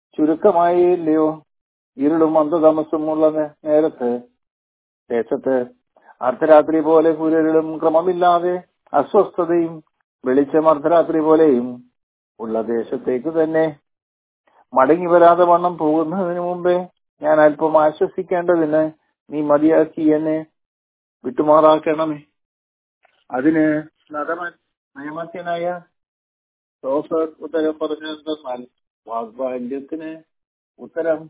ചുരുക്കമായില്ലയോ ഇരുളും അന്ധതമസുമുള്ള നേ- നേരത്ത് ദേശത്ത് അർദ്ധരാത്രി പോലെ കുരലും ക്രമമില്ലാതെ അസ്വസ്ഥതയും വെളിച്ചം അർദ്ധരാത്രി പോലെയും ഉള്ള ദേശത്തേക്ക് തന്നെ മടങ്ങി വരാതെ വണ്ണം പോകുന്നതിന് മുമ്പേ ഞാൻ അല്പം ആശ്വസിക്കേണ്ടതിന് നീ മതിയാക്കി എന്നെ വിട്ടുമാറാക്കണമേ അതിന് നദമൻ നയമത്യനായ സോഫർ ഉത്തരം പറഞ്ഞെന്തെന്നാൽ വാഗ്ബാല്യത്തിന് ഉത്തരം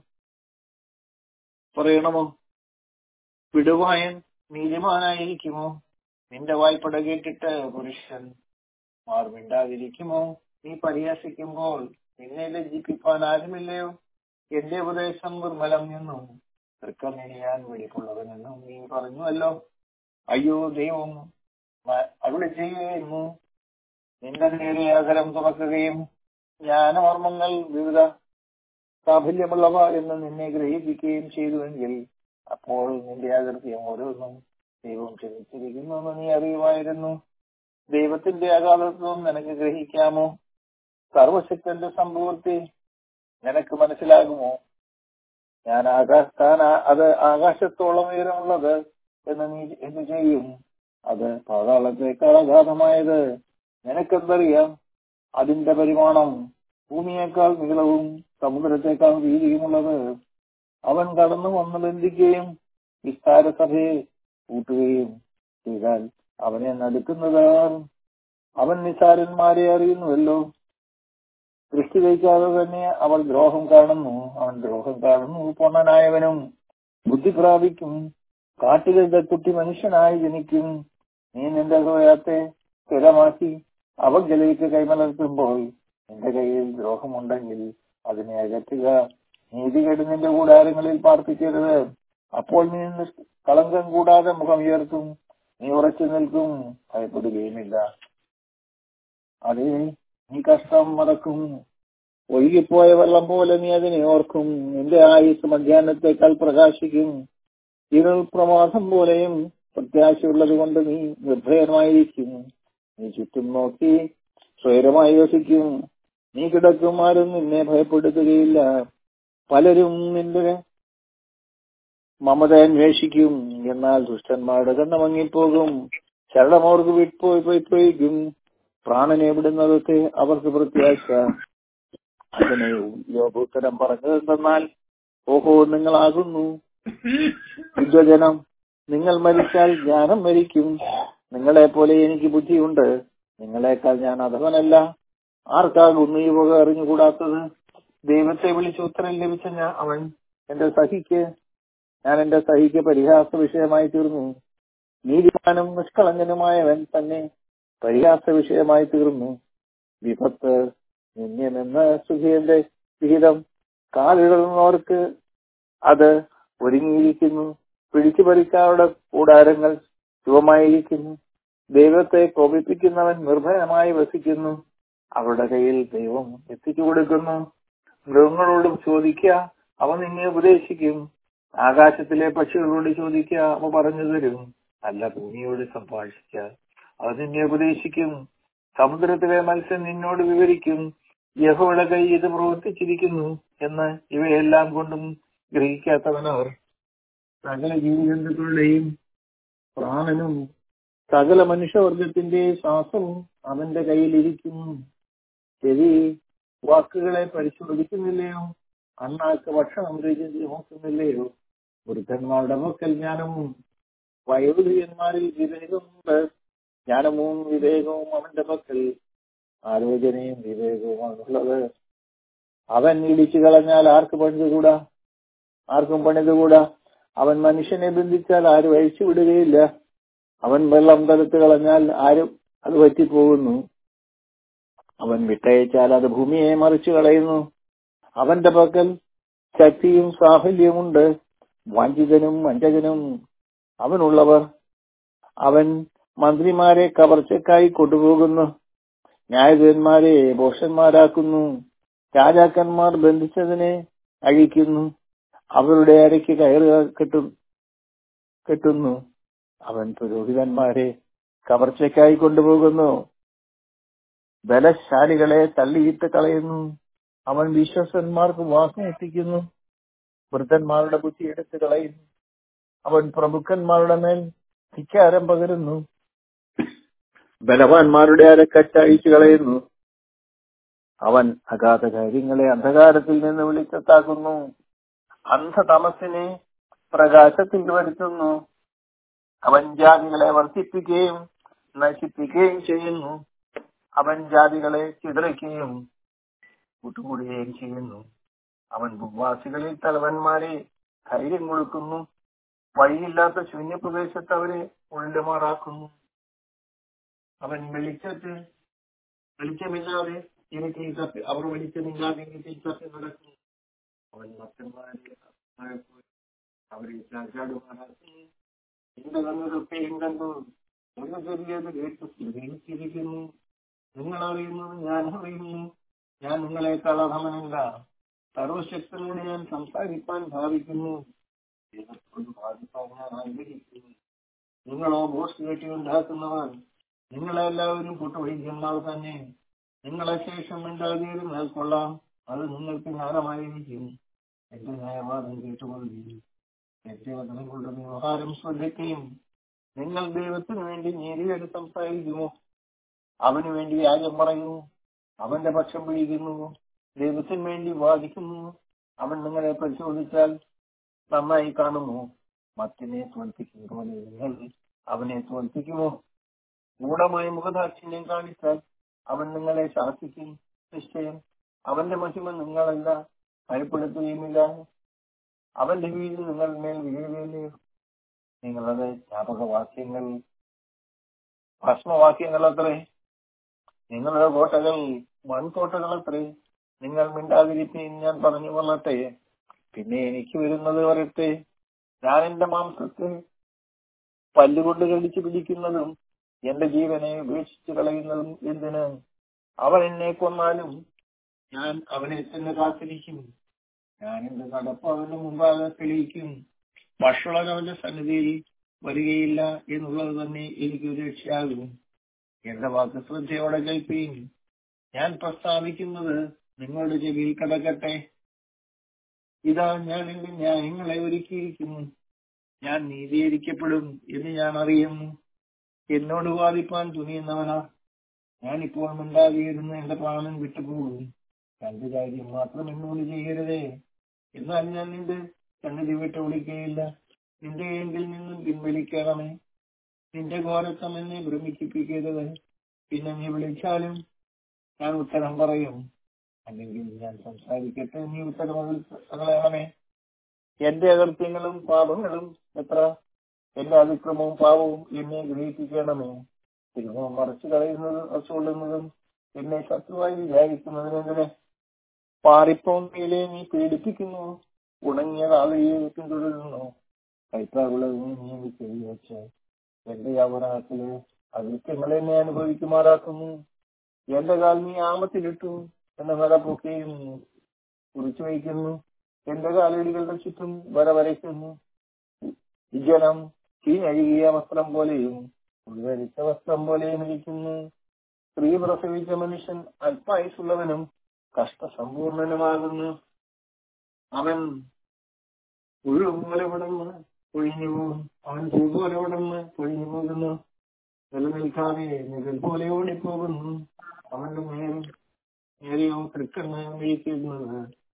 പറയണമോ വിടുവായൻ നീതിമാനായിരിക്കുമോ നിന്റെ വായ്പട കേട്ടിട്ട് പുരുഷൻ മാർമിണ്ടാതിരിക്കുമോ നീ പരിഹസിക്കുമ്പോൾ നിന്നെ ലജ്ജിപ്പിക്കാൻ ആരുമില്ലയോ എന്റെ ഉപദേശം നിർമ്മലം എന്നും തൃക്കമെനിയാൻ വെടിപ്പുള്ളവനെന്നും നീ പറഞ്ഞുവല്ലോ അയ്യോ ദൈവം മ- അവിടെ ചെയ്യുന്നു നിന്റെ നേരെ അകരം തുറക്കുകയും ജ്ഞാനമർമ്മങ്ങൾ വിവിധ സാഫല്യമുള്ളവ എന്ന് നിന്നെ ഗ്രഹിപ്പിക്കുകയും ചെയ്തുവെങ്കിൽ അപ്പോൾ നിന്റെ അകൃത്യം ഓരോന്നും ദൈവം ക്ഷമിച്ചിരിക്കുന്നു എന്ന് നീ അറിയുമായിരുന്നു ദൈവത്തിന്റെ അകാലത്വം നിനക്ക് ഗ്രഹിക്കാമോ സർവശക്തന്റെ സംഭവത്തെ നിനക്ക് മനസ്സിലാകുമോ ഞാൻ ആകാശ താൻ ആ- അത് ആകാശത്തോളം ഉയരമുള്ളത് എന്ന് നീ എന്ത് ചെയ്യും അത് പാതാളത്തേക്കാൾ അഗാധമായത് നിനക്കെന്തറിയാം അതിന്റെ പരിമാണം ഭൂമിയേക്കാൾ നീളവും സമുദ്രത്തെക്കാൾ വീതിയുമുള്ളത് അവൻ കടന്നു വന്ന് ബന്ധിക്കുകയും വിസ്താര സഭയെ കൂട്ടുകയും ചെയ്താൽ അവനെ നടുക്കുന്നതാർ അവൻ നിസാരന്മാരെ അറിയുന്നുവല്ലോ ദൃഷ്ടി വയ്ക്കാതെ തന്നെ അവൾ ദ്രോഹം കാണുന്നു അവൻ ദ്രോഹം കാണുന്നു പൊണ്ണനായവനും ബുദ്ധി പ്രാപിക്കും കാട്ടിലെ കുട്ടി മനുഷ്യനായി ജനിക്കും നീ നിന്റെ ഹൃദയത്തെ സ്ഥിരമാക്കി അവങ്കലേക്ക് കൈമലർത്തുമ്പോൾ നിന്റെ കയ്യിൽ ദ്രോഹമുണ്ടെങ്കിൽ അതിനെ അകറ്റുക നീതികേട് നിന്റെ കൂടാരങ്ങളിൽ പാർപ്പിക്കരുത് അപ്പോൾ നീ നിഷ്- കളങ്കം കൂടാതെ മുഖം ഉയർത്തും നീ ഉറച്ചു നിൽക്കും ഭയപ്പെടുകയുമില്ല അതേ നീ കഷ്ടം മറക്കും ഒഴുകിപ്പോയ വെള്ളം പോലെ നീ അതിനെ ഓർക്കും നിന്റെ ആയുസ് മധ്യാഹ്നത്തെക്കാൾ പ്രകാശിക്കും ഇരുൾ പ്രമാദം പോലെയും പ്രത്യാശയുള്ളത് കൊണ്ട് നീ നിർഭയമായിരിക്കും നീ ചുറ്റും നോക്കി സ്വൈരമായി വസിക്കും നീ കിടക്കും ആരും നിന്നെ ഭയപ്പെടുത്തുകയില്ല പലരും നിന്റെ മമത അന്വേഷിക്കും എന്നാൽ ദുഷ്ടന്മാരുടെ കണ്ണ് മങ്ങിപ്പോകും ശരണമോർക്ക് വിട്ടുപോയി പോയി പോയിക്കും പ്രാണനെ വിടുന്നതൊക്കെ അവർക്ക് പ്രത്യാശ അതിനെ യോഗോത്തരം പറഞ്ഞതെന്തെന്നാൽ ഓഹോ നിങ്ങളാകുന്നു യുദ്ധജനം നിങ്ങൾ മരിച്ചാൽ ജ്ഞാനം മരിക്കും നിങ്ങളെ പോലെ എനിക്ക് ബുദ്ധിയുണ്ട് നിങ്ങളെക്കാൾ ഞാൻ അധവനല്ല ആർക്കാകുന്നു ഈ വക അറിഞ്ഞുകൂടാത്തത് ദൈവത്തെ വിളിച്ച് ഉത്തരം ലഭിച്ച ഞാൻ അവൻ എന്റെ സഹിക്ക് ഞാൻ എന്റെ സഹിക്ക് പരിഹാസ വിഷയമായി തീർന്നു നീതിമാനും നിഷ്കളങ്കനുമായവൻ തന്നെ പരിഹാസ വിഷയമായി തീർന്നു വിപത്ത് നിന്യമെന്ന സുഖിയന്റെ വിഹിതം കാലിടുന്നവർക്ക് അത് ഒരുങ്ങിയിരിക്കുന്നു പിടിച്ചു പറിക്കാരുടെ കൂടാരങ്ങൾ ശുഭമായിരിക്കുന്നു ദൈവത്തെ കോപിപ്പിക്കുന്നവൻ നിർഭയമായി വസിക്കുന്നു അവരുടെ കയ്യിൽ ദൈവം എത്തിച്ചു കൊടുക്കുന്നു മൃഗങ്ങളോട് ചോദിക്കുക അവ നിന്നെ ഉപദേശിക്കും ആകാശത്തിലെ പക്ഷികളോട് ചോദിക്കുക അവ പറഞ്ഞു തരും അല്ല ഭൂമിയോട് സംഭാഷിക്കുക അത് നിന്നെ ഉപദേശിക്കും സമുദ്രത്തിലെ മത്സ്യം നിന്നോട് വിവരിക്കും യഹോയുടെ കൈ ഇത് പ്രവർത്തിച്ചിരിക്കുന്നു എന്ന് ഇവയെല്ലാം കൊണ്ടും ഗ്രഹിക്കാത്തവനവർ സകല ജീവിജന്തുക്കളുടെയും പ്രാണനും സകല മനുഷ്യവർഗത്തിന്റെ ശ്വാസവും അവന്റെ കയ്യിലിരിക്കുന്നു ചെവി വാക്കുകളെ പരിശോധിക്കുന്നില്ലയോ അണ്ണാക്ക് ഭക്ഷണം രുചിച്ച് നോക്കുന്നില്ലയോ വൃദ്ധന്മാരുടെ പക്കൽ ജ്ഞാനവും വയോധികന്മാരിൽ വിവേകമുണ്ട് ജ്ഞാനവും വിവേകവും അവന്റെ പക്കൽ ആലോചനയും വിവേകവുമാണുള്ളത് അവൻ ഇടിച്ചു കളഞ്ഞാൽ ആർക്ക് പണിതുകൂടാ ആർക്കും പണിതുകൂടാ അവൻ മനുഷ്യനെ ബന്ധിച്ചാൽ ആരും അഴിച്ചു വിടുകയില്ല അവൻ വെള്ളം തടുത്തു കളഞ്ഞാൽ ആരും അത് പറ്റിപ്പോകുന്നു അവൻ വിട്ടയച്ചാൽ അത് ഭൂമിയെ മറിച്ചു കളയുന്നു അവന്റെ പക്കൽ ശക്തിയും സാഫല്യമുണ്ട് വഞ്ചിതനും വഞ്ചകനും അവനുള്ളവർ അവൻ മന്ത്രിമാരെ കവർച്ചക്കായി കൊണ്ടുപോകുന്നു ന്യായാധിപന്മാരെ ഭോഷന്മാരാക്കുന്നു രാജാക്കന്മാർ ബന്ധിച്ചതിനെ അഴിക്കുന്നു അവരുടെ അരയ്ക്ക് കയറ് കെട്ടും കെട്ടുന്നു അവൻ പുരോഹിതന്മാരെ കവർച്ചയ്ക്കായി കൊണ്ടുപോകുന്നു ബലശാലികളെ തള്ളിയിട്ട് കളയുന്നു അവൻ വിശ്വസന്മാർക്ക് വാസം എത്തിക്കുന്നു വൃദ്ധന്മാരുടെ ബുദ്ധി എടുത്തു കളയുന്നു അവൻ പ്രഭുക്കന്മാരുടെ മേൽ ധിക്കാരം പകരുന്നു ബലവാന്മാരുടെ അരക്കച്ച അഴിച്ചു കളയുന്നു അവൻ അഗാധ കാര്യങ്ങളെ അന്ധകാരത്തിൽ നിന്ന് വിളിച്ചെത്താക്കുന്നു അന്ധതമസിനെ പ്രകാശത്തിൽ വരുത്തുന്നു അവൻ ജാതികളെ വർദ്ധിപ്പിക്കുകയും നശിപ്പിക്കുകയും ചെയ്യുന്നു അവൻ ജാതികളെ ചിതറിക്കുകയും കൂട്ടുകൂടുകയും ചെയ്യുന്നു അവൻ ഭൂവാസികളിൽ തലവന്മാരെ ധൈര്യം കൊടുക്കുന്നു വഴിയില്ലാത്ത ശൂന്യപ്രദേശത്ത് അവരെ ഉള്ളുമാറാക്കുന്നു അവൻ വെളിച്ചത്തിൽ വെളിച്ചമില്ലാതെ ഇരുട്ടിൽ തപ്പി അവർ വെളിച്ചമില്ലാതെ ഇരുട്ടിൽ തപ്പി നടക്കുന്നു അവൻ ഭക്തന്മാരെ അവരെ ചാചാടുമാറാക്കുന്നു എന്റെ കണ്ണുതൊക്കെയും കണ്ടു ഒരു ചെറിയത് കേട്ട് ഗ്രഹിച്ചിരിക്കുന്നു നിങ്ങൾ അറിയുന്നത് ഞാൻ അറിയുന്നു ഞാൻ നിങ്ങളെക്കാൾ അധമനല്ല സർവശക്തനോട് ഞാൻ സംസാരിക്കാൻ ഭാവിക്കുന്നു ദൈവത്തോട് ബാധിക്കാൻ ഞാൻ ആഗ്രഹിക്കുന്നു നിങ്ങളോ ബോസ് കെട്ടി ഉണ്ടാക്കുന്നവർ നിങ്ങളെല്ലാവരും കൂട്ടുപിടിക്കുന്നവർ തന്നെ നിങ്ങളെ ശേഷം ഉണ്ടാകിയിരുന്നാൽ കൊള്ളാം അത് നിങ്ങൾക്ക് ജ്ഞാനമായിരിക്കും എന്റെ ന്യായവാദം കേട്ടുകൊള്ളുകയും എന്റെ വചനങ്ങളുടെ വ്യവഹാരം ശ്രദ്ധിക്കുകയും നിങ്ങൾ ദൈവത്തിന് വേണ്ടി നീതിയോട് സംസാരിക്കുമോ അവന് വേണ്ടി വ്യാജം പറയുന്നു അവന്റെ പക്ഷം പിടിക്കുന്നു ദൈവത്തിന് വേണ്ടി വാദിക്കുന്നു അവൻ നിങ്ങളെ പരിശോധിച്ചാൽ നന്നായി കാണുമോ മത്തിനെ തോൽപ്പിക്കും പോലെ നിങ്ങൾ അവനെ തോൽപ്പിക്കുമോ ഗൂഢമായ മുഖദാക്ഷിണ്യം കാണിച്ചാൽ അവൻ നിങ്ങളെ ശാസിക്കും നിശ്ചയം അവന്റെ മഹിമ നിങ്ങളല്ല ഭയപ്പെടുത്തുകയുമില്ല അവന്റെ വീട് നിങ്ങൾ മേൽ വീഴുകയില്ലേ നിങ്ങളുടെ ജ്ഞാപകവാക്യങ്ങൾ ഭസ്മവാക്യങ്ങൾ അത്രേ നിങ്ങളുടെ കോട്ടകൾ മൺകോട്ടകൾ അത്രേ നിങ്ങൾ മിണ്ടാതിരിപ്പീൻ ഞാൻ പറഞ്ഞു കൊള്ളട്ടെ പിന്നെ എനിക്ക് വരുന്നത് വരട്ടെ ഞാൻ എന്റെ മാംസത്തെ പല്ലുകൊണ്ട് കടിച്ചു പിടിക്കുന്നതും എന്റെ ജീവനെ ഉപേക്ഷിച്ചു കളയുന്നതും എന്തിന് അവൻ എന്നെ കൊന്നാലും ഞാൻ അവനെ തന്നെ കാത്തിരിക്കും ഞാൻ എന്റെ നടപ്പ് അവന്റെ മുമ്പാകെ തെളിയിക്കും വഷളൻ അവന്റെ സന്നിധിയിൽ വരികയില്ല എന്നുള്ളത് തന്നെ എനിക്ക് രക്ഷയാകും എന്റെ വാക്ക് ശ്രദ്ധയോടെ കേൾപ്പീൻ ഞാൻ പ്രസ്താവിക്കുന്നത് നിങ്ങളുടെ ചെവിയിൽ കിടക്കട്ടെ ഇതാ ഞാൻ എന്റെ ന്യായങ്ങളെ ഒരുക്കിയിരിക്കുന്നു ഞാൻ നീതീകരിക്കപ്പെടും എന്ന് ഞാൻ അറിയുന്നു എന്നോട് വാദിപ്പാൻ തുനിയുന്നവനാ ഞാനിപ്പോൾ മിണ്ടാതിരുന്ന് എന്റെ പ്രാണൻ വിട്ടുപോകും രണ്ട് കാര്യം മാത്രം എന്നോട് ചെയ്യരുതേ എന്നാൽ ഞാൻ നിന്റെ സന്നിധി വിട്ട് വിളിക്കുകയില്ല നിന്റെ എങ്കിൽ നിന്നും പിൻവലിക്കണമേ നിന്റെ ഘോരത്വം എന്നെ ഭ്രമിപ്പിക്കരുത് പിന്നെ നീ വിളിച്ചാലും ഞാൻ ഉത്തരം പറയും അല്ലെങ്കിൽ ഞാൻ സംസാരിക്കട്ടെ നീ ഉത്തരം കളയണമേ എന്റെ അകൃത്യങ്ങളും പാപങ്ങളും എത്ര എന്റെ അതിക്രമവും പാപവും എന്നെ ഗ്രഹിപ്പിക്കണമേ തിരുമം മറച്ചു കളയുന്നതും അസുകൊള്ളുന്നതും എന്നെ ശത്രുവായി വിചാരിക്കുന്നതിനെങ്ങനെ പാറിപ്പോമയിലെ നീ പീഡിപ്പിക്കുന്നു ഉണങ്ങിയ താളിയെ പിന്തുടരുന്നു കൈത്താകുള്ളതിനെ നീ എനിക്ക് വെച്ച് എന്റെ യൗവനത്തില് അതിർക്കങ്ങളെ എന്നെ അനുഭവിക്കുമാറാക്കുന്നു എന്റെ കാൽ നീ ആമത്തിലിട്ടു എന്ന വര പൊക്കുകയും കുറിച്ചു വയ്ക്കുന്നു എന്റെ കാലടികളുടെ ചുറ്റും വര വരയ്ക്കുന്നു ജനം കീഴഴുകിയ വസ്ത്രം പോലെയും ഉൾവരിച്ച വസ്ത്രം പോലെയും ഇരിക്കുന്നു സ്ത്രീ പ്രസവിച്ച മനുഷ്യൻ അല്പായുസുള്ളവനും കഷ്ടസമ്പൂർണനുമാകുന്നു അവൻ പുഴു പോലെ വിടന്ന് പൊഴിഞ്ഞു പോകും അവൻ പൂ പോലെ വിടന്ന് പൊഴിഞ്ഞു പോകുന്നു നിലനിൽക്കാതെ നിഴൽ പോലെ ഓടിപ്പോകുന്നു അവന്റെ നേരം നേരെയോ തൃക്കണ്ണ് വീഴ്ത്തിയിരുന്നത്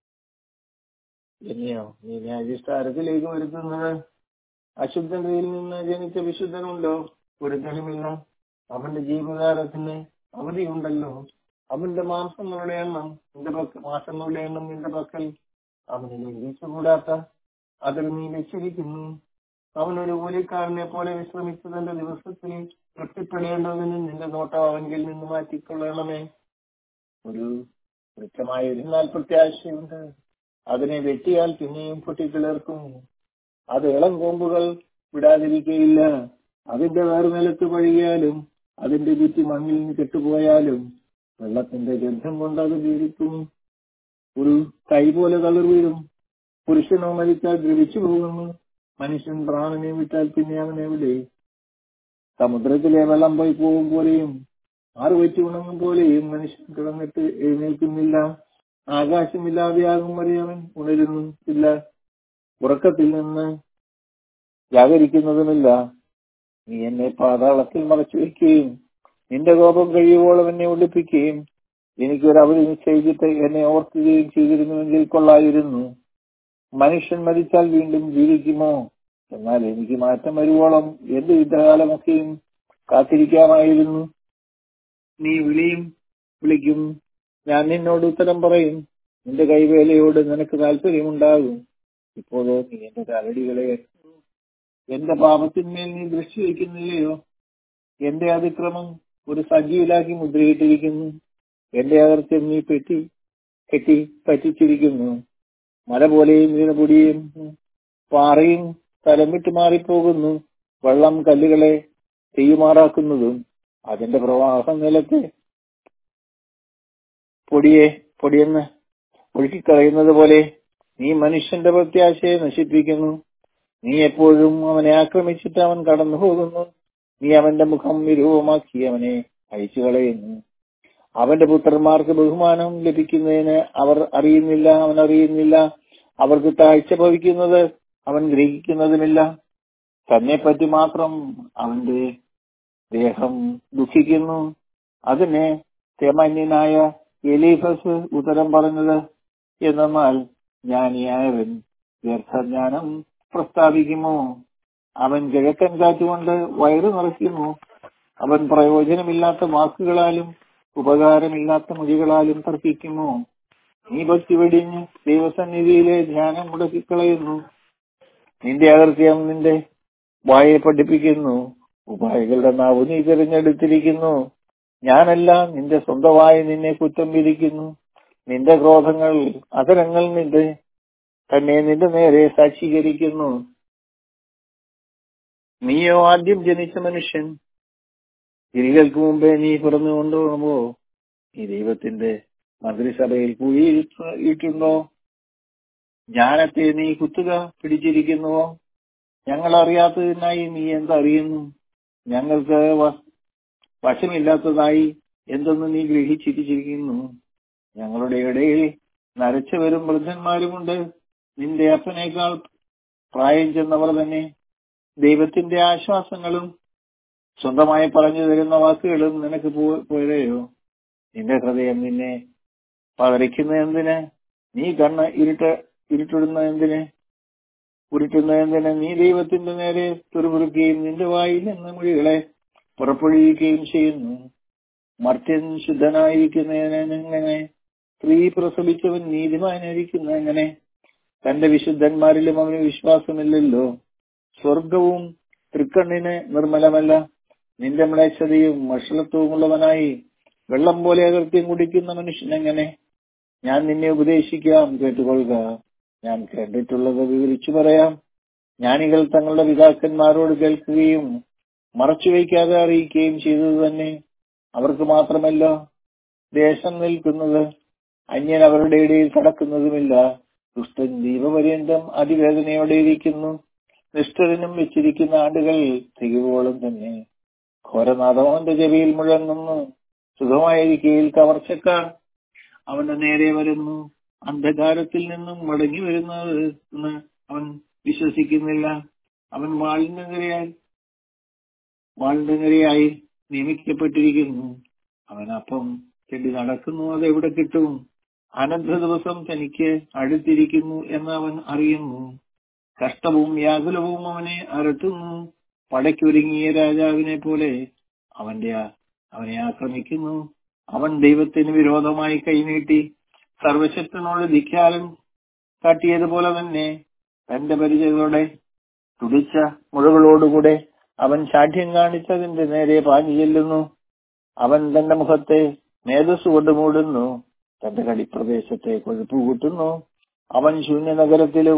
എന്നെയോ നീ ന്യായവിസ്താരത്തിലേക്ക് വരുത്തുന്നത് അശുദ്ധതയിൽ നിന്ന് ജനിച്ച വിശുദ്ധനുണ്ടോ ഒരുത്തനുമില്ല അവന്റെ ജീവകാലത്തിന് അവധിയുണ്ടല്ലോ അവന്റെ മാസങ്ങളുടെ എണ്ണം നിന്റെ പക്കൽ മാസങ്ങളുടെ എണ്ണം നിന്റെ പക്കൽ അവന് ലംഘിച്ചുകൂടാത്ത അതിൽ നീ വെച്ചിരിക്കുന്നു അവൻ ഒരു കൂലിക്കാരനെ പോലെ വിശ്രമിച്ചു തന്റെ ദിവസത്തിൽ തൃപ്തിപ്പെടേണ്ടതിന് നിന്റെ നോട്ടം അവങ്കിൽ നിന്ന് മാറ്റിക്കൊള്ളണമേ ഒരു കൃത്യമായ ഒരു നാൾ പ്രത്യാശയുണ്ട് അതിനെ വെട്ടിയാൽ പിന്നെയും പൊട്ടിക്കിളർക്കും അത് ഇളം കൊമ്പുകൾ വിടാതിരിക്കയില്ല അതിന്റെ വേർ നിലത്ത് പഴിയാലും അതിന്റെ ചുറ്റി മണ്ണിൽ നിന്ന് കെട്ടുപോയാലും വെള്ളത്തിന്റെ ഗന്ധം കൊണ്ട് അത് വീഴിക്കും ഒരു കൈ പോലെ കളർ വീഴും പുരുഷനോ മരിച്ചാൽ ദ്രവിച്ചു പോകുന്നു മനുഷ്യൻ പ്രാണനെ വിട്ടാൽ പിന്നെ അവൻ എവിടെ സമുദ്രത്തിലെ വെള്ളം പോയി പോകും പോലെയും ആറ് വെച്ച് ഉണങ്ങും പോലെയും മനുഷ്യൻ കിടന്നിട്ട് എഴുന്നേൽക്കുന്നില്ല ആകാശമില്ലാതെയാകും വരെ അവൻ ഉണരുന്നു ഇല്ല ഉറക്കത്തിൽ നിന്ന് ജാഗരിക്കുന്നതുമില്ല നീ എന്നെ പാതാളത്തിൽ മറച്ചു വയ്ക്കുകയും നിന്റെ കോപം കഴിയുവോളം എന്നെ ഒളിപ്പിക്കുകയും എനിക്കൊരു അവധി നിശ്ചയിച്ചിട്ട് എന്നെ ഓർക്കുകയും ചെയ്തിരുന്നുവെങ്കിൽ കൊള്ളായിരുന്നു മനുഷ്യൻ മരിച്ചാൽ വീണ്ടും ജീവിക്കുമോ എന്നാൽ എനിക്ക് മാറ്റം വരുവോളം എന്റെ യുദ്ധകാലമൊക്കെയും കാത്തിരിക്കാമായിരുന്നു നീ വിളിയും വിളിക്കും ഞാൻ നിന്നോട് ഉത്തരം പറയും നിന്റെ കൈവേലയോട് നിനക്ക് താല്പര്യമുണ്ടാകും ഇപ്പോഴോ നീ എന്റെ കരടികളെ എന്റെ പാപത്തിന്മേൽ നീ ദൃഷ്ടി വയ്ക്കുന്നില്ലയോ എന്റെ അതിക്രമം ഒരു സജീവിലാക്കി മുദ്രയിട്ടിരിക്കുന്നു എന്റെ അകർച്ചം നീ പെട്ടി കെട്ടി പറ്റിച്ചിരിക്കുന്നു മല പോലെയും വീണപൊടിയും പാറയും സ്ഥലം വിട്ട് മാറിപ്പോകുന്നു വെള്ളം കല്ലുകളെ തെയ്യുമാറാക്കുന്നതും അതിന്റെ പ്രവാഹം നിലത്തെ പൊടിയെ പൊടിയെന്ന് ഒഴുക്കിക്കളയുന്നത് പോലെ നീ മനുഷ്യന്റെ പ്രത്യാശയെ നശിപ്പിക്കുന്നു നീ എപ്പോഴും അവനെ ആക്രമിച്ചിട്ട് അവൻ കടന്നു പോകുന്നു നീ അവന്റെ മുഖം വിരൂപമാക്കി അവനെ അയച്ചു കളയുന്നു അവന്റെ പുത്രന്മാർക്ക് ബഹുമാനം ലഭിക്കുന്നതിന് അവർ അറിയുന്നില്ല അവൻ അറിയുന്നില്ല അവർക്ക് താഴ്ച ഭവിക്കുന്നത് അവൻ ഗ്രഹിക്കുന്നതുമില്ല തന്നെപ്പറ്റി മാത്രം അവന്റെ ദേഹം ദുഃഖിക്കുന്നു അതിനെ തേമാന്യനായ എലീഫസ് ഉത്തരം പറഞ്ഞത് എന്നാൽ ജ്ഞാനിയായവൻ വ്യർത്ഥജ്ഞാനം പ്രസ്താവിക്കുമോ അവൻ കിഴക്കൻ കാറ്റുകൊണ്ട് വയറ് നിറയ്ക്കുന്നു അവൻ പ്രയോജനമില്ലാത്ത വാക്കുകളാലും ഉപകാരമില്ലാത്ത മൊഴികളാലും തർക്കിക്കുമോ നീ ഭക്തി വെടിഞ്ഞ് ദൈവസന്നിധിയിലെ ധ്യാനം മുടക്കിക്കളയുന്നു നിന്റെ അകൃത്യം നിന്റെ വായെ പഠിപ്പിക്കുന്നു ഉപായികളുടെ നാവ് നീ തിരഞ്ഞെടുത്തിരിക്കുന്നു ഞാനല്ല നിന്റെ സ്വന്തമായി നിന്നെ കുറ്റം വിധിക്കുന്നു നിന്റെ ക്രോധങ്ങൾ അതരങ്ങൾ നിന്റെ തന്നെ നിന്റെ നേരെ സാക്ഷീകരിക്കുന്നു നീയോ ആദ്യം ജനിച്ച മനുഷ്യൻ തിരികൾക്ക് മുമ്പേ നീ പിറന്നു കൊണ്ടുപോകുമ്പോ ഈ ദൈവത്തിന്റെ മന്ത്രിസഭയിൽ കുഴിയിട്ടുണ്ടോ ജ്ഞാനത്തെ നീ കുത്തുക പിടിച്ചിരിക്കുന്നുവോ ഞങ്ങൾ അറിയാത്തതിനായി നീ എന്തറിയുന്നു ഞങ്ങൾക്ക് വശമില്ലാത്തതായി എന്തെന്ന് നീ ഗ്രഹിച്ചിരിച്ചിരിക്കുന്നു ഞങ്ങളുടെ ഇടയിൽ നരച്ചവരും വൃദ്ധന്മാരുമുണ്ട് നിന്റെ അപ്പനേക്കാൾ പ്രായം ചെന്നവർ തന്നെ ദൈവത്തിന്റെ ആശ്വാസങ്ങളും സ്വന്തമായി പറഞ്ഞു തരുന്ന വാക്കുകളും നിനക്ക് പോരെയോ നിന്റെ ഹൃദയം നിന്നെ പതറിക്കുന്ന എന്തിന് നീ കണ്ണ് ഇരുട്ട ഇരുട്ടിടുന്ന എന്തിന് ഉരുട്ടുന്ന എന്തിന് നീ ദൈവത്തിന്റെ നേരെ തുറമുറുക്കുകയും നിന്റെ വായിൽ നിന്ന് മൊഴികളെ പുറപ്പെടുവിക്കുകയും ചെയ്യുന്നു മർത്യൻ ശുദ്ധനായിരിക്കുന്നതിനെങ്ങനെ സ്ത്രീ പ്രസവിച്ചവൻ നീതിമാനായിരിക്കുന്ന എങ്ങനെ തന്റെ വിശുദ്ധന്മാരിലും അവന് വിശ്വാസമില്ലല്ലോ സ്വർഗവും തൃക്കണ്ണിന് നിർമ്മലമല്ല നിന്റെ മ്ലേച്ഛതയും വഷളത്വമുള്ളവനായി വെള്ളം പോലെ അകൃത്യം കുടിക്കുന്ന മനുഷ്യൻ എങ്ങനെ ഞാൻ നിന്നെ ഉപദേശിക്കാം കേട്ടുകൊള്ളുക ഞാൻ കേട്ടിട്ടുള്ളത് വിവരിച്ചു പറയാം ജ്ഞാനികൾ തങ്ങളുടെ പിതാക്കന്മാരോട് കേൾക്കുകയും മറച്ചുവെക്കാതെ അറിയിക്കുകയും ചെയ്തത് തന്നെ അവർക്ക് മാത്രമല്ല ദേശം നിൽക്കുന്നത് അന്യൻ അവരുടെ ഇടയിൽ കടക്കുന്നതുമില്ല ദുഷ്ടൻ ദീപപര്യന്തം അതിവേദനയോടെ ഇരിക്കുന്നു നിഷ്ഠരനും വെച്ചിരിക്കുന്ന ആണ്ടുകൾ തികവോളം തന്നെ ഘോരനാഥം അവന്റെ ചെവിയിൽ മുഴങ്ങുന്നു സുഖമായിരിക്കയിൽ കവർച്ചക്കാർ അവന്റെ നേരെ വരുന്നു അന്ധകാരത്തിൽ നിന്നും മടങ്ങി വരുന്നത് എന്ന് അവൻ വിശ്വസിക്കുന്നില്ല അവൻ വാളിനെതിരെയായി വാളിനെതിരെയായി നിയമിക്കപ്പെട്ടിരിക്കുന്നു അവൻ അപ്പം ചെടി നടക്കുന്നു അത് എവിടെ കിട്ടും അനന്ത ദിവസം തനിക്ക് അടുത്തിരിക്കുന്നു എന്ന് അവൻ അറിയുന്നു കഷ്ടവും വ്യാകുലവും അവനെ അരട്ടുന്നു പടയ്ക്കൊരുങ്ങിയ രാജാവിനെ പോലെ അവന്റെ അവനെ ആക്രമിക്കുന്നു അവൻ ദൈവത്തിന് വിരോധമായി കൈനീട്ടി സർവശക്തനോട് ധിക്കാരം കാട്ടിയതുപോലെ തന്നെ തന്റെ പരിചയത്തോടെ തുടിച്ച മുഴകളോടുകൂടെ അവൻ ശാഠ്യം കാണിച്ചതിന്റെ നേരെ പാഞ്ഞു ചെല്ലുന്നു അവൻ തന്റെ മുഖത്തെ മേധസ് കൊണ്ട് മൂടുന്നു തന്റെ കളിപ്രദേശത്തെ കൊഴുപ്പ് കൂട്ടുന്നു അവൻ ശൂന്യനഗരത്തിലും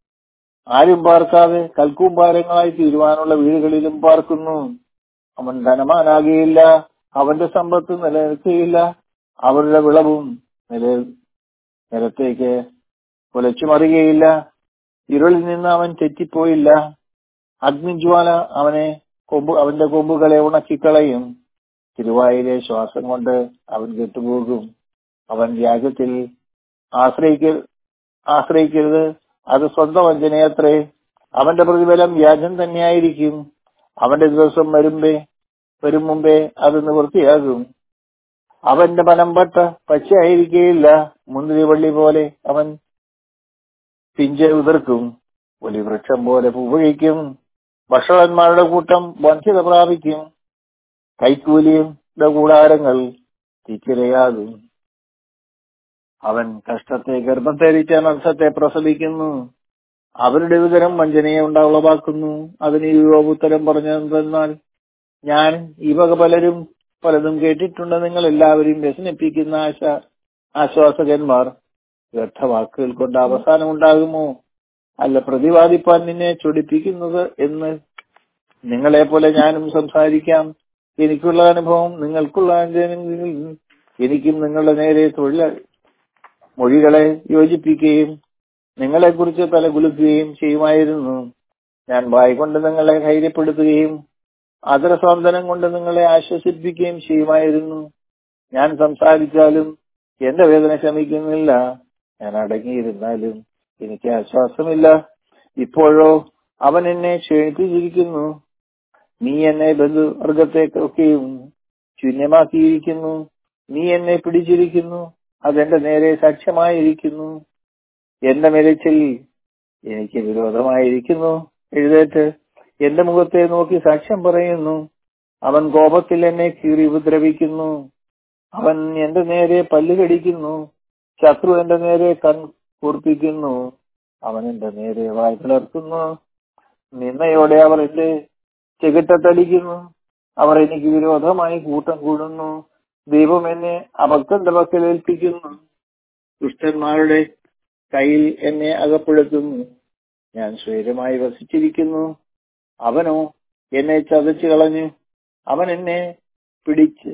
ആരും പാർക്കാതെ കൽക്കൂമ്പാരങ്ങളായി തീരുവാനുള്ള വീടുകളിലും പാർക്കുന്നു അവൻ ധനവാനാകുകയില്ല അവന്റെ സമ്പത്ത് നിലനിൽക്കുകയില്ല അവരുടെ വിളവും നില നിലത്തേക്ക് കുലച്ചു മറിയുകയില്ല ഇരുളിൽ നിന്ന് അവൻ തെറ്റിപ്പോയില്ല അഗ്നിജ്വാല അവനെ കൊമ്പ് അവന്റെ കൊമ്പുകളെ ഉണക്കിക്കളയും തിരുവായിലെ ശ്വാസം കൊണ്ട് അവൻ കെട്ടുപോകും അവൻ രാജ്യത്തിൽ ആശ്രയിക്ക ആശ്രയിക്കരുത് അത് സ്വന്തം വഞ്ചനയത്രേ അവന്റെ പ്രതിഫലം വ്യാജം തന്നെയായിരിക്കും അവന്റെ ദിവസം വരുമ്പേ വരും മുമ്പേ അത് നിവൃത്തിയാകും അവന്റെ പനമ്പട്ട പച്ചയായിരിക്കുകയില്ല മുന്തിരിവള്ളി പോലെ അവൻ പിഞ്ച് ഉതിർക്കും ഒലി വൃക്ഷം പോലെ പൂവഴിക്കും ഭക്ഷണന്മാരുടെ കൂട്ടം വന്ധ്യത പ്രാപിക്കും കൈക്കൂലിയും കൂടാരങ്ങൾ തിക്കിരയാകും അവൻ കഷ്ടത്തെ ഗർഭം ധരിച്ച അനർത്ഥത്തെ പ്രസവിക്കുന്നു അവരുടെ ഉദരം വഞ്ചനയെ ഉളവാക്കുന്നു അതിന് യുവോപുത്തരം പറഞ്ഞതെന്നാൽ ഞാൻ ഈ വക പലരും പലതും കേട്ടിട്ടുണ്ട് നിങ്ങൾ എല്ലാവരെയും വ്യസനിപ്പിക്കുന്ന ആശ ആശ്വാസകന്മാർ വ്യർത്ഥവാക്കുകൾ കൊണ്ട് അവസാനം ഉണ്ടാകുമോ അല്ല പ്രതിവാദിപ്പാൻ നിന്നെ ചൊടിപ്പിക്കുന്നത് എന്ന് നിങ്ങളെ പോലെ ഞാനും സംസാരിക്കാം എനിക്കുള്ള അനുഭവം നിങ്ങൾക്കുള്ള അനുഭവങ്ങളിൽ എനിക്കും നിങ്ങളുടെ നേരെ തൊഴിൽ മൊഴികളെ യോജിപ്പിക്കുകയും നിങ്ങളെക്കുറിച്ച് തലകുലുക്കുകയും ചെയ്യുമായിരുന്നു ഞാൻ വായി കൊണ്ട് നിങ്ങളെ ധൈര്യപ്പെടുത്തുകയും ആദരസ്വാന്തനം കൊണ്ട് നിങ്ങളെ ആശ്വസിപ്പിക്കുകയും ചെയ്യുമായിരുന്നു ഞാൻ സംസാരിച്ചാലും എന്റെ വേദന ശമിക്കുന്നില്ല ഞാൻ അടങ്ങിയിരുന്നാലും എനിക്ക് ആശ്വാസമില്ല ഇപ്പോഴോ അവൻ എന്നെ ക്ഷണിപ്പിച്ചിരിക്കുന്നു നീ എന്നെ ബന്ധുവർഗത്തെയൊക്കെയും ശൂന്യമാക്കിയിരിക്കുന്നു നീ എന്നെ പിടിച്ചിരിക്കുന്നു അതെന്റെ നേരെ സാക്ഷ്യമായിരിക്കുന്നു എന്റെ മെരച്ചിൽ എനിക്ക് വിരോധമായിരിക്കുന്നു എഴുതേറ്റ് എന്റെ മുഖത്തെ നോക്കി സാക്ഷ്യം പറയുന്നു അവൻ കോപത്തിൽ എന്നെ കീറി ഉപദ്രവിക്കുന്നു അവൻ എന്റെ നേരെ പല്ല് കടിക്കുന്നു ശത്രു എന്റെ നേരെ കൺ കൂർപ്പിക്കുന്നു അവൻ എന്റെ നേരെ വായ് പിളർത്തുന്നു നിന്നയോടെ അവർ എന്റെ ചെകിട്ടത്തടിക്കുന്നു അവർ എനിക്ക് വിരോധമായി കൂട്ടം കൂടുന്നു ദൈവം എന്നെ അബദ്ധന്റെ പക്കൽ ഏൽപ്പിക്കുന്നു ദുഷ്ടന്മാരുടെ കയ്യിൽ എന്നെ അകപ്പെടുത്തുന്നു ഞാൻ സ്വൈരമായി വസിച്ചിരിക്കുന്നു അവനോ എന്നെ ചതച്ചു കളഞ്ഞു അവൻ എന്നെ പിടിച്ച്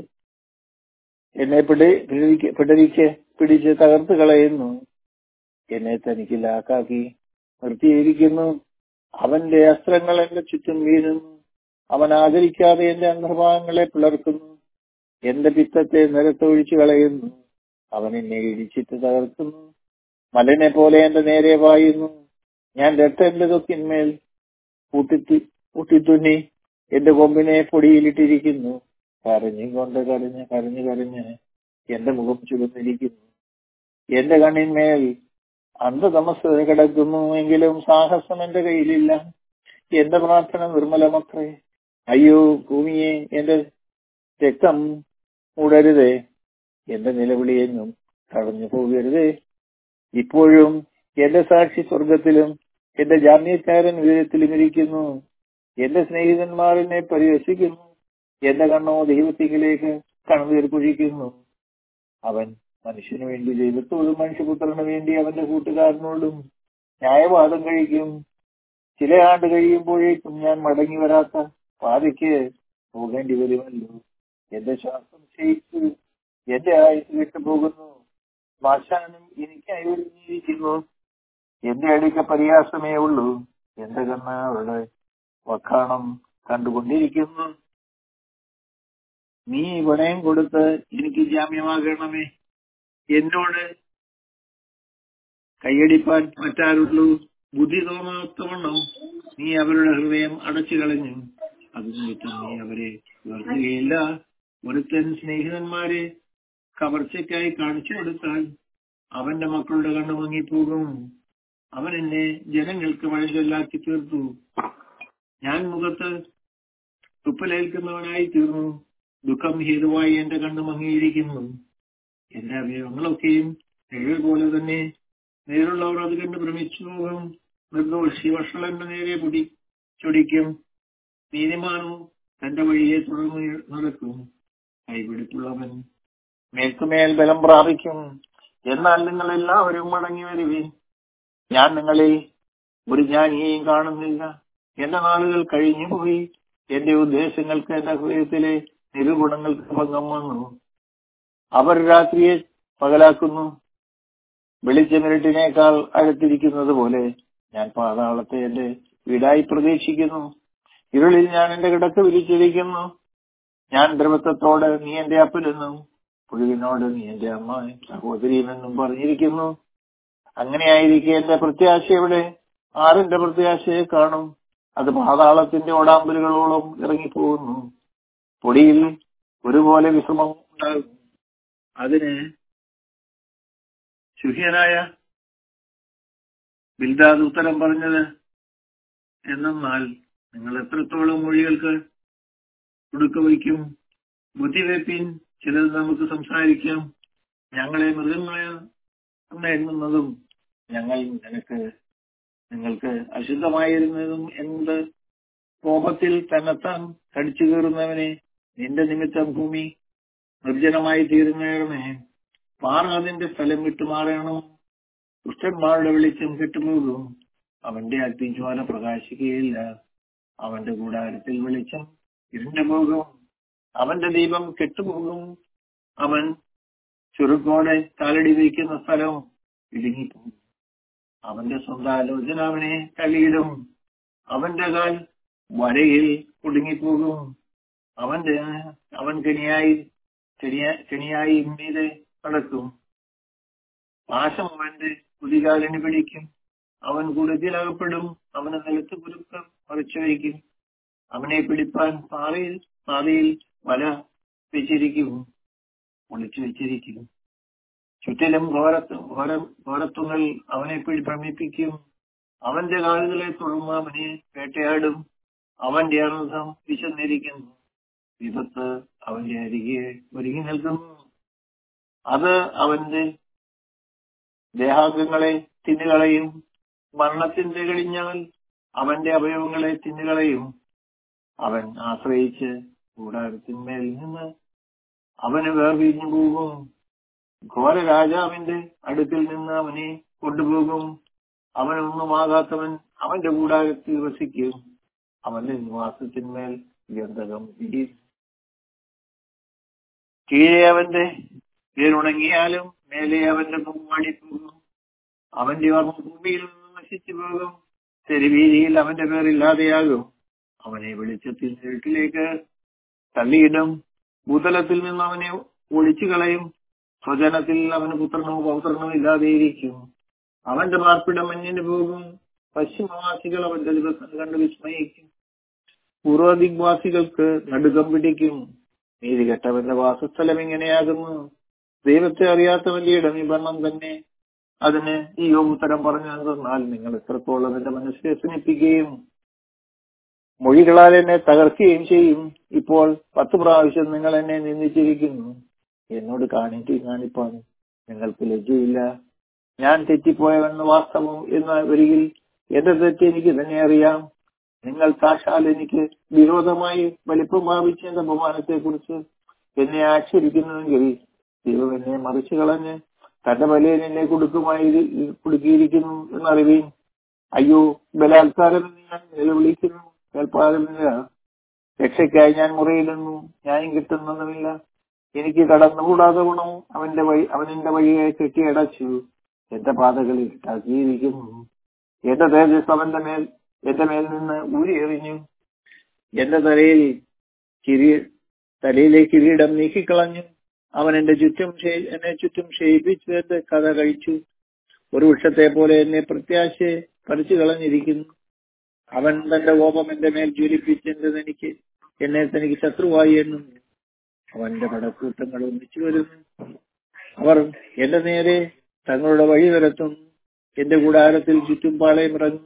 എന്നെ പിടി പിടരിക്ക് പിടിച്ച് തകർത്ത് കളയുന്നു എന്നെ തനിക്ക് ലാക്കാക്കി നിർത്തിയിരിക്കുന്നു അവന്റെ അസ്ത്രങ്ങൾ എന്റെ ചുറ്റും വീഴുന്നു അവൻ ആദരിക്കാതെ എന്റെ അന്തർഭാഗങ്ങളെ പിളർക്കുന്നു എന്റെ പിത്തത്തെ നിരത്തൊഴിച്ചു കളയുന്നു അവൻ എന്നെ ഇടിച്ചിട്ട് തകർക്കുന്നു മലനെ പോലെ എന്റെ നേരെ വായുന്നു ഞാൻ രക്തന്റെ തൊക്കിന്മേൽ കൂട്ടി കൂട്ടിത്തുന്നി എന്റെ കൊമ്പിനെ പൊടിയിലിട്ടിരിക്കുന്നു കരഞ്ഞുകൊണ്ട് കരഞ്ഞ് കരഞ്ഞു കരഞ്ഞ് എന്റെ മുഖം ചുവന്നിരിക്കുന്നു എന്റെ കണ്ണിന്മേൽ അന്ധതമസ് കിടക്കുന്നു എങ്കിലും സാഹസം എന്റെ കയ്യിലില്ല എന്റെ പ്രാർത്ഥന നിർമ്മലമത്രേ അയ്യോ ഭൂമിയെ എന്റെ രക്തം മൂടരുതേ എന്റെ നിലവിളിയെന്നും കടഞ്ഞു പോകരുതേ ഇപ്പോഴും എന്റെ സാക്ഷി സ്വർഗത്തിലും എന്റെ ജാമ്യക്കാരൻ ഉയരത്തിലും ഇരിക്കുന്നു എന്റെ സ്നേഹിതന്മാർ എന്നെ പരിഹസിക്കുന്നു എന്റെ കണ്ണോ ദൈവത്തിങ്കിലേക്ക് കണ്ണുനീർ കുഴിക്കുന്നു അവൻ മനുഷ്യന് വേണ്ടി ദൈവത്തോടും മനുഷ്യപുത്രന് വേണ്ടി അവന്റെ കൂട്ടുകാരനോടും ന്യായവാദം കഴിക്കും ചില ആണ്ട് കഴിയുമ്പോഴേക്കും ഞാൻ മടങ്ങി വരാത്ത പാതയ്ക്ക് പോകേണ്ടി വരുമല്ലോ എന്റെ ശ്വാസം ക്ഷയിച്ചു എന്റെ ആയുസ് വിട്ടുപോകുന്നു ശ്മശാനം എനിക്കായി ഒരുങ്ങിയിരിക്കുന്നു എന്റെ അടുക്ക പരിയാസമേ ഉള്ളൂ എന്റെ കണ്ണ് അവരുടെ വക്കാണം കണ്ടുകൊണ്ടിരിക്കുന്നു നീ വിണയം കൊടുത്ത് എനിക്ക് ജാമ്യമാകണമേ എന്നോട് കൈയടിപ്പാൻ മറ്റാരുള്ളൂ ബുദ്ധി തോന്നാത്തവണ്ണം നീ അവരുടെ ഹൃദയം അടച്ചു കളഞ്ഞു അത് നിമിത്തം നീ അവരെ വെറുക്കുകയില്ല ഒരുത്തൻ സ്നേഹിതന്മാരെ കവർച്ചയ്ക്കായി കാണിച്ചു കൊടുത്താൽ അവന്റെ മക്കളുടെ കണ്ണു മങ്ങിപ്പോകും അവൻ എന്നെ ജനങ്ങൾക്ക് വഴിചൊല്ലാക്കി തീർത്തു ഞാൻ മുഖത്ത് തുപ്പലേൽക്കുന്നവനായി തീർന്നു ദുഃഖം ഹേതുവായി എന്റെ കണ്ണു മങ്ങിയിരിക്കുന്നു എന്റെ അവയവങ്ങളൊക്കെയും നിഴൽ പോലെ തന്നെ നേരുള്ളവർ അത് കണ്ട് ഭ്രമിച്ചു പോകും നിർദോഷി വഷളന്റെ നേരെ പൊടി ചൊടിക്കും നീതിമാനോ തന്റെ വഴിയെ തുടർന്ന് നടക്കും കൈപിടിപ്പുള്ളവൻ മേൽക്കുമേൽ ബലം പ്രാപിക്കും എന്നാൽ നിങ്ങൾ എല്ലാവരും മടങ്ങി വരുവേ ഞാൻ നിങ്ങളെ ഒരു ജ്ഞാനിയെയും കാണുന്നില്ല എന്റെ നാളുകൾ കഴിഞ്ഞു പോയി എന്റെ ഉദ്ദേശങ്ങൾക്ക് എന്റെ ഹൃദയത്തിലെ നിരുഗുണങ്ങൾക്ക് ഭംഗം വന്നു അവർ രാത്രിയെ പകലാക്കുന്നു വെളിച്ചമിരട്ടിനേക്കാൾ അടുത്തിരിക്കുന്നത് പോലെ ഞാൻ പാതാളത്തെ എന്റെ വീടായി പ്രതീക്ഷിക്കുന്നു ഇരുളിൽ ഞാൻ എന്റെ കിടക്ക് വിരിച്ചിരിക്കുന്നു ഞാൻ ദ്രവത്വത്തോട് നീ എന്റെ അപ്പനെന്നും പുഴുവിനോട് നീ എന്റെ അമ്മ സഹോദരിയുമെന്നും പറഞ്ഞിരിക്കുന്നു അങ്ങനെയായിരിക്കെ എന്റെ പ്രത്യാശ എവിടെ ആരെന്റെ പ്രത്യാശയെ കാണും അത് പാതാളത്തിന്റെ ഓടാമ്പലുകളോളം ഇറങ്ങിപ്പോകുന്നു പൊടിയിൽ ഒരുപോലെ വിശ്രമം ഉണ്ടാകും അതിന് ശുഹ്യനായ ബിൽദാദ് ഉത്തരം പറഞ്ഞത് എന്നാൽ നിങ്ങൾ എത്രത്തോളം മൊഴികൾക്ക് കൊടുക്ക വയ്ക്കും ബുദ്ധിവെപ്പിൻ ചിലത് നമുക്ക് സംസാരിക്കാം ഞങ്ങളെ മൃഗങ്ങളെ എണ്ണുന്നതും ഞങ്ങൾ നിനക്ക് നിങ്ങൾക്ക് അശുദ്ധമായിരുന്നതും എന്ത് കോപത്തിൽ തന്നെത്താൻ കടിച്ചു കയറുന്നവനെ നിന്റെ നിമിത്തം ഭൂമി നിർജ്ജനമായി തീരുന്നവരുമേ പാറ അതിന്റെ സ്ഥലം വിട്ടുമാറണം ദുഷ്ടന്മാരുടെ വെളിച്ചം കെട്ടുപോകും അവന്റെ അഗ്നിജ്വാല പ്രകാശിക്കുകയില്ല അവന്റെ കൂടാരത്തിൽ വെളിച്ചം ഇരുണ്ടു പോകും അവന്റെ ദീപം കെട്ടുപോകും അവൻ ചുരുക്കോടെ കാലടി വയ്ക്കുന്ന സ്ഥലം ഇടുങ്ങിപ്പോകും അവന്റെ സ്വന്തം ആലോചന അവനെ തള്ളിയിടും അവന്റെ കാൽ വരയിൽ കുടുങ്ങിപ്പോകും അവന്റെ അവൻ കെണിയായി കെണിയായി മീതെ നടക്കും പാശം അവന്റെ കുതികാലിന് പിടിക്കും അവൻ കുടുക്കിലകപ്പെടും അവന് നിലത്ത് കുരുക്കം മറിച്ചു വയ്ക്കും അവനെ പിടിപ്പാൻ പാറയിൽ പാതയിൽ വല വെച്ചിരിക്കും ഒളിച്ചു വെച്ചിരിക്കും ചുറ്റിലും ഘോരത്ത് ഘോര ഘോരത്വങ്ങൾ അവനെ പിടി ഭ്രമിപ്പിക്കും അവന്റെ കാലുകളെ തുറന്ന് അവനെ വേട്ടയാടും അവന്റെ അനർത്ഥം വിശന്നിരിക്കുന്നു വിപത്ത് അവന്റെ അരികെ ഒരുങ്ങി നിൽക്കുന്നു അത് അവന്റെ ദേഹാംഗങ്ങളെ തിന്നുകളയും മരണത്തിന്റെ കഴിഞ്ഞാൽ അവന്റെ അവയവങ്ങളെ തിന്നുകളയും അവൻ ആശ്രയിച്ച് കൂടാരത്തിന്മേൽ നിന്ന് അവന് വേർപിരിഞ്ഞു പോകും ഘോര രാജാവിന്റെ അടുക്കിൽ നിന്ന് അവനെ കൊണ്ടുപോകും അവനൊന്നുമാകാത്തവൻ അവന്റെ കൂടാരത്തിൽ വസിക്കും അവന്റെ നിവാസത്തിന്മേൽ ഗന്ധകം ഇടി കീഴെ അവന്റെ വേരുണങ്ങിയാലും മേലെ അവന്റെ പൂവാടിപ്പോകും അവന്റെ ഓർമ്മ ഭൂമിയിൽ നിന്ന് നശിച്ചു പോകും തെരുവീതിയിൽ അവന്റെ പേരില്ലാതെയാകും അവനെ വെളിച്ചത്തിൽ ഇരുട്ടിലേക്ക് തള്ളിയിടും ഭൂതലത്തിൽ നിന്ന് അവനെ ഒളിച്ചു കളയും സ്വജനത്തിൽ അവന് പുത്രനോ പൗത്രനോ ഇല്ലാതെയിരിക്കും അവന്റെ പാർപ്പിടം മഞ്ഞിന് പോകും പശ്ചിമവാസികൾ അവന്റെ ദിവസം കണ്ട് വിസ്മയിക്കും പൂർവദിഗ്വാസികൾക്ക് നടുക്കം പിടിക്കും നീതി കെട്ടവന്റെ വാസസ്ഥലം എങ്ങനെയാകുന്നു ദൈവത്തെ അറിയാത്തവന്റെ ഇടനിബന്ധം തന്നെ അതിന് ഈ യോഗുത്തരം പറഞ്ഞു എന്നാൽ നിങ്ങൾ എത്രത്തോളം എന്റെ മനസ്സിനെ സ്നേഹിപ്പിക്കുകയും മൊഴികളാൽ എന്നെ തകർക്കുകയും ചെയ്യും ഇപ്പോൾ പത്ത് പ്രാവശ്യം നിങ്ങൾ എന്നെ നിന്ദിച്ചിരിക്കുന്നു എന്നോട് കാണിട്ട് കാണിപ്പാൻ നിങ്ങൾക്ക് ലജ്ജയില്ല ഞാൻ തെറ്റിപ്പോയവെന്ന് വാസ്തവം എന്ന ഒരികിൽ എന്റെ തെറ്റ് എനിക്ക് തന്നെ അറിയാം നിങ്ങൾ സാക്ഷാൽ എനിക്ക് വിരോധമായി വലിപ്പം ഭാവിച്ച എന്റെ അപമാനത്തെ കുറിച്ച് എന്നെ ആക്ഷേപിക്കുന്നുവെങ്കിൽ ദൈവം എന്നെ മറിച്ചു കളഞ്ഞ് തന്റെ ബലയിൽ എന്നെ കൊടുക്കുമായി കുടുക്കിയിരിക്കുന്നു എന്നറിവീൻ അയ്യോ ബലാത്കാരം എന്ന് ഞാൻ നിലവിളിക്കുന്നു കേൾപ്പാറുമില്ല രക്ഷയ്ക്കായി ഞാൻ മുറിയിടുന്നു ന്യായം കിട്ടുന്നതുമില്ല എനിക്ക് കടന്നുകൂടാതെ ഗുണം അവന്റെ വഴി അവനെന്റെ വഴിയെ കെട്ടിയടച്ചു എന്റെ പാതകളിൽ ഇട്ടാക്കിയിരിക്കുന്നു എന്റെ തേജസ് അവന്റെ മേൽ എന്റെ മേൽ നിന്ന് ഊരി എറിഞ്ഞു എന്റെ തലയിൽ കിരീ തലയിലെ കിരീടം നീക്കിക്കളഞ്ഞു അവൻ എന്റെ ചുറ്റും എന്നെ ചുറ്റും ക്ഷയിപ്പിച്ചു എന്റെ കഥ കഴിച്ചു ഒരു വൃക്ഷത്തെ പോലെ എന്നെ പ്രത്യാശയെ പറിച്ചു കളഞ്ഞിരിക്കുന്നു അവൻ തന്റെ കോപം എന്റെ മേൽ ജ്വലിപ്പിച്ചെന്നത് എനിക്ക് എന്നെ തനിക്ക് ശത്രുവായി എന്നും അവന്റെ പടക്കൂട്ടങ്ങൾ ഒന്നിച്ചു വരുന്നു അവർ എന്റെ നേരെ തങ്ങളുടെ വഴി നിരത്തുന്നു എന്റെ കൂടാരത്തിൽ ചുറ്റും പാളയം ഇറങ്ങുന്നു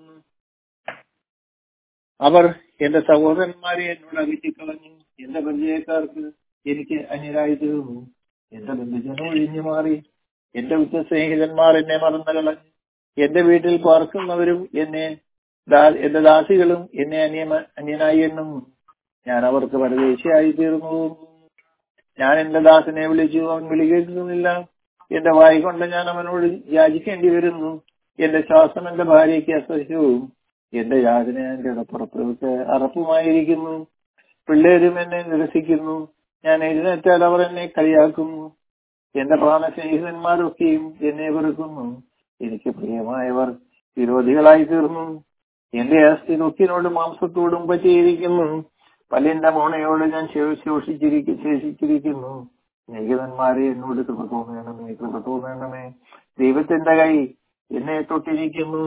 അവർ എന്റെ സഹോദരന്മാരെ എന്നോട് അകറ്റിക്കളഞ്ഞു എന്റെ പരിചയക്കാർക്ക് എനിക്ക് അന്യരായി തീർന്നു എന്റെ ബന്ധുജനം ഒഴിഞ്ഞു മാറി എന്റെ ഉച്ച സ്നേഹിതന്മാർ എന്നെ മറന്നു കളഞ്ഞു എന്റെ വീട്ടിൽ പാർക്കുന്നവരും എന്നെ എന്റെ ദാസികളും എന്നെ അന്യമ അന്യനായി എന്നും ഞാൻ അവർക്ക് പരദേശിയായി തീർന്നു ഞാൻ എന്റെ ദാസനെ വിളിച്ചു അവൻ വിളി കേൾക്കുന്നില്ല എന്റെ വായി കൊണ്ട് ഞാൻ അവനോട് യാചിക്കേണ്ടി വരുന്നു എന്റെ ശ്വാസം എന്റെ ഭാര്യയ്ക്ക് അസഹ്യവും എന്റെ യാതന എന്റെ ഇടപ്പുറപ്പുറത്ത് അറപ്പുമായിരിക്കുന്നു പിള്ളേരും എന്നെ നിരസിക്കുന്നു ഞാൻ എഴുന്നേറ്റാൽ അവർ എന്നെ കളിയാക്കുന്നു എന്റെ പ്രാണസ്നേഹിതന്മാരൊക്കെയും എന്നെ വെറുക്കുന്നു എനിക്ക് പ്രിയമായവർ വിരോധികളായി തീർന്നു എന്റെ അസ്ഥി തൊക്കിനോട് മാംസത്തോടും പറ്റിയിരിക്കുന്നു പല്ലിന്റെ മോണയോട് ഞാൻ ശോഷിച്ചിരിക്കും ശേഷിച്ചിരിക്കുന്നു സ്നേഹിതന്മാരെ എന്നോട് കൃപ തോന്നണമേ കൃപ തോന്നണമേ ദൈവത്തിന്റെ കൈ എന്നെ തൊട്ടിരിക്കുന്നു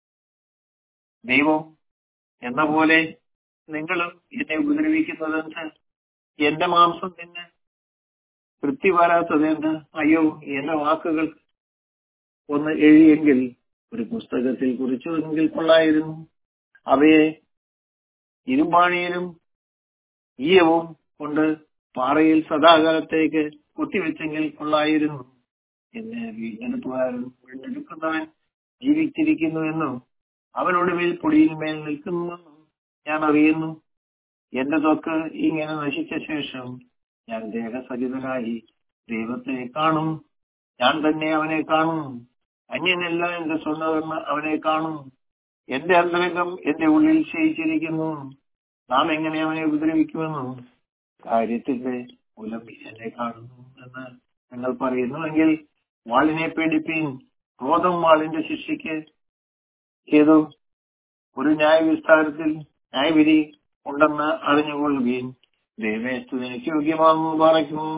ദൈവം എന്ന പോലെ നിങ്ങളും എന്നെ ഉപദ്രവിക്കുന്നതെന്ന് എന്റെ മാംസം തിന്ന് തൃപ്തി വരാത്തതെന്ത് അയ്യോ എന്റെ വാക്കുകൾ ഒന്ന് എഴുതിയെങ്കിൽ ഒരു പുസ്തകത്തിൽ കുറിച്ചുവെങ്കിൽ കൊള്ളായിരുന്നു അവയെ ഇരുമ്പാണിയിലും ഈയവും കൊണ്ട് പാറയിൽ സദാകാലത്തേക്ക് കൊത്തിവെച്ചെങ്കിൽ കൊള്ളായിരുന്നു എന്ന് വീണ്ടെടുപ്പുകാരൻ വീണ്ടെടുക്കുന്നവൻ ജീവിച്ചിരിക്കുന്നുവെന്നും അവനൊടുവിൽ പൊടിയിൽ മേൽ നിൽക്കുന്നുവെന്നും ഞാൻ അറിയുന്നു എന്റെ തൊക്ക് ഇങ്ങനെ നശിച്ച ശേഷം ഞാൻ ദേഹസഹിതനായി ദൈവത്തെ കാണും ഞാൻ തന്നെ അവനെ കാണും അന്യനല്ല എന്റെ സ്വന്തം അവനെ കാണും എന്റെ അന്തരംഗം എന്റെ ഉള്ളിൽ ക്ഷയിച്ചിരിക്കുന്നു നാം എങ്ങനെ അവനെ ഉപദ്രവിക്കുമെന്നും കാര്യത്തിന്റെ മൂലം എന്നെ കാണുന്നു എന്ന് നിങ്ങൾ പറയുന്നുവെങ്കിൽ വാളിനെ പേടിപ്പീൻ ക്രോധം വാളിന്റെ ശിക്ഷയ്ക്ക് ഏതോ ഒരു ന്യായവിസ്താരത്തിൽ ന്യായവിധി ഉണ്ടെന്ന് അറിഞ്ഞുകൊള്ളുകയും ദൈവമേസ്തു എനിക്ക് യോഗ്യമാണെന്ന് പറയുന്നു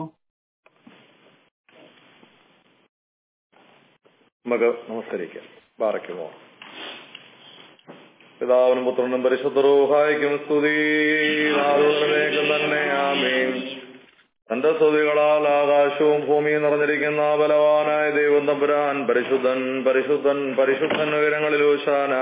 നമുക്ക് നമസ്കരിക്കാം ബാറയ്ക്കുമോ പിതാവിനും പുത്രനും പരിശുദ്ധരൂഹായിക്കും സ്തുതി നാഥുവിനേക്കും തന്നെ ആമീൻ തന്റെ സ്തുതികളാൽ ആകാശവും ഭൂമിയും നിറഞ്ഞിരിക്കുന്ന ബലവാനായ ദൈവം തമ്പുരാൻ പരിശുദ്ധൻ പരിശുദ്ധൻ പരിശുദ്ധൻ ഉയരങ്ങളിൽ ഊശാന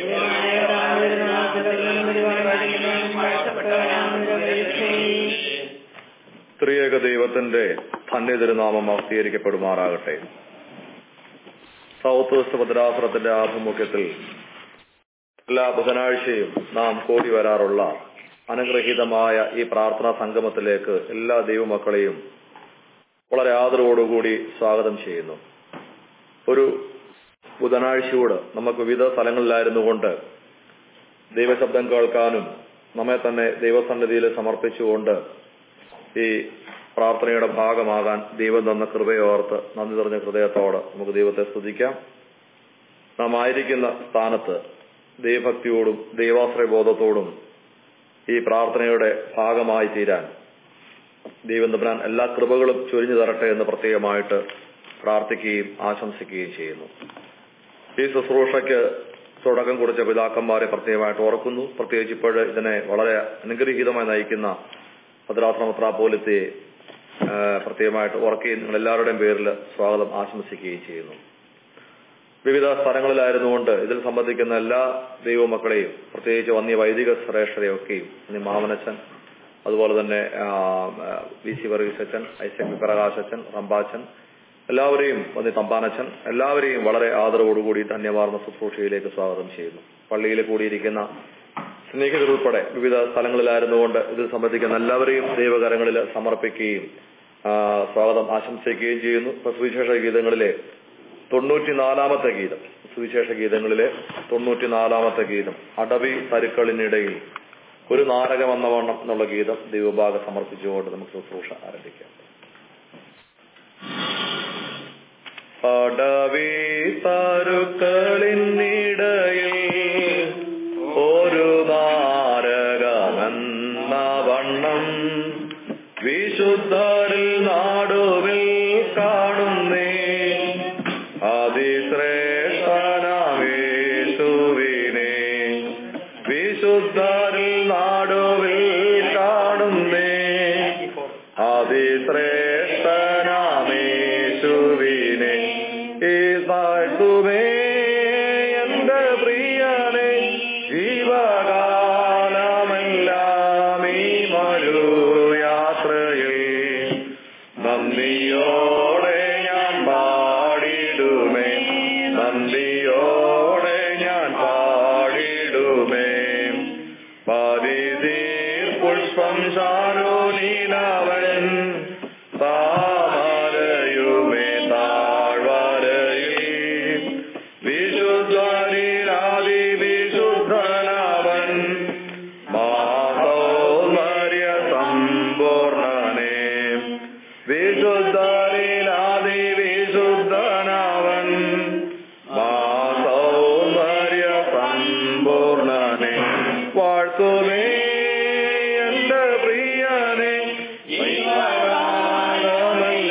ത്രിയേക ദൈവത്തിന്റെ ധന്യതിരുനാമം അവസ്ഥീകരിക്കപ്പെടുമാറാകട്ടെ സൗത്ത് വെസ്റ്റ് ഭദ്രാസനത്തിന്റെ ആഭിമുഖ്യത്തിൽ എല്ലാ ബുധനാഴ്ചയും നാം കൂടി വരാറുള്ള അനുഗ്രഹീതമായ ഈ പ്രാർത്ഥനാ സംഗമത്തിലേക്ക് എല്ലാ ദൈവമക്കളെയും വളരെ ആദരവോടുകൂടി സ്വാഗതം ചെയ്യുന്നു ഒരു ബുധനാഴ്ചയോട് നമുക്ക് വിവിധ സ്ഥലങ്ങളിലായിരുന്നുകൊണ്ട് ദൈവശബ്ദം കേൾക്കാനും നമ്മെ തന്നെ ദൈവസന്നിധിയിൽ സമർപ്പിച്ചുകൊണ്ട് ഈ പ്രാർത്ഥനയുടെ ഭാഗമാകാൻ ദൈവം തന്ന കൃപയോർത്ത് നന്ദി നിറഞ്ഞ ഹൃദയത്തോട് നമുക്ക് ദൈവത്തെ സ്തുതിക്കാം നാം ആയിരിക്കുന്ന സ്ഥാനത്ത് ദൈവഭക്തിയോടും ദൈവാശ്രയബോധത്തോടും ഈ പ്രാർത്ഥനയുടെ ഭാഗമായി തീരാൻ ദൈവം തമ്പുരാൻ എല്ലാ കൃപകളും ചൊരിഞ്ഞു തരട്ടെ എന്ന് പ്രത്യേകമായിട്ട് പ്രാർത്ഥിക്കുകയും ആശംസിക്കുകയും ചെയ്യുന്നു ഈ ശുശ്രൂഷയ്ക്ക് തുടക്കം കുറിച്ച പിതാക്കന്മാരെ പ്രത്യേകമായിട്ട് ഓർക്കുന്നു പ്രത്യേകിച്ച് ഇപ്പോൾ ഇതിനെ വളരെ അനുഗ്രഹീതമായി നയിക്കുന്ന ഭദ്രാശ്രമത്ര പോലത്തെ പ്രത്യേകമായിട്ട് ഓർക്കുകയും നിങ്ങൾ എല്ലാവരുടെയും പേരിൽ സ്വാഗതം ആശംസിക്കുകയും ചെയ്യുന്നു വിവിധ സ്ഥലങ്ങളിലായിരുന്നുകൊണ്ട് ഇതിൽ സംബന്ധിക്കുന്ന എല്ലാ ദൈവമക്കളെയും പ്രത്യേകിച്ച് വന്യ വൈദിക ശ്രേഷ്ഠരെയൊക്കെയും വന്യ മാമനച്ചൻ അതുപോലെ തന്നെ വി സി വർഗീസ് അച്ഛൻ ഐസക് വി പ്രകാശ് അച്ഛൻ റംബാച്ചൻ എല്ലാവരെയും വന്യ തമ്പാനച്ചൻ എല്ലാവരെയും വളരെ ആദരവോടുകൂടി ധന്യവാർന്ന ശുശ്രൂഷയിലേക്ക് സ്വാഗതം ചെയ്യുന്നു പള്ളിയിൽ കൂടിയിരിക്കുന്ന സ്നേഹിതരുൾപ്പെടെ വിവിധ സ്ഥലങ്ങളിലായിരുന്നുകൊണ്ട് ഇതിൽ സംബന്ധിക്കുന്ന എല്ലാവരെയും ദൈവകരങ്ങളിൽ സമർപ്പിക്കുകയും സ്വാഗതം ആശംസിക്കുകയും ചെയ്യുന്നു സുവിശേഷ ഗീതങ്ങളിലെ തൊണ്ണൂറ്റിനാലാമത്തെ ഗീതം സുവിശേഷ ഗീതങ്ങളിലെ തൊണ്ണൂറ്റിനാലാമത്തെ ഗീതം അടവി തരുക്കളിനിടയിൽ ഒരു നാടകം എന്ന വണ്ണം എന്നുള്ള ഗീതം ദൈവഭാഗം സമർപ്പിച്ചുകൊണ്ട് നമുക്ക് ശുശ്രൂഷ ആരംഭിക്കാം അടവി തരുക്കളിനിടയിൽ ഒരു നാരകമെന്ന വണ്ണം വിശുദ്ധരിൽ നാടുവിൽ കാണുന്നേ അതിശ്രേഷ്ഠനവേശുവിനെ വിശുദ്ധരിൽ നാടുവിൽ കാണുന്നേ അതിശ്രേഷ്ഠനാമേശുവിനെ ഈ താഴ്ത്തുമേ എന്റെ പ്രിയനെ ജീവകാലമെല്ലാം ഈ മരു യാത്രയിൽ നന്ദിയോടെ ഞാൻ പാടിടുമേ നന്ദിയോടെ ഞാൻ പാടിടുമേ പരിതീർ പുഷ്പം ശാരോനീലവൻ താമരയുമേ താഴ്വരയിൽ വിശുദ്ധരിലാതി വിശുദ്ധനവൻ മാസൗന്ദര്യ സമ്പൂർണനെ വിശുദ്ധരിലാതി വിശുദ്ധനവൻ മാസൗന്ദര്യ സമ്പൂർണനെ വാഴ്ത്തുമേ എന്റെ പ്രിയനെ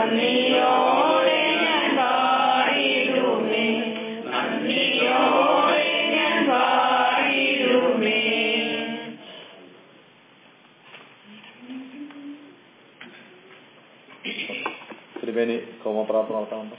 നന്ദിയോടെ ഞാൻ പാടിടുമേ നന്ദിയോടെ ഞാൻ പാടിടുമേ തിരുമേനി കോമപ്രാർത്ഥന നടത്താറുണ്ട്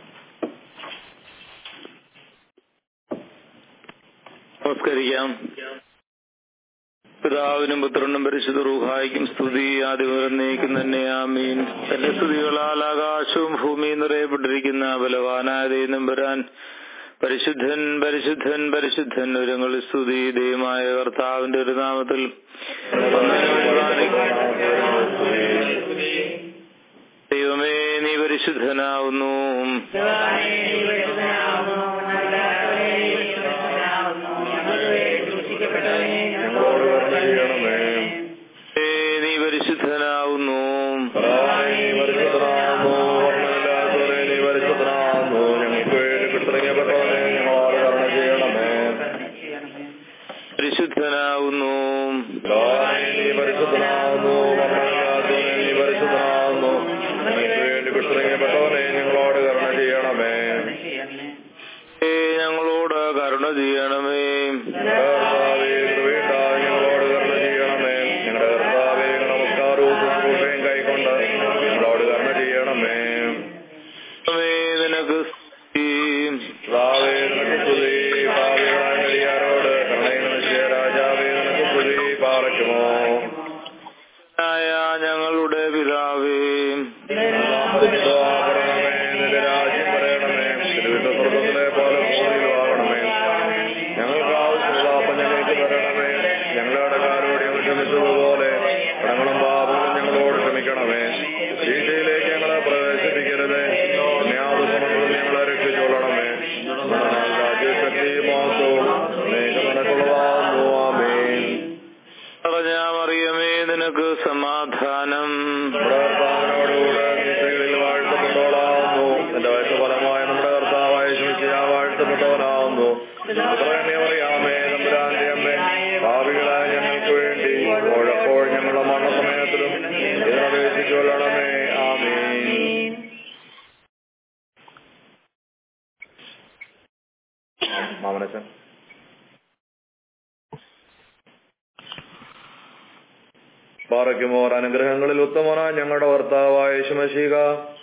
നമസ്കരിക്കാം പിതാവിനും പുത്രനും പരിശുദ്ധ റൂഹായിക്കും സ്തുതി ആദ്യം തന്നെ ആമീൻ തന്റെ സ്തുതികളാൽ ആകാശവും ഭൂമിയും നിറയപ്പെട്ടിരിക്കുന്ന ബലവാനായ ദൈവം വരാൻ പരിശുദ്ധൻ പരിശുദ്ധൻ പരിശുദ്ധൻ ഒരുങ്ങളിൽ സ്തുതി ദൈവമായ കർത്താവിന്റെ ഒരു നാമത്തിൽ ദൈവമേ നീ പരിശുദ്ധനാവുന്നു ഞങ്ങളോട് കരുണ ചെയ്യണമേ ഏ, നീ പരിശുദ്ധനാവുന്നു കർത്താവേ, നീ പരിശുദ്ധനാകുന്നു വർണ്ണമില്ലാത്തവരെ നീ പരിശുദ്ധനാകുന്നു ഞങ്ങൾക്ക് വേണ്ടി പിടിച്ചിറങ്ങപ്പെട്ടവനെ ഞങ്ങളോട് കരുണ ചെയ്യണമേ പരിശുദ്ധനാവുന്നു കർത്താവേ, നീ പരിശുദ്ധനാകുന്നു വർണ്ണമില്ലാത്തവരെ നീ പരിശുദ്ധനാകുന്നു ഞങ്ങൾക്ക് വേണ്ടി പിടിച്ചിറങ്ങപ്പെട്ടവനെ ഞങ്ങളോട് കരുണ ചെയ്യണമേ ഏ, ഞങ്ങളോട് കരുണ ചെയ്യണമേ കർത്താവേ, കൃപയുണ്ടായി ഞങ്ങളോട് കരുണ ചെയ്യണമേ ഞങ്ങളുടെ കർത്താവേ നമസ്കാരവും ശുശ്രൂഷയും കൈക്കൊണ്ട് ഞങ്ങളോട് കരുണ ചെയ്യണമേ ദൈവമേ, നിനക്ക് സ്തുതി. കർത്താവേ, നിനക്ക് സ്തുതി പാപികളായ നെടിയാരോട് കരുണയും നിശ്ചയ രാജാവേ നിനക്ക് സ്തുതി പാറയ്ക്കുമോ ആയ ഞങ്ങളുടെ പിതാവേ പരിശുദ്ധമാകണമേ നിന്റെ രാജ്യം വരയണമേ തിരുവിന്റെ സ്വർഗത്തിലെ പോലെ ഭൂമിയിലും ആകണമേ ഞങ്ങൾക്ക് ആവശ്യമുള്ള അപ്പം ഞങ്ങൾക്ക് തരണമേ ഞങ്ങളുടെ അടക്കാരോട് ഞങ്ങൾ ക്ഷമിച്ചതുപോലെ കടങ്ങളും പാപങ്ങളും ഞങ്ങളോട് ക്ഷമിക്കണമേ ശീശയിലേക്ക് ഞങ്ങളെ പ്രവേശിപ്പിക്കരുത് ന്യായസമങ്ങളിൽ ഞങ്ങളെ രക്ഷിച്ചോളണമേ രാജ്യശക്തി മാസവും അനേകം നിനക്കുള്ളതാകുന്നു ആമേൻ പറഞ്ഞ മറിയമേ നിനക്ക് സമാധാനം നമ്മുടെ കർത്താവിനോടുകൂടെ സ്ത്രീകളിൽ വാഴ്ത്തപ്പെട്ടവളാവുന്നു എന്റെ വയസ്സ് ഫലമായ നമ്മുടെ കർത്താവായ ശുചിയ വാഴ്ത്തപ്പെട്ടവനാവുന്നു പുത്രനെ അറിയാമേ നമ്പുരാന്റെ അമ്മേ ഭാവികളായ ഞങ്ങൾക്ക് വേണ്ടി ഓഴപ്പോൾ ഞങ്ങളുടെ മരണസമയത്തിലും ഇതിനപേക്ഷിച്ചു കൊള്ളണമേ ആമീൻ മാമനച്ചൻ പാറയ്ക്കുമോർ അനുഗ്രഹങ്ങളിൽ ഉത്തമനായ ഞങ്ങളുടെ ഭർത്താവായ ശുമശീക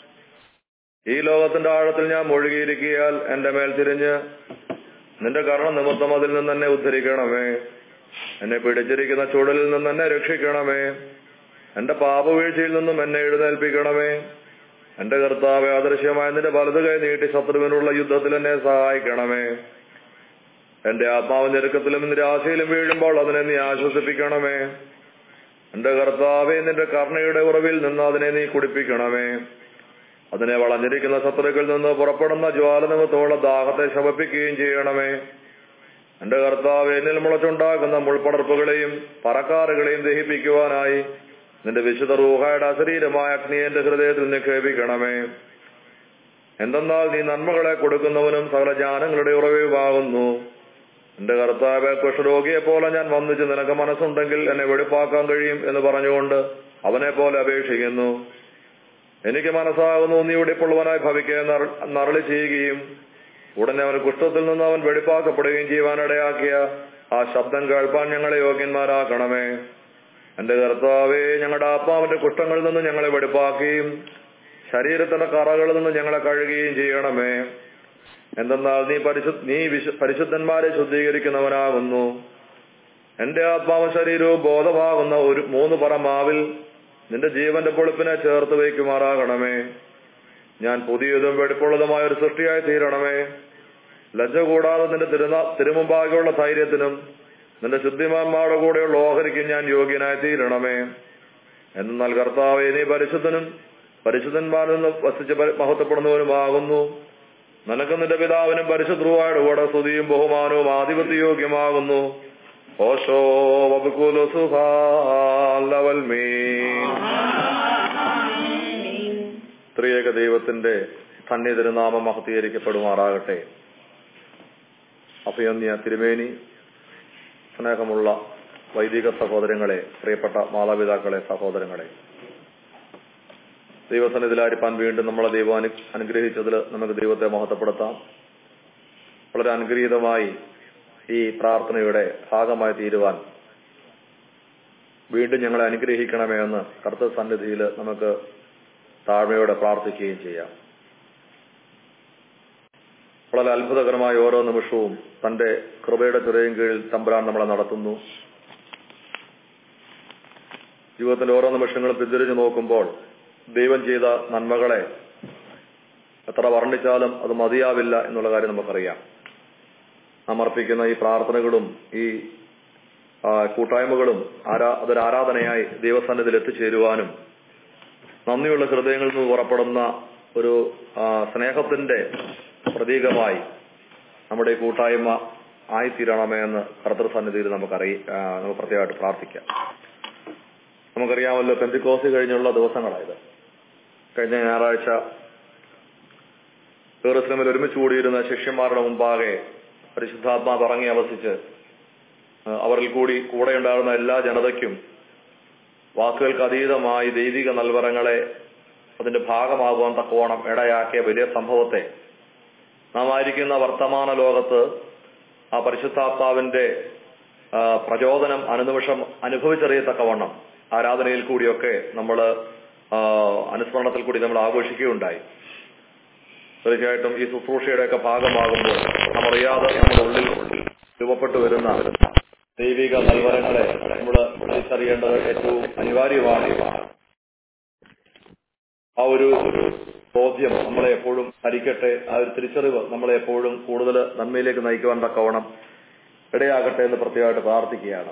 ഈ ലോകത്തിന്റെ ആഴത്തിൽ ഞാൻ മുഴുകിയിരിക്കിയാൽ എന്റെ മേൽ തിരിഞ്ഞ് നിന്റെ കർണ നിമിത്തം അതിൽ നിന്ന് എന്നെ ഉദ്ധരിക്കണമേ എന്നെ പിടിച്ചിരിക്കുന്ന ചുടലിൽ നിന്ന് എന്നെ രക്ഷിക്കണമേ എന്റെ പാപവീഴ്ചയിൽ നിന്നും എന്നെ എഴുന്നേൽപ്പിക്കണമേ എന്റെ കർത്താവെ അദൃശ്യമായ നിന്റെ വലതു കൈ നീട്ടി ശത്രുവിനുള്ള യുദ്ധത്തിൽ എന്നെ സഹായിക്കണമേ എന്റെ ആത്മാവ് ഞെരുക്കത്തിലും നിരാശയിലും വീഴുമ്പോൾ അതിനെ നീ ആശ്വസിപ്പിക്കണമേ എന്റെ കർത്താവെ നിന്റെ കർണയുടെ ഉറവിൽ നിന്ന് അതിനെ നീ കുടിപ്പിക്കണമേ അതിനെ വളഞ്ഞിരിക്കുന്ന ശത്രുക്കളിൽ നിന്ന് പുറപ്പെടുന്ന ജ്വാല നിമിത്തമുള്ള ദാഹത്തെ ശമിപ്പിക്കുകയും ചെയ്യണമേ എന്റെ കർത്താവ് എന്നിൽ മുളച്ചുണ്ടാകുന്ന മുൾപ്പടർപ്പുകളെയും പറക്കാറുകളെയും ദഹിപ്പിക്കുവാനായി നിന്റെ വിശുദ്ധ റൂഹായുടെ അശരീരമായ അഗ്നി എന്റെ ഹൃദയത്തിൽ നിക്ഷേപിക്കണമേ എന്തെന്നാൽ നീ നന്മകളെ കൊടുക്കുന്നവനും സകല ജ്ഞാനങ്ങളുടെ ഉറവിയുമാകുന്നു എന്റെ കർത്താവ് കുഷ്ഠരോഗിയെ പോലെ ഞാൻ വന്നിച്ച് നിനക്ക് മനസ്സുണ്ടെങ്കിൽ എന്നെ വെടിപ്പാക്കാൻ കഴിയും എന്ന് പറഞ്ഞുകൊണ്ട് അവനെ പോലെ അപേക്ഷിക്കുന്നു എനിക്ക് മനസ്സാകുന്നു നീ വെടിപ്പുള്ളവനായി ഭവിക്കുക നറളി ചെയ്യുകയും ഉടനെ അവൻ കുഷ്ഠത്തിൽ നിന്ന് അവൻ വെടിപ്പാക്കപ്പെടുകയും ചെയ്യുവാനിടയാക്കിയ ആ ശബ്ദം കേൾപ്പാൻ ഞങ്ങളെ യോഗ്യന്മാരാക്കണമേ എന്റെ കർത്താവേ ഞങ്ങളുടെ ആത്മാവിന്റെ കുഷ്ഠങ്ങളിൽ നിന്ന് ഞങ്ങളെ വെടിപ്പാക്കുകയും ശരീരത്തിന്റെ കറകളിൽ നിന്ന് ഞങ്ങളെ കഴുകുകയും ചെയ്യണമേ എന്തെന്നാൽ നീ പരിശു നീ വിശു പരിശുദ്ധന്മാരെ ശുദ്ധീകരിക്കുന്നവനാകുന്നു എന്റെ ആത്മാവും ശരീരവും ബോധമാകുന്ന ഒരു മൂന്ന് പറ മാവിൽ നിന്റെ ജീവന്റെ പൊളിപ്പിനെ ചേർത്ത് വയ്ക്കുമാറാകണമേ ഞാൻ പുതിയതും വെടിപ്പുള്ളതുമായ ഒരു സൃഷ്ടിയായി തീരണമേ ലജ്ജ കൂടാതെ നിന്റെ തിരുനാ തിരുമുമ്പാകെയുള്ള ധൈര്യത്തിനും നിന്റെ ശുദ്ധിമാന്മാരുടെ കൂടെയുള്ള ഓഹരിക്കും ഞാൻ യോഗ്യനായി തീരണമേ എന്നാൽ കർത്താവെ നീ പരിശുദ്ധനും പരിശുദ്ധന്മാരിൽ നിന്ന് വസിച്ച് പരി- മഹത്വപ്പെടുന്നവനുമാകുന്നു നിനക്ക് നിന്റെ പിതാവിനും പരിശുദ്ധവുമായുടെ കൂടെ സ്തുതിയും ബഹുമാനവും ആധിപത്യയോഗ്യമാകുന്നു ഓശോ വബുക്കുലു സുഹാലവൽമീൻ ത്രിയേക ദൈവത്തിന്റെ ധന്യ തിരുനാമം മഹത്തീകരിക്കപ്പെടുമാറാകട്ടെ അഭയന്യ തിരുമേനി സ്നേഹമുള്ള വൈദിക സഹോദരങ്ങളെ പ്രിയപ്പെട്ട മാതാപിതാക്കളെ സഹോദരങ്ങളെ ദൈവസന്നിധിയിലായിരിക്കാൻ വീണ്ടും നമ്മളെ ദൈവം അനു അനുഗ്രഹിച്ചതിൽ നമുക്ക് ദൈവത്തെ മഹത്വപ്പെടുത്താം വളരെ അനുഗ്രഹീതമായി ഈ പ്രാർത്ഥനയുടെ ഭാഗമായി തീരുവാൻ വീണ്ടും ഞങ്ങളെ അനുഗ്രഹിക്കണമേ എന്ന് കർത്തൃ സന്നിധിയിൽ നമുക്ക് താഴ്മയോടെ പ്രാർത്ഥിക്കുകയും ചെയ്യാം വളരെ അത്ഭുതകരമായ ഓരോ നിമിഷവും തന്റെ കൃപയുടെ ചെറിയ കീഴിൽ തമ്പുരാൻ നമ്മളെ നടത്തുന്നു ജീവിതത്തിന്റെ ഓരോ നിമിഷങ്ങളും പിന്തിരിഞ്ഞു നോക്കുമ്പോൾ ദൈവം ചെയ്ത നന്മകളെ എത്ര വർണ്ണിച്ചാലും അത് മതിയാവില്ല എന്നുള്ള കാര്യം നമുക്കറിയാം നാം അർപ്പിക്കുന്ന ഈ പ്രാർത്ഥനകളും ഈ ആ, കൂട്ടായ്മകളും ആരാ അതൊരു ആരാധനയായി ദൈവസന്നിധിയിൽ എത്തിച്ചേരുവാനും നന്ദിയുള്ള ഹൃദയങ്ങളിൽ നിന്ന് പുറപ്പെടുന്ന ഒരു ആ, സ്നേഹത്തിന്റെ പ്രതീകമായി നമ്മുടെ ഈ കൂട്ടായ്മ ആയിത്തീരണമേ എന്ന് കർത്തൃ സന്നിധിയിൽ നമുക്കറിയ ആ, നമുക്ക് പ്രത്യേകമായിട്ട് പ്രാർത്ഥിക്കാം നമുക്കറിയാമല്ലോ പെന്തിക്കോസ് കഴിഞ്ഞുള്ള ദിവസങ്ങളായത് കഴിഞ്ഞ ഞായറാഴ്ച ജെറുസലമിൽ ഒരുമിച്ച് കൂടിയിരുന്ന ശിഷ്യന്മാരുടെ മുമ്പാകെ പരിശുദ്ധാത്മാവ് ഇറങ്ങി അവസിച്ച് ആ, അവരിൽ കൂടി കൂടെ ഉണ്ടായിരുന്ന എല്ലാ ജനതയ്ക്കും വാക്കുകൾക്ക് അതീതമായി ദൈവിക നൽവരങ്ങളെ അതിന്റെ ഭാഗമാകുവാൻ തക്കവണ്ണം ഇടയാക്കിയ വലിയ സംഭവത്തെ നാം ആയിരിക്കുന്ന വർത്തമാന ലോകത്ത് ആ പരിശുദ്ധാത്മാവിന്റെ ആ, പ്രചോദനം അനുനിമിഷം അനുഭവിച്ചറിയത്തക്കവണ്ണം ആരാധനയിൽ കൂടിയൊക്കെ നമ്മൾ അനുസ്മരണത്തിൽ കൂടി നമ്മൾ ആഘോഷിക്കുകയുണ്ടായി തീർച്ചയായിട്ടും ഈ ശുശ്രൂഷയുടെയൊക്കെ ഭാഗമാകുമ്പോൾ നാം അറിയാതെ നമ്മുടെ ഉള്ളിൽ രൂപപ്പെട്ടു വരുന്ന ദൈവിക നൽവരങ്ങളെ നമ്മൾ തിരിച്ചറിയേണ്ടത് ഏറ്റവും അനിവാര്യമാണ് ആ ഒരു ബോധ്യം നമ്മളെ എപ്പോഴും ഭരിക്കട്ടെ ആ ഒരു തിരിച്ചറിവ് നമ്മളെ എപ്പോഴും കൂടുതൽ നന്മയിലേക്ക് നയിക്കുവാൻ തക്കവണ്ണം ഇടയാകട്ടെ എന്ന് പ്രത്യേകമായിട്ട് പ്രാർത്ഥിക്കുകയാണ്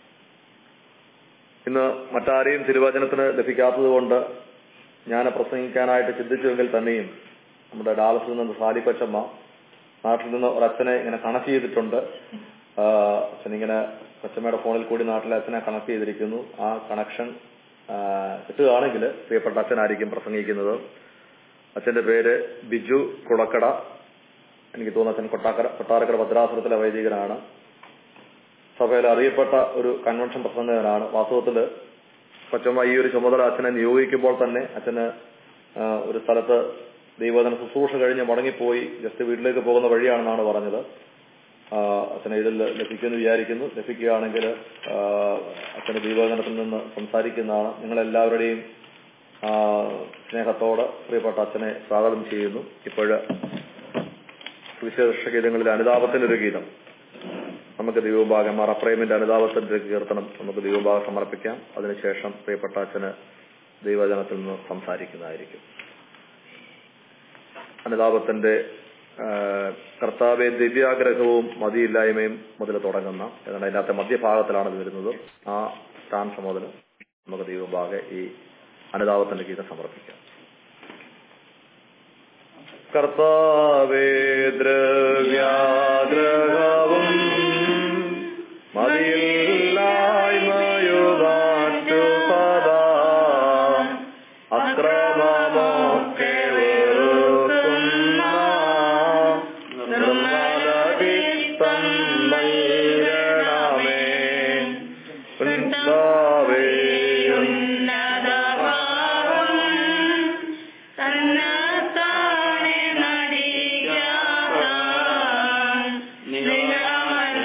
ഇന്ന് മറ്റാരെയും തിരുവചനത്തിന് ലഭിക്കാത്തത് കൊണ്ട് ഞാൻ പ്രസംഗിക്കാനായിട്ട് ചിന്തിച്ചുവെങ്കിൽ തന്നെയും നമ്മുടെ ഡാലസിൽ നിന്ന് സാലി കൊച്ചമ്മ നാട്ടിൽ നിന്ന് ഒരു അച്ഛനെ ഇങ്ങനെ കണക്ട് ചെയ്തിട്ടുണ്ട് ആ, അച്ഛനിങ്ങനെ കൊച്ചമ്മയുടെ ഫോണിൽ കൂടി നാട്ടിലെ അച്ഛനെ കണക്ട് ചെയ്തിരിക്കുന്നു ആ കണക്ഷൻ കിട്ടുകയാണെങ്കിൽ പ്രിയപ്പെട്ട അച്ഛനായിരിക്കും പ്രസംഗിക്കുന്നത് അച്ഛന്റെ പേര് ബിജു കുളക്കട എനിക്ക് തോന്നുന്നു അച്ഛൻ കൊട്ടാക്കര കൊട്ടാരക്കര ഭദ്രാസുരത്തിലെ വൈദികനാണ് സഭയിൽ അറിയപ്പെട്ട ഒരു കൺവെൻഷൻ പ്രസംഗകനാണ് വാസ്തവത്തില് കൊച്ചമ്മ ഈ ഒരു ചുമതല അച്ഛനെ നിയോഗിക്കുമ്പോൾ തന്നെ അച്ഛന് ആ, ഒരു സ്ഥലത്ത് ദൈവജന ശുശ്രൂഷ കഴിഞ്ഞ് മടങ്ങിപ്പോയി ജസ്റ്റ് വീട്ടിലേക്ക് പോകുന്ന വഴിയാണെന്നാണ് പറഞ്ഞത് ആ, അച്ഛനെ ഇതിൽ ലഭിക്കുമെന്ന് വിചാരിക്കുന്നു ലഭിക്കുകയാണെങ്കിൽ ആ, അച്ഛന് ദൈവജനത്തിൽ നിന്ന് സംസാരിക്കുന്നതാണ് നിങ്ങളെല്ലാവരുടെയും ആ, സ്നേഹത്തോടെ പ്രിയപ്പെട്ട അച്ഛനെ സ്വാഗതം ചെയ്യുന്നു ഇപ്പോഴ് സുവിശേഷ ഗീതങ്ങളിൽ അനുതാപത്തിന്റെ ഒരു ഗീതം നമുക്ക് ദൈവഭാഗം മറപ്രേമിന്റെ അനുതാപത്തിന്റെ ഒരു കീർത്തനം നമുക്ക് ദൈവഭാഗം സമർപ്പിക്കാം അതിനുശേഷം പ്രിയപ്പെട്ട അച്ഛന് ദൈവജനത്തിൽ നിന്ന് സംസാരിക്കുന്നതായിരിക്കും അനുതാപത്തിന്റെ ആ, കർത്താവെ ദിവ്യാഗ്രഹവും മതിയില്ലായ്മയും മുതൽ തുടങ്ങുന്ന ഏതാണ്ട് അതിനകത്തെ മധ്യഭാഗത്തിലാണ് ഇത് വരുന്നത് ആ സ്ഥാൻസ് മുതൽ നമുക്ക് ദൈവഭാഗെ ഈ അനുതാപത്തിന്റെ ഗീതം സമർപ്പിക്കാം കർത്താവേ ദ്രവ്യാഗ്രഹവും മതിയില്ലായ്മയുമാറ്റു സദാ അക്രമമൊക്കെ വെറുക്കുന്ന നിർമ്മലചിത്തം നൽകണമേ കർത്താവേ തന്നെത്താനെ നടിക്കാത്ത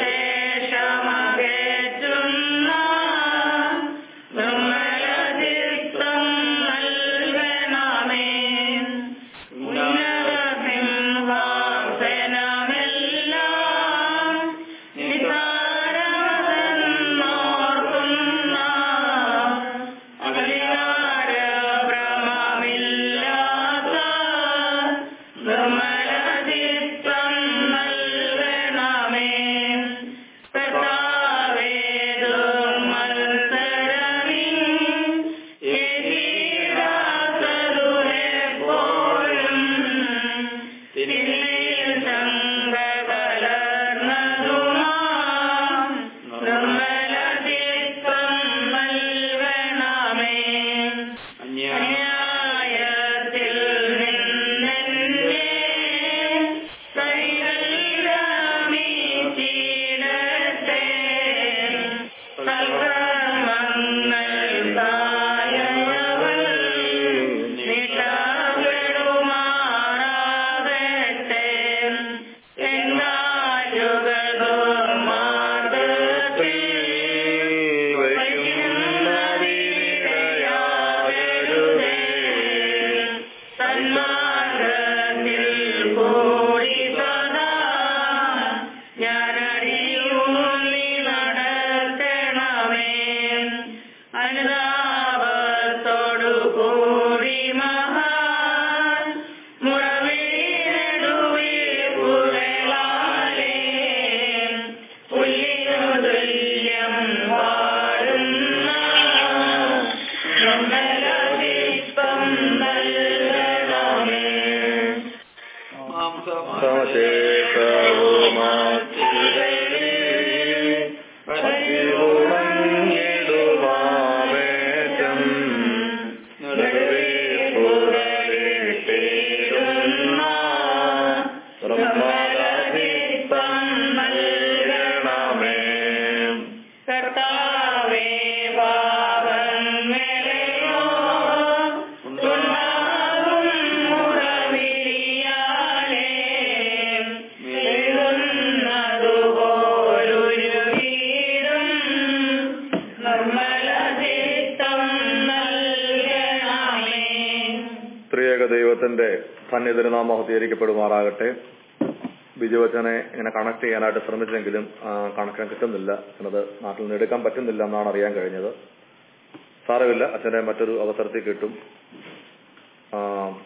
ദൈവത്തിന്റെ സന്നിധിന് നാം മഹത്തീകരിക്കപ്പെടുമാറാകട്ടെ ബിജുവച്ചനെ ഇങ്ങനെ കണക്ട് ചെയ്യാനായിട്ട് ശ്രമിച്ചെങ്കിലും കണക്ഷൻ കിട്ടുന്നില്ല എന്നത് നാട്ടിൽ നിന്ന് എടുക്കാൻ പറ്റുന്നില്ല എന്നാണ് അറിയാൻ കഴിഞ്ഞത് സാരമില്ല അച്ഛനെ മറ്റൊരു അവസരത്തിൽ കിട്ടും ആ,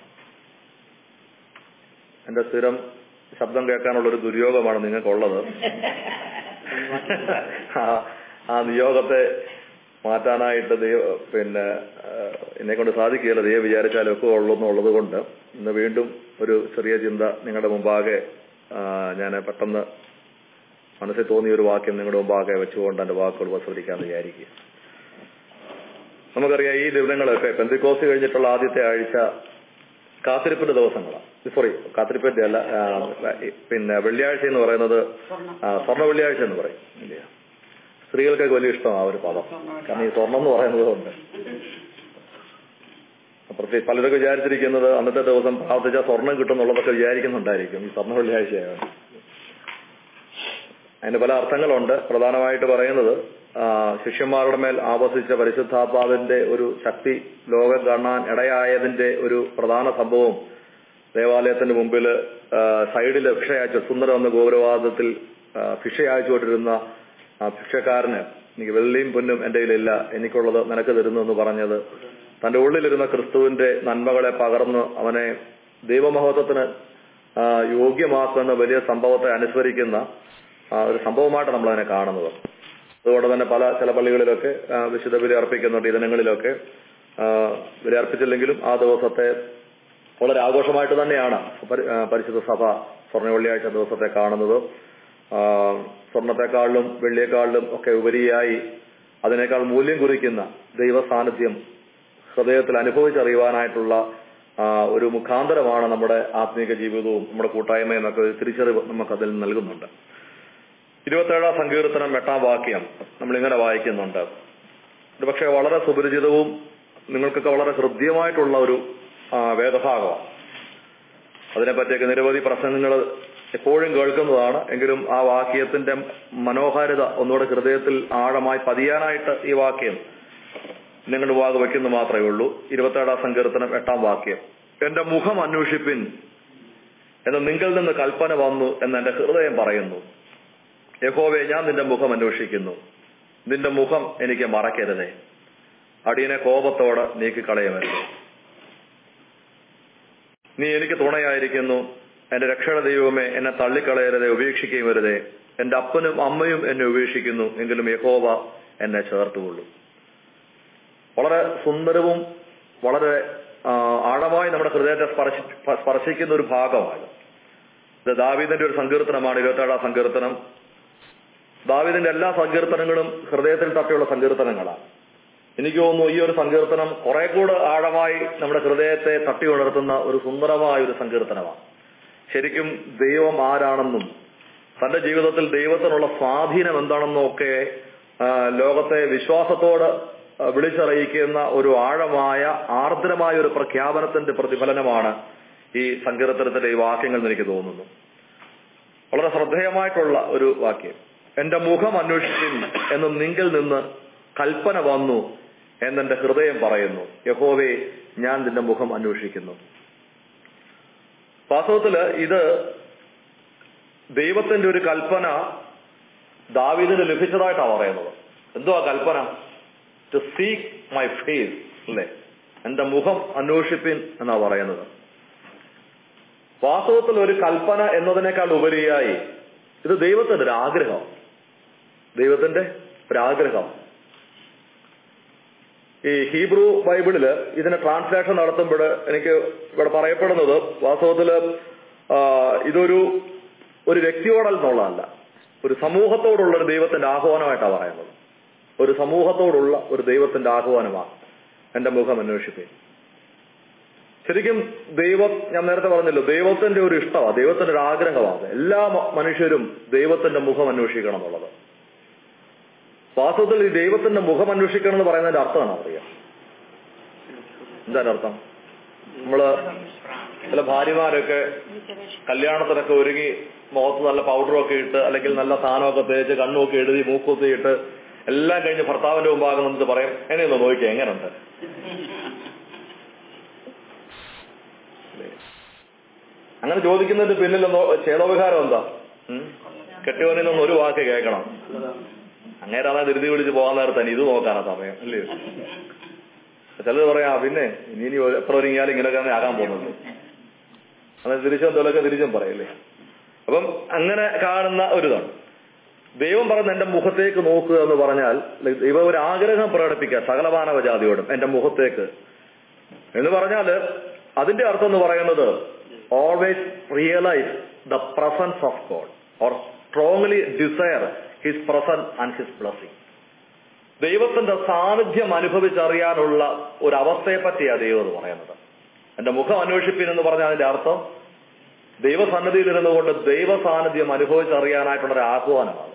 എന്റെ സ്ഥിരം ശബ്ദം കേൾക്കാനുള്ള ഒരു ദുര്യോഗമാണ് നിങ്ങൾക്കുള്ളത് ആ, ആ നിയോഗത്തെ മാറ്റാനായിട്ട് ദൈവ പിന്നെ എന്നെ കൊണ്ട് സാധിക്കുകയില്ല ദൈവം വിചാരിച്ചാലും ഒക്കെ ഉള്ളൂ എന്നുള്ളത് കൊണ്ട് ഇന്ന് വീണ്ടും ഒരു ചെറിയ ചിന്ത നിങ്ങളുടെ മുമ്പാകെ ഞാൻ പെട്ടെന്ന് മനസ്സിൽ തോന്നിയ ഒരു വാക്യം നിങ്ങളുടെ മുമ്പാകെ വെച്ചുകൊണ്ട് എന്റെ വാക്കുകൾ ഉപസ്വരിക്കാന്ന് വിചാരിക്കുക നമുക്കറിയാം ഈ ദിവസങ്ങളൊക്കെ പെന്തിക്കോസ് കഴിഞ്ഞിട്ടുള്ള ആദ്യത്തെ ആഴ്ച കാത്തിരിപ്പിന്റെ ദിവസങ്ങളാണ് സോറി കാത്തിരിപ്പിന്റെ അല്ല ആ, പിന്നെ വെള്ളിയാഴ്ച എന്ന് പറയുന്നത് ആ, സ്വർണ്ണ വെള്ളിയാഴ്ച എന്ന് പറയും ഇല്ല സ്ത്രീകൾക്കൊക്കെ വലിയ ഇഷ്ടമാണ് ആ ഒരു പദം കാരണം ഈ സ്വർണം എന്ന് പറയുന്നത് കൊണ്ട് പ്രത്യേകിച്ച് പലരൊക്കെ വിചാരിച്ചിരിക്കുന്നത് അന്നത്തെ ദിവസം പ്രാർത്ഥിച്ച സ്വർണം കിട്ടും എന്നുള്ളതൊക്കെ വിചാരിക്കുന്നുണ്ടായിരിക്കും ഈ സ്വർണ്ണ വെള്ളിയാഴ്ചയാണ് അതിന് പല അർത്ഥങ്ങളുണ്ട് പ്രധാനമായിട്ട് പറയുന്നത് ആ, ശിഷ്യന്മാരുടെ മേൽ ആവസിച്ച പരിശുദ്ധാത്മാവിന്റെ ഒരു ശക്തി ലോകം കാണാൻ ഇടയായതിന്റെ ഒരു പ്രധാന സംഭവം ദേവാലയത്തിന്റെ മുമ്പിൽ സൈഡിൽ ഭിക്ഷ അയച്ചു സുന്ദരം എന്ന ഗൗരവാദത്തിൽ ആ, ഭിക്ഷ അയച്ചുകൊണ്ടിരുന്ന ആ ഭിക്ഷക്കാരന് എനിക്ക് വെള്ളിയും പൊന്നും എന്റെ കയ്യിലില്ല എനിക്കുള്ളത് നിനക്ക് തരുന്നു എന്ന് പറഞ്ഞത് തന്റെ ഉള്ളിലിരുന്ന ക്രിസ്തുവിന്റെ നന്മകളെ പകർന്ന് അവനെ ദൈവമഹത്വത്തിന് ആ, യോഗ്യമാക്കുന്ന വലിയ സംഭവത്തെ അനുസ്മരിക്കുന്ന ആ, ഒരു സംഭവമായിട്ട് നമ്മൾ അതിനെ കാണുന്നത് അതുകൊണ്ട് തന്നെ പല ചില പള്ളികളിലൊക്കെ ആ, വിശുദ്ധ ബലി അർപ്പിക്കുന്നുണ്ട് ഈ ദിനങ്ങളിലൊക്കെ ആ, ബലി അർപ്പിച്ചില്ലെങ്കിലും ആ ദിവസത്തെ വളരെ ആഘോഷമായിട്ട് തന്നെയാണ് പരി- ആ, പരിശുദ്ധ സഭ സ്വർണ്ണ വെള്ളിയാഴ്ച ദിവസത്തെ കാണുന്നത് ആ, സ്വർണത്തെക്കാളിലും വെള്ളിയേക്കാളിലും ഒക്കെ ഉപരിയായി അതിനേക്കാൾ മൂല്യം കുറിക്കുന്ന ദൈവ സാന്നിധ്യം ഹൃദയത്തിൽ അനുഭവിച്ചറിയുവാനായിട്ടുള്ള ആ, ഒരു മുഖാന്തരമാണ് നമ്മുടെ ആത്മീക ജീവിതവും നമ്മുടെ കൂട്ടായ്മയും ഒക്കെ ഒരു തിരിച്ചറിവ് നമുക്ക് അതിൽ നൽകുന്നുണ്ട് ഇരുപത്തേഴാം സങ്കീർത്തനം എട്ടാം വാക്യം നമ്മൾ ഇങ്ങനെ വായിക്കുന്നുണ്ട് ഒരു പക്ഷേ വളരെ സുപരിചിതവും നിങ്ങൾക്കൊക്കെ വളരെ ഹൃദ്യമായിട്ടുള്ള ഒരു ആ, വേദഭാഗമാണ് അതിനെപ്പറ്റിയൊക്കെ നിരവധി പ്രസംഗങ്ങൾ എപ്പോഴും കേൾക്കുന്നതാണ് എങ്കിലും ആ വാക്യത്തിന്റെ മനോഹാരിത ഒന്നുകൂടെ ഹൃദയത്തിൽ ആഴമായി പതിയാനായിട്ട് ഈ വാക്യം നിങ്ങളുടെ വാഗ് വയ്ക്കുന്നു മാത്രമേ ഉള്ളൂ ഇരുപത്തേഴാം സങ്കീർത്തനം എട്ടാം വാക്യം എന്റെ മുഖം അന്വേഷിപ്പിൻ എന്ന് നിങ്ങളിൽ നിന്ന് കൽപ്പന വന്നു എന്ന് എന്റെ ഹൃദയം പറയുന്നു യഹോവെ ഞാൻ നിന്റെ മുഖം അന്വേഷിക്കുന്നു നിന്റെ മുഖം എനിക്ക് മറക്കരുതേ അടിയനെ കോപത്തോടെ നീക്കിക്കളയുമല്ലോ നീ എനിക്ക് തുണയായിരിക്കുന്നു എന്റെ രക്ഷയുടെ ദൈവമേ എന്നെ തള്ളിക്കളയരുതേ ഉപേക്ഷിക്കുകയും വരുതേ എന്റെ അപ്പനും അമ്മയും എന്നെ ഉപേക്ഷിക്കുന്നു എങ്കിലും യഹോവ എന്നെ ചേർത്തുകൊള്ളു വളരെ സുന്ദരവും വളരെ ആ, ആഴമായി നമ്മുടെ ഹൃദയത്തെ സ്പർശി സ്പർശിക്കുന്ന ഒരു ഭാഗമാണ് ഇത് ദാവീദിന്റെ ഒരു സങ്കീർത്തനമാണ് ഇരുപത്തേഴാം സങ്കീർത്തനം ദാവീദിന്റെ എല്ലാ സങ്കീർത്തനങ്ങളും ഹൃദയത്തിൽ തട്ടിയുള്ള സങ്കീർത്തനങ്ങളാണ് എനിക്ക് തോന്നുന്നു ഈ ഒരു സങ്കീർത്തനം കുറെ കൂടെ ആഴമായി നമ്മുടെ ഹൃദയത്തെ തട്ടി ഉണർത്തുന്ന ഒരു സുന്ദരമായ ഒരു സങ്കീർത്തനമാണ് ശരിക്കും ദൈവം ആരാണെന്നും തന്റെ ജീവിതത്തിൽ ദൈവത്തിനുള്ള സ്വാധീനം എന്താണെന്നും ഒക്കെ ആ, ലോകത്തെ വിശ്വാസത്തോട് ആ, വിളിച്ചറിയിക്കുന്ന ഒരു ആഴമായ ആർദ്രമായ ഒരു പ്രഖ്യാപനത്തിന്റെ പ്രതിഫലനമാണ് ഈ സങ്കീർത്തനത്തിന്റെ ഈ വാക്യങ്ങൾ എന്ന് എനിക്ക് തോന്നുന്നു വളരെ ശ്രദ്ധേയമായിട്ടുള്ള ഒരു വാക്യം എന്റെ മുഖം അന്വേഷിക്കും എന്ന് നിങ്കിൽ നിന്ന് കൽപ്പന വന്നു എന്നെന്റെ ഹൃദയം പറയുന്നു യഹോവേ ഞാൻ നിന്റെ മുഖം അന്വേഷിക്കുന്നു വാസ്തവത്തില് ഇത് ദൈവത്തിന്റെ ഒരു കൽപ്പന ദാവീദിന് ലഭിച്ചതായിട്ടാണ് പറയുന്നത് എന്തുവാ കൽപ്പന ടു സീക്ക് മൈ ഫേസ് അല്ലേ എന്റെ മുഖം അന്വേഷിപ്പിൻ എന്നാ പറയുന്നത് വാസ്തവത്തിൽ ഒരു കൽപ്പന എന്നതിനേക്കാൾ ഉപരിയായി ഇത് ദൈവത്തിന്റെ ഒരു ആഗ്രഹം ദൈവത്തിന്റെ ഒരു ആഗ്രഹം ഈ ഹീബ്രു ബൈബിളില് ഇതിന് ട്രാൻസ്ലേഷൻ നടത്തുമ്പോൾ എനിക്ക് ഇവിടെ പറയപ്പെടുന്നത് വാസ്തവത്തില് ആ, ഇതൊരു ഒരു വ്യക്തിയോടല്ലെന്നുള്ളതല്ല ഒരു സമൂഹത്തോടുള്ള ഒരു ദൈവത്തിന്റെ ആഹ്വാനമായിട്ടാണ് പറയുന്നത് ഒരു സമൂഹത്തോടുള്ള ഒരു ദൈവത്തിന്റെ ആഹ്വാനമാണ് എന്റെ മുഖം അന്വേഷിപ്പേ ശരിക്കും ദൈവം ഞാൻ നേരത്തെ പറഞ്ഞല്ലോ ദൈവത്തിന്റെ ഒരു ഇഷ്ടമാണ് ദൈവത്തിന്റെ ഒരു ആഗ്രഹമാണ് എല്ലാ മ- മനുഷ്യരും ദൈവത്തിന്റെ മുഖം അന്വേഷിക്കണം എന്നുള്ളത് വാസ്തവത്തിൽ ഈ ദൈവത്തിന്റെ മുഖം അന്വേഷിക്കണം എന്ന് പറയുന്നതിന്റെ അർത്ഥമാണ് അറിയാം എന്താണ് അർത്ഥം നമ്മള് ചില ഭാര്യമാരൊക്കെ കല്യാണത്തിനൊക്കെ ഒരുങ്ങി മുഖത്ത് നല്ല പൗഡറൊക്കെ ഇട്ട് അല്ലെങ്കിൽ നല്ല സാധനമൊക്കെ തേച്ച് കണ്ണുമൊക്കെ എഴുതി മൂക്കൊത്തി ഇട്ട് എല്ലാം കഴിഞ്ഞ് ഭർത്താവിന്റെ മുമ്പാകെ നിന്നിട്ട് പറയും എന്നെ ഒന്ന് നോക്കിയാ എങ്ങനെയുണ്ട് അങ്ങനെ ചോദിക്കുന്നതിന്റെ പിന്നിൽ എന്തോ ചേതോവികാരം എന്താ ഉം? കെട്ടിയവനിൽ നിന്ന് ഒരു വാക്ക് കേൾക്കണം അങ്ങേരെ അതാ ധൃതി പിടിച്ച് പോകാൻ നേരത്തെ ഇത് നോക്കാനാ സമയം അല്ലേ ചിലർ പറയാ പിന്നെ ഇനി ഇനി ഒരു- എത്ര ഒരുങ്ങിയാലും ഇങ്ങനെയൊക്കെ ആകാൻ പോകുന്നുണ്ട് അത് തിരിച്ചും എന്തെങ്കിലുമൊക്കെ തിരിച്ചും പറയല്ലേ അപ്പം അങ്ങനെ കാണുന്ന ഒരിതാണ് ദൈവം പറഞ്ഞ എന്റെ മുഖത്തേക്ക് നോക്കുക എന്ന് പറഞ്ഞാൽ ദൈവം ഒരു ആഗ്രഹം പ്രകടിപ്പിക്കുക സകലമാനവ ജാതിയോടും എന്റെ മുഖത്തേക്ക് എന്ന് പറഞ്ഞാല് അതിന്റെ അർത്ഥം എന്ന് പറയുന്നത് always realise the presence of God or strongly desire his presence and his blessing ദൈവത്തിന്റെ സാന്നിധ്യം അനുഭവിച്ചറിയാനുള്ള ഒരു അവസ്ഥയെ പറ്റിയാണ് ദൈവം എന്ന് പറയുന്നത് എന്റെ മുഖം അന്വേഷിപ്പിൻ എന്ന് പറഞ്ഞ അതിന്റെ അർത്ഥം ദൈവസന്നിധിയിൽ ഇരുന്നുകൊണ്ട് ദൈവ സാന്നിധ്യം അനുഭവിച്ചറിയാനായിട്ടുള്ള ഒരു ആഹ്വാനമാണ്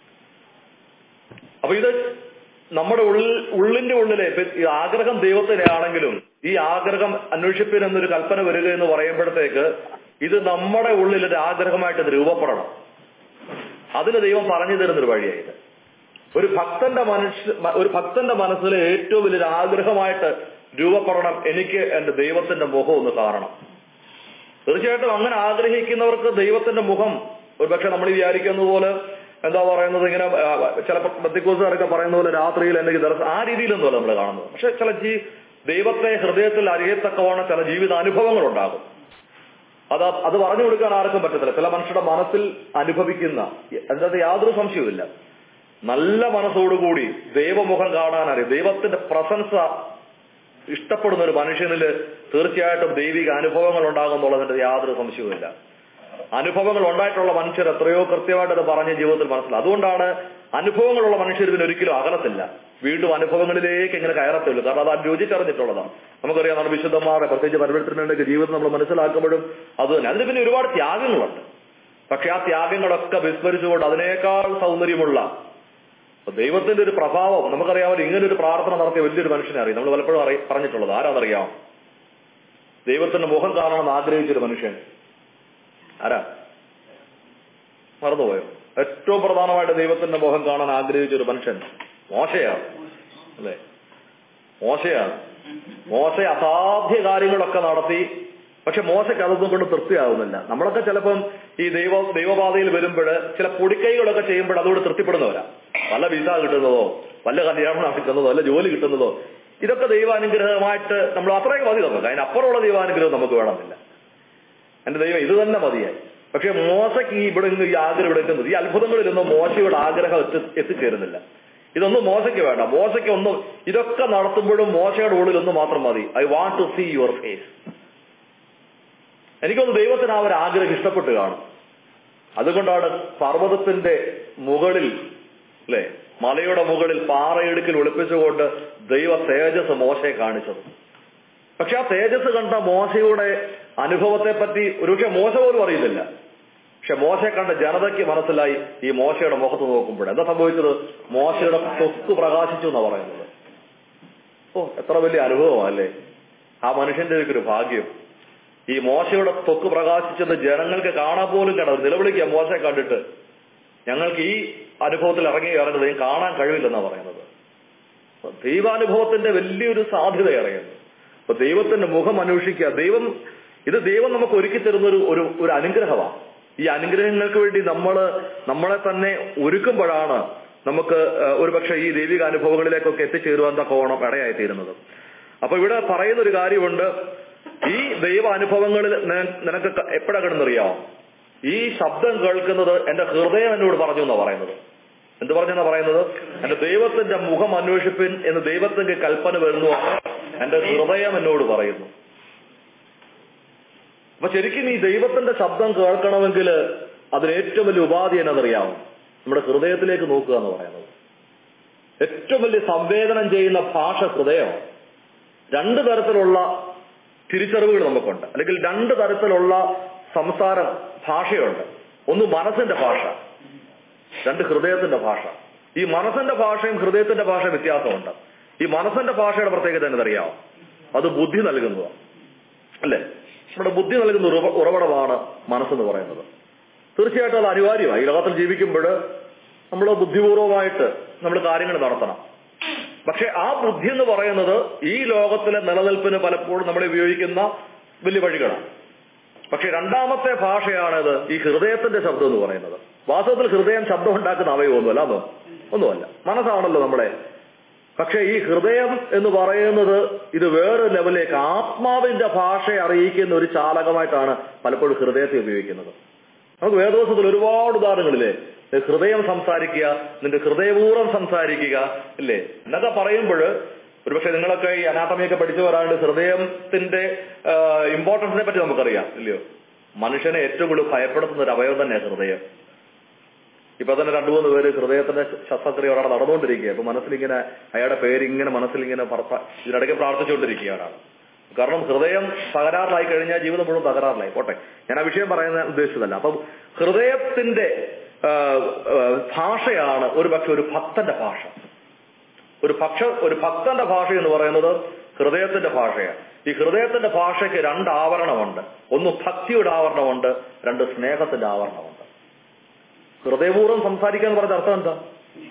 അപ്പൊ ഇത് നമ്മുടെ ഉള്ളിൽ ഉള്ളിന്റെ ഉള്ളിലെ ഇപ്പൊ ഈ ആഗ്രഹം ദൈവത്തിന്റെ ആണെങ്കിലും ഈ ആഗ്രഹം അന്വേഷിപ്പിൻ എന്നൊരു കൽപ്പന വരിക എന്ന് പറയുമ്പോഴത്തേക്ക് ഇത് നമ്മുടെ ഉള്ളിൽ ഒരു ആഗ്രഹമായിട്ട് ഇത് രൂപപ്പെടണം അതിന് ദൈവം പറഞ്ഞു തരുന്നൊരു വഴിയായത് ഒരു ഭക്തന്റെ മനുഷ്യ ഒരു ഭക്തന്റെ മനസ്സിലെ ഏറ്റവും വലിയൊരു ആഗ്രഹമായിട്ട് രൂപപ്പെടണം എനിക്ക് എന്റെ ദൈവത്തിന്റെ മുഖം ഒന്ന് കാണണം തീർച്ചയായിട്ടും അങ്ങനെ ആഗ്രഹിക്കുന്നവർക്ക് ദൈവത്തിന്റെ മുഖം ഒരുപക്ഷെ നമ്മൾ വിചാരിക്കുന്ന പോലെ എന്താ പറയുന്നത് ഇങ്ങനെ ആ, ചിലപ്പോൾ ബത്തിക്കോസുകാരൊക്കെ പറയുന്ന പോലെ രാത്രിയിൽ എനിക്ക് ദർശനം ആ രീതിയിലൊന്നുമല്ല നമ്മൾ കാണുന്നത് പക്ഷെ ചില ജീ ദൈവത്തെ ഹൃദയത്തിൽ അറിയത്തക്കവണ്ണം ചില ജീവിതാനുഭവങ്ങൾ ഉണ്ടാകും അത് അത് പറഞ്ഞു കൊടുക്കാൻ ആർക്കും പറ്റത്തില്ല ചില മനുഷ്യരുടെ മനസ്സിൽ അനുഭവിക്കുന്ന അതിനകത്ത് യാതൊരു സംശയവുമില്ല നല്ല മനസ്സോടുകൂടി ദൈവമുഖം കാണാനറിയും ദൈവത്തിന്റെ പ്രസൻസ ഇഷ്ടപ്പെടുന്ന ഒരു മനുഷ്യനിൽ തീർച്ചയായിട്ടും ദൈവിക അനുഭവങ്ങൾ ഉണ്ടാകുന്നുള്ളതിന്റെ യാതൊരു സംശയവുമില്ല അനുഭവങ്ങൾ ഉണ്ടായിട്ടുള്ള മനുഷ്യർ എത്രയോ കൃത്യമായിട്ട് അത് പറഞ്ഞ ജീവിതത്തിൽ മനസ്സിലാവും അതുകൊണ്ടാണ് അനുഭവങ്ങളുള്ള മനുഷ്യർ ഇതിന് ഒരിക്കലും അകലത്തില്ല വീണ്ടും അനുഭവങ്ങളിലേക്ക് ഇങ്ങനെ കയറത്തുള്ളൂ കാരണം അത് രുചിച്ചറിഞ്ഞിട്ടുള്ളതാണ് നമുക്കറിയാം നമ്മുടെ വിശുദ്ധന്മാരുടെ പ്രത്യേകിച്ച് പരിവർത്തനങ്ങളുടെ ജീവിതം നമ്മൾ മനസ്സിലാക്കുമ്പോഴും അത് തന്നെ അതിന് പിന്നെ ഒരുപാട് ത്യാഗങ്ങളുണ്ട് പക്ഷെ ആ ത്യാഗങ്ങളൊക്കെ വിസ്മരിച്ചുകൊണ്ട് അതിനേക്കാൾ സൗന്ദര്യമുള്ള അപ്പൊ ദൈവത്തിന്റെ ഒരു പ്രഭാവം നമുക്കറിയാമല്ലോ ഇങ്ങനെ ഒരു പ്രാർത്ഥന നടത്തിയ വലിയൊരു മനുഷ്യനെ അറിയാം നമ്മൾ പലപ്പോഴും അറിയ പറഞ്ഞിട്ടുള്ളത് ആരാന്നറിയാം ദൈവത്തിന്റെ മുഖം കാണണമെന്ന് ആഗ്രഹിച്ചൊരു മനുഷ്യൻ ആരാ മറന്നുപോയോ ഏറ്റവും പ്രധാനമായിട്ട് ദൈവത്തിന്റെ മുഖം കാണാൻ ആഗ്രഹിച്ച ഒരു മനുഷ്യൻ മോശയാണ് അല്ലേ മോശയാണ് മോശ അസാധ്യ കാര്യങ്ങളൊക്കെ നടത്തി പക്ഷെ മോശയ്ക്ക് അതൊന്നും കൊണ്ട് തൃപ്തിയാവുന്നില്ല നമ്മളൊക്കെ ചിലപ്പം ഈ ദൈവ ദൈവപാതയിൽ വരുമ്പോൾ ചില പൊടിക്കൈകളൊക്കെ ചെയ്യുമ്പോൾ അതോട് തൃപ്തിപ്പെടുന്നവരാ വല്ല വിസ കിട്ടുന്നതോ വല്ല കല്യാണം നടക്കുന്നതോ വല്ല ജോലി കിട്ടുന്നതോ ഇതൊക്കെ ദൈവാനുഗ്രഹമായിട്ട് നമ്മൾ അത്രയും മതി നമുക്ക് അതിനപ്പുറമുള്ള ദൈവാനുഗ്രഹം നമുക്ക് വേണമെന്നില്ല എന്റെ ദൈവം ഇത് തന്നെ മതിയായി പക്ഷെ മോശയ്ക്ക് ഈ ഇവിടെ നിന്ന് ഈ ആഗ്രഹം എടുക്കുന്നത് ഈ അത്ഭുതങ്ങളിലൊന്നും മോശയുടെ ആഗ്രഹം എത്തി എത്തിച്ചേരുന്നില്ല ഇതൊന്നും മോശയ്ക്ക് വേണ്ട മോശയ്ക്ക് ഒന്നും ഇതൊക്കെ നടത്തുമ്പോഴും മോശയുടെ ഉള്ളിൽ ഒന്ന് മാത്രം മതി I want to see your face എനിക്കൊന്ന് ദൈവത്തിന് ആ ഒരു ആഗ്രഹം ഇഷ്ടപ്പെട്ട് കാണും അതുകൊണ്ടാണ് പർവ്വതത്തിന്റെ മുകളിൽ അല്ലെ മലയുടെ മുകളിൽ പാറയിടുക്കിൽ ഒളിപ്പിച്ചുകൊണ്ട് ദൈവ തേജസ് മോശയെ കാണിച്ചത് പക്ഷെ ആ തേജസ് കണ്ട മോശയുടെ അനുഭവത്തെ പറ്റി ഒരുപക്ഷെ മോശ പോലും അറിയില്ല പക്ഷെ മോശയെ കണ്ട ജനതയ്ക്ക് മനസ്സിലായി ഈ മോശയുടെ മുഖത്ത് നോക്കുമ്പോൾ എന്താ സംഭവിച്ചത് മോശയുടെ തൊക്ക് പ്രകാശിച്ചു എന്നാ പറയുന്നത് ഓ എത്ര വലിയ അനുഭവമല്ലേ ആ മനുഷ്യന്റെ ഒരു ഭാഗ്യം ഈ മോശയുടെ തൊക്ക് പ്രകാശിച്ചത് ജനങ്ങൾക്ക് കാണാൻ പോലും കണ്ടത് നിലവിളിക്കുക മോശയെ കണ്ടിട്ട് ഞങ്ങൾക്ക് ഈ അനുഭവത്തിൽ ഇറങ്ങി ഇറങ്ങുന്നത് കാണാൻ കഴിവില്ലെന്നാ പറയുന്നത് അപ്പൊ ദൈവാനുഭവത്തിന്റെ വലിയൊരു സാധ്യത ഇറങ്ങുന്നു അപ്പൊ ദൈവത്തിന്റെ മുഖം അന്വേഷിക്കുക ദൈവം ഇത് ദൈവം നമുക്ക് ഒരുക്കി തരുന്ന ഒരു ഒരു ഒരു അനുഗ്രഹമാണ് ഈ അനുഗ്രഹങ്ങൾക്ക് വേണ്ടി നമ്മൾ നമ്മളെ തന്നെ ഒരുക്കുമ്പോഴാണ് നമുക്ക് ഏഹ്, ഒരുപക്ഷെ ഈ ദൈവിക അനുഭവങ്ങളിലേക്കൊക്കെ എത്തിച്ചേരുവാൻ തക്കോണം ഇടയായി തീരുന്നത് അപ്പൊ ഇവിടെ പറയുന്ന ഒരു കാര്യമുണ്ട് ഈ ദൈവ അനുഭവങ്ങളിൽ നി- നിനക്ക് എപ്പോഴാ കിടന്നറിയാമോ ഈ ശബ്ദം കേൾക്കുന്നത് എന്റെ ഹൃദയം എന്നോട് പറഞ്ഞു എന്നാ പറയുന്നത് എന്ത് പറഞ്ഞെന്നാ പറയുന്നത് എന്റെ ദൈവത്തിന്റെ മുഖം അന്വേഷിപ്പിൻ എന്ന് ദൈവത്തിന്റെ കൽപ്പന വരുന്നു എന്റെ ഹൃദയം എന്നോട് പറയുന്നു അപ്പൊ ശരിക്കും ഈ ദൈവത്തിന്റെ ശബ്ദം കേൾക്കണമെങ്കിൽ അതിന് ഏറ്റവും വലിയ ഉപാധി എന്നതറിയാവും നമ്മുടെ ഹൃദയത്തിലേക്ക് നോക്കുക എന്ന് പറയുന്നത് ഏറ്റവും വലിയ സംവേദനം ചെയ്യുന്ന ഭാഷ ഹൃദയമാണ് രണ്ട് തരത്തിലുള്ള തിരിച്ചറിവുകൾ നമുക്കുണ്ട് അല്ലെങ്കിൽ രണ്ട് തരത്തിലുള്ള സംസാരം ഭാഷയുണ്ട് ഒന്ന് മനസ്സിന്റെ ഭാഷ രണ്ട് ഹൃദയത്തിന്റെ ഭാഷ ഈ മനസ്സിന്റെ ഭാഷയും ഹൃദയത്തിന്റെ ഭാഷ വ്യത്യാസമുണ്ട് ഈ മനസ്സിന്റെ ഭാഷയുടെ പ്രത്യേകത എന്നതറിയാമോ അത് ബുദ്ധി നൽകുന്നതാണ് അല്ലേ നമ്മുടെ ബുദ്ധി നൽകുന്ന ഉറവ- ഉറവിടമാണ് മനസ്സെന്ന് പറയുന്നത് തീർച്ചയായിട്ടും അത് അനിവാര്യമാണ് ഈ ലോകത്തിൽ ജീവിക്കുമ്പോൾ നമ്മൾ ബുദ്ധിപൂർവമായിട്ട് നമ്മൾ കാര്യങ്ങൾ നടത്തണം പക്ഷെ ആ ബുദ്ധി എന്ന് പറയുന്നത് ഈ ലോകത്തിലെ നിലനിൽപ്പിന് പലപ്പോഴും നമ്മൾ ഉപയോഗിക്കുന്ന വലിയ വഴികളാണ് പക്ഷെ രണ്ടാമത്തെ ഭാഷയാണിത് ഈ ഹൃദയത്തിന്റെ ശബ്ദം എന്ന് പറയുന്നത് വാസ്തവത്തിൽ ഹൃദയം ശബ്ദം ഉണ്ടാക്കുന്ന അവയൊന്നുമല്ല അതോ ഒന്നുമല്ല മനസ്സാണല്ലോ നമ്മളെ പക്ഷെ ഈ ഹൃദയം എന്ന് പറയുന്നത് ഇത് വേറെ ലെവലിലേക്ക് ആത്മാവിന്റെ ഭാഷയെ അറിയിക്കുന്ന ഒരു ചാലകമായിട്ടാണ് പലപ്പോഴും ഹൃദയത്തെ ഉപയോഗിക്കുന്നത് നമുക്ക് വേദോസത്തിൽ ഒരുപാട് ഉദാഹരണങ്ങളില്ലേ ഹൃദയം സംസാരിക്കുക നിന്റെ ഹൃദയപൂർവ്വം സംസാരിക്കുക ഇല്ലേ എന്നൊക്കെ പറയുമ്പോൾ ഒരുപക്ഷെ നിങ്ങളൊക്കെ ഈ അനാട്ടമിയൊക്കെ പഠിച്ചവരാണ്ട് ഹൃദയത്തിന്റെ ഇമ്പോർട്ടൻസിനെ പറ്റി നമുക്കറിയാം ഇല്ലയോ മനുഷ്യനെ ഏറ്റവും കൂടുതൽ ഭയപ്പെടുത്തുന്ന ഒരു അവയവം തന്നെ ഹൃദയം ഇപ്പൊ തന്നെ രണ്ടു മൂന്ന് പേര് ഹൃദയത്തിന്റെ ശസ്ത്രക്രിയ ഒരാൾ നടന്നുകൊണ്ടിരിക്കുക അപ്പൊ മനസ്സിലിങ്ങനെ അയാളുടെ പേരിങ്ങനെ മനസ്സിലിങ്ങനെ പറ- ഇതിനിടയ്ക്ക് പ്രാർത്ഥിച്ചുകൊണ്ടിരിക്കുകയാണ് കാരണം ഹൃദയം തകരാറിലായി കഴിഞ്ഞാൽ ജീവിതം മുഴുവൻ തകരാറിലായി പോട്ടെ ഞാൻ ആ വിഷയം പറയുന്ന ഉദ്ദേശിച്ചതല്ല അപ്പം ഹൃദയത്തിന്റെ ആ, ആ, ഭാഷയാണ് ഒരു പക്ഷെ ഒരു ഭക്തന്റെ ഭാഷ ഒരു പക്ഷ ഒരു ഭക്തന്റെ ഭാഷ എന്ന് പറയുന്നത് ഹൃദയത്തിന്റെ ഭാഷയാണ് ഈ ഹൃദയത്തിന്റെ ഭാഷയ്ക്ക് രണ്ട് ആവരണമുണ്ട് ഒന്ന് ഭക്തിയുടെ ആവരണമുണ്ട് രണ്ട് സ്നേഹത്തിന്റെ ആവരണമുണ്ട് ഹൃദയപൂർവ്വം സംസാരിക്കുക എന്ന് പറഞ്ഞ അർത്ഥം എന്താ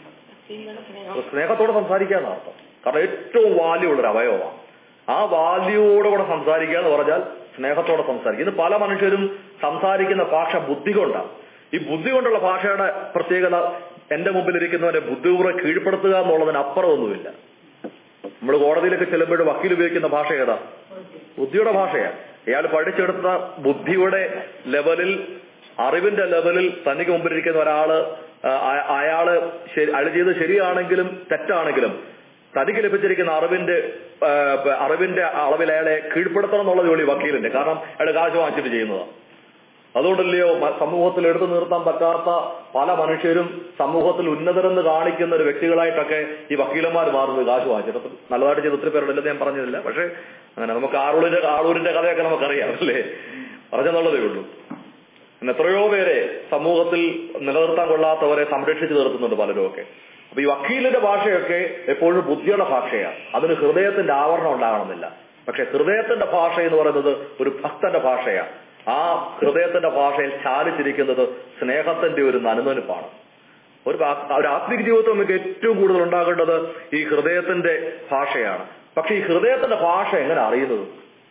സ്നേഹത്തോടെ സംസാരിക്കുക എന്ന അർത്ഥം കാരണം ഏറ്റവും വാല്യൂ ഉള്ളൊരു അവയവമാണ് ആ വാല്യൂയോടെ കൂടെ സംസാരിക്കുക എന്ന് പറഞ്ഞാൽ സ്നേഹത്തോടെ സംസാരിക്കുക ഇന്ന് പല മനുഷ്യരും സംസാരിക്കുന്ന ഭാഷ ബുദ്ധി കൊണ്ടാണ് ഈ ബുദ്ധി കൊണ്ടുള്ള ഭാഷയുടെ പ്രത്യേകത എന്റെ മുമ്പിൽ ഇരിക്കുന്നവരെ ബുദ്ധിപൂർവ്വം കീഴ്പ്പെടുത്തുക എന്നുള്ളതിനപ്പുറം ഒന്നുമില്ല നമ്മൾ കോടതിയിലൊക്കെ ചെല്ലുമ്പോൾ വക്കീൽ ഉപയോഗിക്കുന്ന ഭാഷ ഏതാ ബുദ്ധിയുടെ ഭാഷയാണ് ഇയാൾ പഠിച്ചെടുത്ത ബുദ്ധിയുടെ ലെവലിൽ അറിവിന്റെ ലെവലിൽ തനിക്ക് മുമ്പിലിരിക്കുന്ന ഒരാള് ആ, അയ- അയാള് ശരി അയാൾ ചെയ്തത് ശരിയാണെങ്കിലും തെറ്റാണെങ്കിലും തനിക്ക് ലഭിച്ചിരിക്കുന്ന അറിവിന്റെ ആ, അറിവിന്റെ അളവിൽ അയാളെ കീഴ്പ്പെടുത്തണം എന്നുള്ള ജോലി വക്കീലിന്റെ കാരണം അയാൾ കാശ് വാങ്ങിച്ചിട്ട് ചെയ്യുന്നതാണ് അതുകൊണ്ടല്ലയോ മ- സമൂഹത്തിൽ എടുത്തു നിർത്താൻ പറ്റാത്ത പല മനുഷ്യരും സമൂഹത്തിൽ ഉന്നതരെന്ന് കാണിക്കുന്ന ഒരു വ്യക്തികളായിട്ടൊക്കെ ഈ വക്കീലന്മാർ മാറുന്നത് കാശ് വാങ്ങിച്ചിട്ട് അത്ര നല്ലതായിട്ട് ചെയ്ത ഒത്തിരി പേരുണ്ടെന്ന് ഞാൻ പറഞ്ഞില്ല പക്ഷെ അങ്ങനെ നമുക്ക് ആറൂരിന്റെ ആളൂരിന്റെ കഥയൊക്കെ നമുക്കറിയാം അല്ലേ പറഞ്ഞെന്നുള്ളതേ ഉള്ളൂ പിന്നെ എത്രയോ പേരെ സമൂഹത്തിൽ നിലനിർത്താൻ കൊള്ളാത്തവരെ സംരക്ഷിച്ചു നിർത്തുന്നുണ്ട് പലരും ഒക്കെ അപ്പൊ ഈ വക്കീലിന്റെ ഭാഷയൊക്കെ എപ്പോഴും ബുദ്ധിയുടെ ഭാഷയാണ് അതിന് ഹൃദയത്തിന്റെ ആവരണം ഉണ്ടാകണമെന്നില്ല പക്ഷെ ഹൃദയത്തിന്റെ ഭാഷ എന്ന് പറയുന്നത് ഒരു ഭക്തന്റെ ഭാഷയാണ് ആ ഹൃദയത്തിന്റെ ഭാഷയിൽ ചാലിച്ചിരിക്കുന്നത് സ്നേഹത്തിന്റെ ഒരു നനുനനുപ്പാണ് ഒരു ആ- ഒരു ആത്മിക ജീവിതത്തിൽ നമുക്ക് ഏറ്റവും കൂടുതൽ ഉണ്ടാകേണ്ടത് ഈ ഹൃദയത്തിന്റെ ഭാഷയാണ് പക്ഷെ ഈ ഹൃദയത്തിന്റെ ഭാഷ എങ്ങനെ അറിയുന്നത്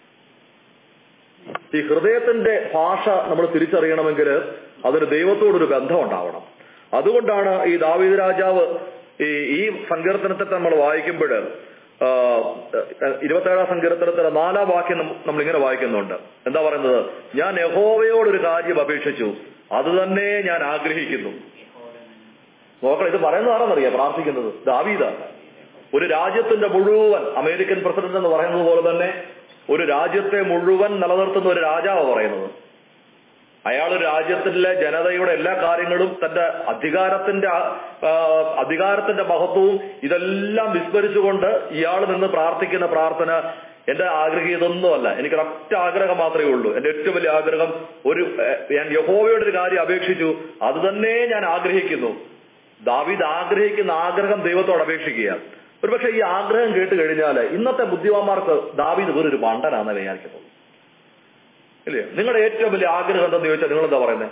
ഈ ഹൃദയത്തിന്റെ ഭാഷ നമ്മൾ തിരിച്ചറിയണമെങ്കിൽ അതിന് ദൈവത്തോടൊരു ബന്ധം ഉണ്ടാവണം അതുകൊണ്ടാണ് ഈ ദാവീദ് രാജാവ് ഈ ഈ സങ്കീർത്തനത്തെ നമ്മൾ വായിക്കുമ്പോൾ ഇരുപത്തേഴാം സങ്കീർത്തനത്തിലെ നാലാം വാക്യം നം- നമ്മൾ ഇങ്ങനെ വായിക്കുന്നുണ്ട് എന്താ പറയുന്നത് ഞാൻ യഹോവയോടൊരു കാര്യം അപേക്ഷിച്ചു അത് തന്നെ ഞാൻ ആഗ്രഹിക്കുന്നു നോക്കണം ഇത് പറയുന്നത് ആരാന്നറിയാം പ്രാർത്ഥിക്കുന്നത് ദാവീദ ഒരു രാജ്യത്തിന്റെ മുഴുവൻ അമേരിക്കൻ പ്രസിഡന്റ് എന്ന് പറയുന്നത് പോലെ തന്നെ ഒരു രാജ്യത്തെ മുഴുവൻ നിലനിർത്തുന്ന ഒരു രാജാവ് പറയുന്നത് അയാൾ ഒരു രാജ്യത്തിലെ ജനതയുടെ എല്ലാ കാര്യങ്ങളും തന്റെ അധികാരത്തിന്റെ ആ, ആ, അധികാരത്തിന്റെ മഹത്വവും ഇതെല്ലാം വിസ്മരിച്ചുകൊണ്ട് ഇയാൾ നിന്ന് പ്രാർത്ഥിക്കുന്ന പ്രാർത്ഥന എന്റെ ആഗ്രഹം ഇതൊന്നുമല്ല എനിക്ക് ഒറ്റ ആഗ്രഹം മാത്രമേ ഉള്ളൂ എന്റെ ഏറ്റവും വലിയ ആഗ്രഹം ഒരു ഏഹ്, ഞാൻ യഹോവയുടെ ഒരു കാര്യം അപേക്ഷിച്ചു അത് തന്നെ ഞാൻ ആഗ്രഹിക്കുന്നു ദാവീദ് ആഗ്രഹിക്കുന്ന ആഗ്രഹം ദൈവത്തോട് അപേക്ഷിക്കുക ഒരുപക്ഷെ ഈ ആഗ്രഹം കേട്ട് കഴിഞ്ഞാൽ ഇന്നത്തെ ബുദ്ധിമാന്മാർക്ക് ദാവീദ് വേറൊരു മണ്ടനാണെന്ന് വിചാരിക്കുന്നത് ഇല്ലേ നിങ്ങളുടെ ഏറ്റവും വലിയ ആഗ്രഹം എന്തെന്ന് ചോദിച്ചാൽ നിങ്ങൾ എന്താ പറയുന്നത്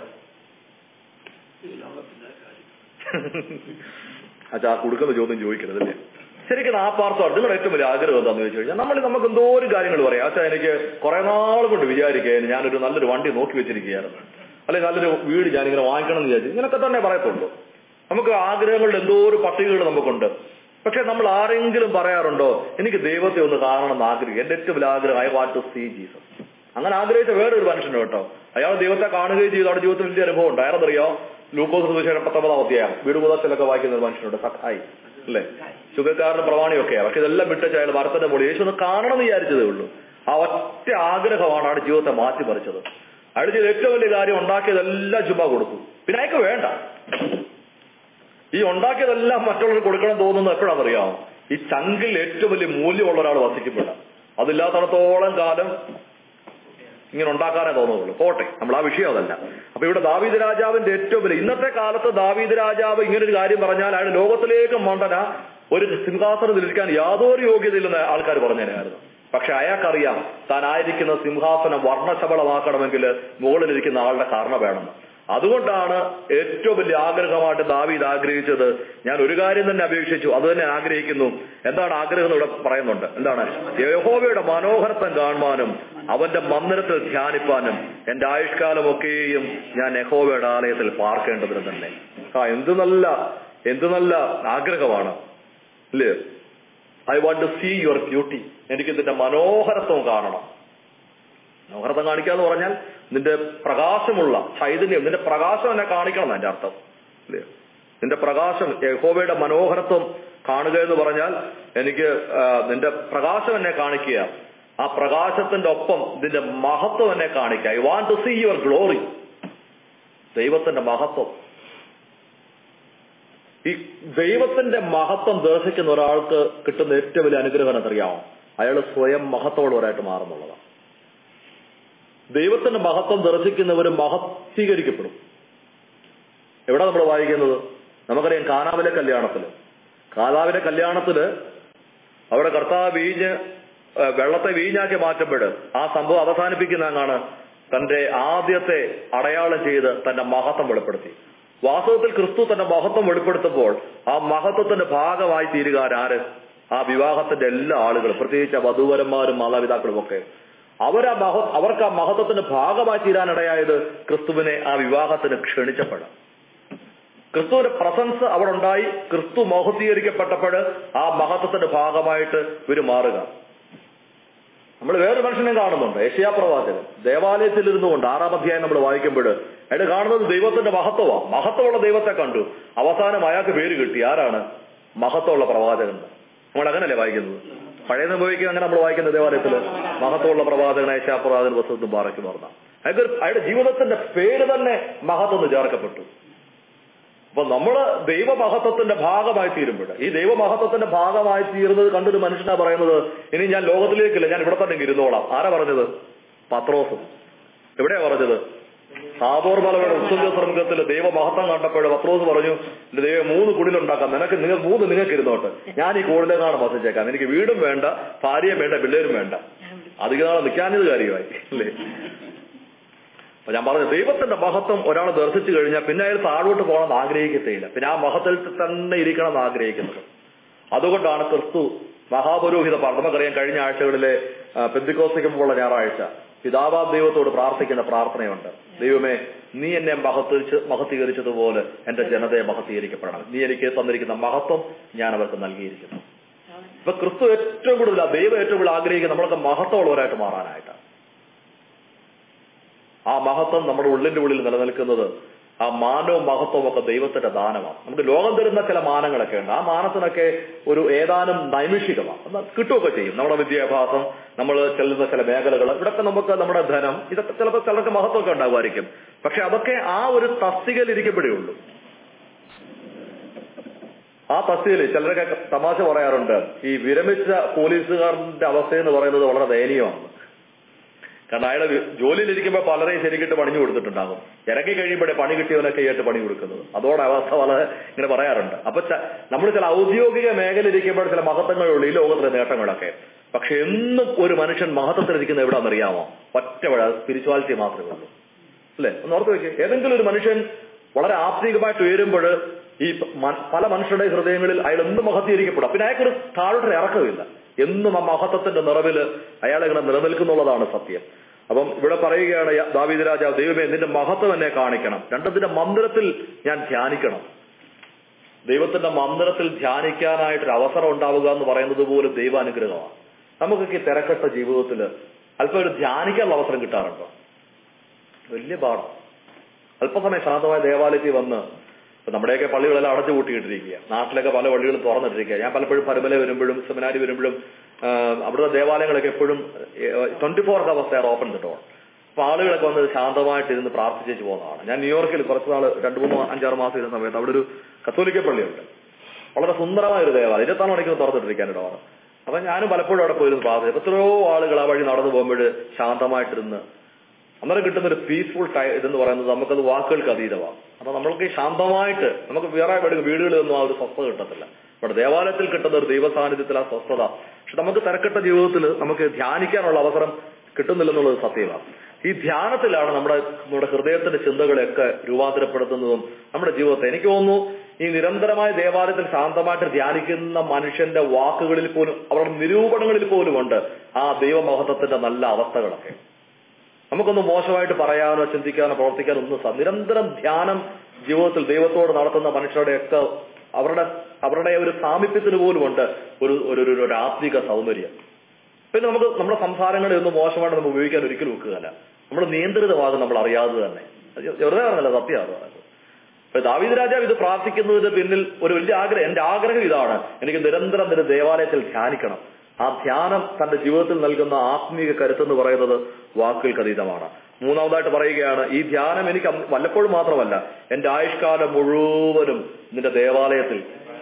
അച്ഛാ ആ കൊടുക്കുന്ന ചോദ്യം ചോദിക്കരുത് അല്ലേ ശരിക്കും ആ പാർത്തോട് നിങ്ങളുടെ ഏറ്റവും വലിയ ആഗ്രഹം എന്താണെന്ന് ചോദിച്ചു കഴിഞ്ഞാൽ നമ്മൾ നമുക്ക് എന്തോരം കാര്യങ്ങൾ പറയാം അച്ഛാ എനിക്ക് കുറെ നാൾ കൊണ്ട് വിചാരിക്കുകയാണ് ഞാനൊരു നല്ലൊരു വണ്ടി നോക്കി വെച്ചിരിക്കുകയായിരുന്നു അല്ലെങ്കിൽ നല്ലൊരു വീട് ഞാനിങ്ങനെ വാങ്ങിക്കണം എന്ന് വിചാരിച്ചു ഇങ്ങനൊക്കെ തന്നെ പറയത്തുള്ളൂ നമുക്ക് ആഗ്രഹങ്ങളുടെ എന്തോ ഒരു പട്ടികകൾ നമുക്കുണ്ട് പക്ഷെ നമ്മൾ ആരെങ്കിലും പറയാറുണ്ടോ എനിക്ക് ദൈവത്തെ ഒന്ന് കാണണം എന്ന് ആഗ്രഹിക്കും എന്റെ ഏറ്റവും വലിയ ആഗ്രഹം I want to see Jesus അങ്ങനെ ആഗ്രഹിച്ച വേറൊരു മനുഷ്യനുണ്ട് കേട്ടോ അയാൾ ദൈവത്തെ കാണുകയും ചെയ്തു അവിടെ ജീവിതത്തിൽ വലിയ അനുഭവം ഉണ്ട് അയാളെന്നറിയോ ലൂക്കോസ് സുവിശേഷം പത്തൊമ്പതാം അധ്യായം വീട് മുതലൊക്കെ വായിക്കുന്ന ഒരു മനുഷ്യനുണ്ട് സഖായി അല്ലേ ചുഗക്കാരനും പ്രമാണിയൊക്കെയാണ് പക്ഷെ ഇതെല്ലാം വിട്ടച്ച് അയാൾ മരത്തിന്റെ മുകളിൽ യേശു ഒന്ന് കാണണം എന്ന് വിചാരിച്ചതേ ഉള്ളൂ ആ ഒറ്റ ആഗ്രഹമാണ് അയാളുടെ ജീവിതത്തെ മാറ്റിമറിച്ചത് അയാൾ ചെയ്ത ഏറ്റവും വലിയ കാര്യം ഉണ്ടാക്കിയതെല്ലാം ചുമ്മാ കൊടുത്തു പിന്നെ അയാൾക്ക് വേണ്ട ഈ ഉണ്ടാക്കിയതെല്ലാം മറ്റുള്ളവർ കൊടുക്കണം തോന്നുന്നത് എപ്പോഴാണെന്നറിയാമോ ഈ ചങ്കിൽ ഏറ്റവും വലിയ മൂല്യമുള്ള ഒരാൾ വസിക്കപ്പെടാം അതില്ലാത്തടത്തോളം കാലം ഇങ്ങനെ ഉണ്ടാക്കാനേ തോന്നുള്ളൂ പോട്ടെ നമ്മൾ ആ വിഷയം അതല്ല അപ്പൊ ഇവിടെ ദാവീദ് രാജാവിന്റെ ഏറ്റവും വലിയ ഇന്നത്തെ കാലത്ത് ദാവീദ് രാജാവ് ഇങ്ങനെ ഒരു കാര്യം പറഞ്ഞാൽ അയാൾ ലോകത്തിലേക്ക് മണ്ടന ഒരു സിംഹാസനം ഇരിക്കാൻ യാതൊരു യോഗ്യതയില്ലെന്ന് ആൾക്കാർ പറഞ്ഞുതരായിരുന്നു പക്ഷെ അയാൾക്കറിയാം താൻ ആയിരിക്കുന്ന സിംഹാസനം വർണ്ണശബളമാക്കണമെങ്കിൽ മുകളിലിരിക്കുന്ന ആളുടെ കാരണം വേണം അതുകൊണ്ടാണ് ഏറ്റവും വലിയ ആഗ്രഹമായിട്ട് ദാവീദ് ആഗ്രഹിച്ചത് ഞാൻ ഒരു കാര്യം തന്നെ അപേക്ഷിച്ചു അത് തന്നെ ആഗ്രഹിക്കുന്നു എന്താണ് ആഗ്രഹം എന്ന് ഇവിടെ പറയുന്നുണ്ട് എന്താണ് യഹോവയുടെ മനോഹരത്വം കാണുവാനും അവന്റെ മന്ദിരത്തിൽ ധ്യാനിപ്പാനും എന്റെ ആയുഷ്കാലമൊക്കെയും ഞാൻ യഹോവയുടെ ആലയത്തിൽ പാർക്കേണ്ടതിന് തന്നെ ആ എന്ത് നല്ല എന്ത് നല്ല ആഗ്രഹമാണ് ഇല്ലേ I want to see your beauty എനിക്ക് ഇതിന്റെ മനോഹരത്വം കാണണം മനോഹരത്വം കാണിക്കുക എന്ന് പറഞ്ഞാൽ നിന്റെ പ്രകാശമുള്ള ചൈതന്യം നിന്റെ പ്രകാശം എന്നെ കാണിക്കണം എന്റെ അർത്ഥം ഇല്ലേ നിന്റെ പ്രകാശം യഹോവയുടെ മനോഹരത്വം കാണുക എന്ന് പറഞ്ഞാൽ എനിക്ക് ആ, നിന്റെ പ്രകാശം എന്നെ കാണിക്കുക ആ പ്രകാശത്തിന്റെ ഒപ്പം ഇതിന്റെ മഹത്വം എന്നെ കാണിക്കുക I want to see your glory ദൈവത്തിന്റെ മഹത്വം ഈ ദൈവത്തിന്റെ മഹത്വം ദർശിക്കുന്ന ഒരാൾക്ക് കിട്ടുന്ന ഏറ്റവും വലിയ അനുഗ്രഹം എന്നറിയാമോ അയാൾ സ്വയം മഹത്വമുള്ളവരായിട്ട് മാറുന്നുള്ളതാണ് ദൈവത്തിന്റെ മഹത്വം ദർശിക്കുന്നവർ മഹത്വീകരിക്കപ്പെടും എവിടെ നമ്മൾ വായിക്കുന്നത് നമുക്കറിയാം കാനാവിലെ കല്യാണത്തില് കാനാവിലെ കല്യാണത്തില് അവിടെ കർത്താവ് വീഞ്ഞ് ആ, വെള്ളത്തെ വീഞ്ഞാക്കി മാറ്റുമ്പോൾ ആ സംഭവം അവസാനിപ്പിക്കുന്ന അങ്ങാണ് തന്റെ ആദ്യത്തെ അടയാളം ചെയ്ത് തന്റെ മഹത്വം വെളിപ്പെടുത്തി വാസ്തവത്തിൽ ക്രിസ്തു തന്റെ മഹത്വം വെളിപ്പെടുത്തുമ്പോൾ ആ മഹത്വത്തിന്റെ ഭാഗമായി തീരുക ആര് ആ വിവാഹത്തിന്റെ എല്ലാ ആളുകളും പ്രത്യേകിച്ച് ആ വധൂവരന്മാരും മാതാപിതാക്കളും ഒക്കെ അവരാ മഹ അവർക്ക് ആ മഹത്വത്തിന്റെ ഭാഗമായി തീരാനിടയായത് ക്രിസ്തുവിനെ ആ വിവാഹത്തിന് ക്ഷണിച്ചപ്പോഴാണ് ക്രിസ്തുവിന്റെ പ്രസൻസ് അവിടെ ഉണ്ടായി ക്രിസ്തു മഹത്വീകരിക്കപ്പെട്ടപ്പോൾ ആ മഹത്വത്തിന്റെ ഭാഗമായിട്ട് ഇവര് മാറുക നമ്മൾ വേറൊരു മനുഷ്യനെ കാണുന്നുണ്ട് ഏഷ്യാ പ്രവാചകൻ ദേവാലയത്തിൽ ഇരുന്നുകൊണ്ട് ആറാം അധ്യായം നമ്മൾ വായിക്കുമ്പോൾ അയാൾ കാണുന്നത് ദൈവത്തിന്റെ മഹത്വമാണ് മഹത്വമുള്ള ദൈവത്തെ കണ്ടു അവസാനം അയാൾക്ക് പേര് കിട്ടി ആരാണ് മഹത്വമുള്ള പ്രവാചകൻ നമ്മൾ അങ്ങനല്ലേ വായിക്കുന്നത് പഴയ സംഭവിക്കുക അങ്ങനെ നമ്മൾ വായിക്കുന്ന ദേവാലയത്തില് മഹത്വമുള്ള പ്രവാചകൻ ഏഷ്യാ പ്രവാചകൻ വസ്തുത്തും പാറയ്ക്ക് പറഞ്ഞ അയാൾക്ക് അയാളുടെ ജീവിതത്തിന്റെ പേര് തന്നെ മഹത്വം എന്ന് ചേർക്കപ്പെട്ടു അപ്പൊ നമ്മള് ദൈവമഹത്വത്തിന്റെ ഭാഗമായി തീരുമ്പോൾ ഈ ദൈവമഹത്വത്തിന്റെ ഭാഗമായി തീരുന്നത് കണ്ടൊരു മനുഷ്യനാ പറയുന്നത് ഇനി ഞാൻ ലോകത്തിലേക്കില്ല ഞാൻ ഇവിടെ തന്നെ ഇരുന്നോളാം ആരാ പറഞ്ഞത് പത്രോസ് എവിടെയാ പറഞ്ഞത് സാബോർ മലയുടെ ഉത്സവ ശ്രമത്തിൽ ദൈവമഹത്വം കണ്ടപ്പോൾ പത്രോസ് പറഞ്ഞു "എന്റെ ദൈവം മൂന്ന് കുടിലുണ്ടാക്കാം നിനക്ക് നിങ്ങൾ മൂന്ന് നിങ്ങൾക്ക് ഇരുന്നോട്ട് ഞാൻ ഈ കൂടുതലാണ് വസിച്ചേക്കാം എനിക്ക് വീടും വേണ്ട ഭാര്യയും വേണ്ട പിള്ളേരും വേണ്ട അധികം നാളെ നിൽക്കാനത് കാര്യമായി അല്ലേ അപ്പൊ ഞാൻ പറഞ്ഞു ദൈവത്തിന്റെ മഹത്വം ഒരാൾ ദർശിച്ചു കഴിഞ്ഞാൽ പിന്നെ അയാൾ താഴോട്ട് പോകണമെന്ന് ആഗ്രഹിക്കത്തേയില്ല പിന്നെ ആ മഹത്വത്തിൽ തന്നെ ഇരിക്കണം എന്ന് ആഗ്രഹിക്കുന്നത് അതുകൊണ്ടാണ് ക്രിസ്തു മഹാപുരോഹിത പാഠം നമുക്കറിയാം കഴിഞ്ഞ ആഴ്ചകളിലെ പെന്തിക്കോസിക്കുമ്പോഴുള്ള ഞായറാഴ്ച പിതാവാ ദൈവത്തോട് പ്രാർത്ഥിക്കുന്ന പ്രാർത്ഥനയുണ്ട് ദൈവമേ നീ എന്നെ മഹത്വരിച്ച് മഹത്വീകരിച്ചതുപോലെ എന്റെ ജനതയെ മഹത്വീകരിക്കപ്പെടണം നീ എനിക്ക് തന്നിരിക്കുന്ന മഹത്വം ഞാൻ അവർക്ക് നൽകിയിരിക്കുന്നു ഇപ്പൊ ക്രിസ്തു ഏറ്റവും കൂടുതൽ ദൈവം ഏറ്റവും കൂടുതൽ ആഗ്രഹിക്കുന്നത് നമ്മളൊക്കെ മഹത്വമുള്ളവരായിട്ട് മാറാനായിട്ടാണ് ആ മഹത്വം നമ്മുടെ ഉള്ളിന്റെ ഉള്ളിൽ നിലനിൽക്കുന്നത് ആ മാനവും മഹത്വവും ഒക്കെ ദൈവത്തിന്റെ ദാനമാണ് നമുക്ക് ലോകം തരുന്ന ചില മാനങ്ങളൊക്കെ ഉണ്ട് ആ മാനത്തിനൊക്കെ ഒരു ഏതാനും നൈമിഷികമാണ് എന്നാൽ കിട്ടുകയൊക്കെ ചെയ്യും നമ്മുടെ വിദ്യാഭ്യാസം നമ്മൾ ചെല്ലുന്ന ചില മേഖലകൾ ഇവിടൊക്കെ നമുക്ക് നമ്മുടെ ധനം ഇതൊക്കെ ചിലപ്പോൾ ചിലർക്ക് മഹത്വമൊക്കെ ഉണ്ടാകുമായിരിക്കും പക്ഷെ അതൊക്കെ ആ ഒരു തസ്തികയിൽ ഇരിക്കപ്പെടുകയുള്ളൂ ഉള്ളൂ ആ തസ്തികയിൽ ചിലരൊക്കെ തമാശ പറയാറുണ്ട് ഈ വിരമിച്ച പോലീസുകാരന്റെ അവസ്ഥ എന്ന് പറയുന്നത് വളരെ ദയനീയമാണ് കാരണം അയാളെ ജോലിയിലിരിക്കുമ്പോൾ പലരെയും ശരിക്കിട്ട് പണിഞ്ഞു കൊടുത്തിട്ടുണ്ടാകും ഇറങ്ങി കഴിയുമ്പോഴേ പണി കിട്ടിയവനൊക്കെ ആയിട്ട് പണി കൊടുക്കുന്നത് അതോടെ അവസ്ഥ വളരെ ഇങ്ങനെ പറയാറുണ്ട് അപ്പൊ നമ്മൾ ചില ഔദ്യോഗിക മേഖല ഇരിക്കുമ്പോൾ ചില മഹത്വങ്ങളുള്ളൂ ഈ ലോകത്തിലെ നേട്ടങ്ങളൊക്കെ പക്ഷെ എന്നും ഒരു മനുഷ്യൻ മഹത്വത്തിലിരിക്കുന്ന എവിടാണെന്നറിയാമോ ഒറ്റ വഴ സ്പിരിച്വാലിറ്റി മാത്രമേ ഉള്ളൂ അല്ലെ ഒന്ന് ഓർത്ത് വെക്കുക ഏതെങ്കിലും ഒരു മനുഷ്യൻ വളരെ ആത്മീകമായിട്ട് ഉയരുമ്പോൾ ഈ പല മനുഷ്യരുടെ ഹൃദയങ്ങളിൽ അയാൾ എന്ത് മഹത്വീകരിക്കപ്പെടും പിന്നെ അയാൾക്കൊരു താഴോട്ട് ഇറക്കമില്ല എന്നും ആ മഹത്വത്തിന്റെ നിറവില് അയാൾ ഇങ്ങനെ നിലനിൽക്കുന്നുള്ളതാണ് സത്യം അപ്പം ഇവിടെ പറയുകയാണ് ദാവീദ് രാജാവ് ദൈവമേ നിന്റെ മഹത്വം എന്നെ കാണിക്കണം രണ്ടത്തിന്റെ മന്ദിരത്തിൽ ഞാൻ ധ്യാനിക്കണം ദൈവത്തിന്റെ മന്ദിരത്തിൽ ധ്യാനിക്കാനായിട്ടൊരു അവസരം ഉണ്ടാവുക എന്ന് പറയുന്നത് പോലും ദൈവാനുഗ്രഹമാണ് നമുക്കൊക്കെ ഈ തിരക്കട്ട ജീവിതത്തിൽ അല്പം ഒരു ധ്യാനിക്കാനുള്ള അവസരം കിട്ടാറുണ്ടോ വലിയ പാഠം അല്പസമയം ശാന്തമായ ദേവാലയത്തിൽ വന്ന് ഇപ്പൊ നമ്മുടെയൊക്കെ പള്ളികളെല്ലാം അടച്ചു കൂട്ടിയിട്ടിരിക്കുക നാട്ടിലൊക്കെ പല പള്ളികളും തുറന്നിട്ടിരിക്കുക ഞാൻ പലപ്പോഴും പരുമല വരുമ്പോഴും സെമിനാരി വരുമ്പോഴും അവിടുത്തെ ദേവാലയങ്ങളൊക്കെ എപ്പോഴും twenty four hours are open കിട്ടോ അപ്പൊ ആളുകളൊക്കെ വന്ന് ശാന്തമായിട്ട് ഇരുന്ന് പ്രാർത്ഥിച്ചു പോകുന്നതാണ് ഞാൻ ന്യൂയോർക്കിൽ കുറച്ച് നാൾ രണ്ടു മൂന്ന് അഞ്ചാറ് മാസം ഇരുന്ന സമയത്ത് അവിടെ ഒരു കത്തോലിക്ക പള്ളിയുണ്ട് വളരെ സുന്ദരമായ ഒരു ദേവാലയം ഇരുപത്താറ് മണിക്കൂർ തുറന്നിട്ടിരിക്കാനിടമാണ് അപ്പൊ ഞാനും പലപ്പോഴും അവിടെ പോയിരുന്നു പ്രാർത്ഥിച്ചു എത്രയോ ആളുകൾ ആ വഴി നടന്നു പോകുമ്പോൾ ശാന്തമായിട്ടിരുന്ന് അന്നേരം കിട്ടുന്ന ഒരു പീസ്ഫുൾ ടൈ ഇതെന്ന് പറയുന്നത് നമുക്കത് വാക്കുകൾക്ക് അതീതമാണ് അപ്പൊ നമ്മൾക്ക് ശാന്തമായിട്ട് നമുക്ക് വേറെ വീടുകളിലൊന്നും ആ ഒരു സ്വസ്ഥത കിട്ടത്തില്ല ഇവിടെ ദേവാലയത്തിൽ കിട്ടുന്ന ഒരു ദൈവ സാന്നിധ്യത്തിൽ ആ സ്വസ്ഥത പക്ഷെ നമുക്ക് തിരക്കിട്ട ജീവിതത്തിൽ നമുക്ക് ധ്യാനിക്കാനുള്ള അവസരം കിട്ടുന്നില്ലെന്നുള്ളത് സത്യമാണ് ഈ ധ്യാനത്തിലാണ് നമ്മുടെ നമ്മുടെ ഹൃദയത്തിന്റെ ചിന്തകളെയൊക്കെ രൂപാന്തരപ്പെടുത്തുന്നതും നമ്മുടെ ജീവിതത്തെ എനിക്ക് തോന്നുന്നു ഈ നിരന്തരമായ ദേവാലയത്തിൽ ശാന്തമായിട്ട് ധ്യാനിക്കുന്ന മനുഷ്യന്റെ വാക്കുകളിൽ പോലും അവരുടെ നിരൂപണങ്ങളിൽ പോലും ഉണ്ട് ആ ദൈവമഹത്വത്തിന്റെ നല്ല അവസ്ഥകളൊക്കെ നമുക്കൊന്ന് മോശമായിട്ട് പറയാനോ ചിന്തിക്കാനോ പ്രവർത്തിക്കാനോ ഒന്നും സാ നിരന്തരം ധ്യാനം ജീവിതത്തിൽ ദൈവത്തോട് നടത്തുന്ന മനുഷ്യരുടെയൊക്കെ അവരുടെ അവരുടെ ഒരു സാമീപ്യത്തിന് പോലുമുണ്ട് ഒരു ഒരു ഒരു- ഒരു ആത്മീക സൗന്ദര്യം പിന്നെ നമുക്ക് നമ്മുടെ സംസാരങ്ങളിൽ ഒന്നും മോശമായിട്ട് നമുക്ക് ഉപയോഗിക്കാൻ ഒരിക്കലും ഒക്കുകയല്ല നമ്മൾ നിയന്ത്രിതമാകും നമ്മൾ അറിയാതെ തന്നെ അത് വെറുതെ പറഞ്ഞല്ല സത്യമാണ് പറയുന്നത് അപ്പൊ ദാവീദ് രാജാവ് ഇത് പ്രാർത്ഥിക്കുന്നതിന് പിന്നിൽ ഒരു വലിയ ആഗ്രഹം എന്റെ ആഗ്രഹം ഇതാണ് എനിക്ക് നിരന്തരം നിന്റെ ദേവാലയത്തിൽ ധ്യാനിക്കണം ആ ധ്യാനം തന്റെ ജീവിതത്തിൽ നൽകുന്ന ആത്മീക കരുത്തെന്ന് പറയുന്നത് വാക്കുകൾക്ക് അതീതമാണ് മൂന്നാമതായിട്ട് പറയുകയാണ് ഈ ധ്യാനം എനിക്ക് അന്ന് വല്ലപ്പോഴും മാത്രമല്ല എന്റെ ആയുഷ്കാലം മുഴുവനും നിന്റെ ദേവാലയത്തിൽ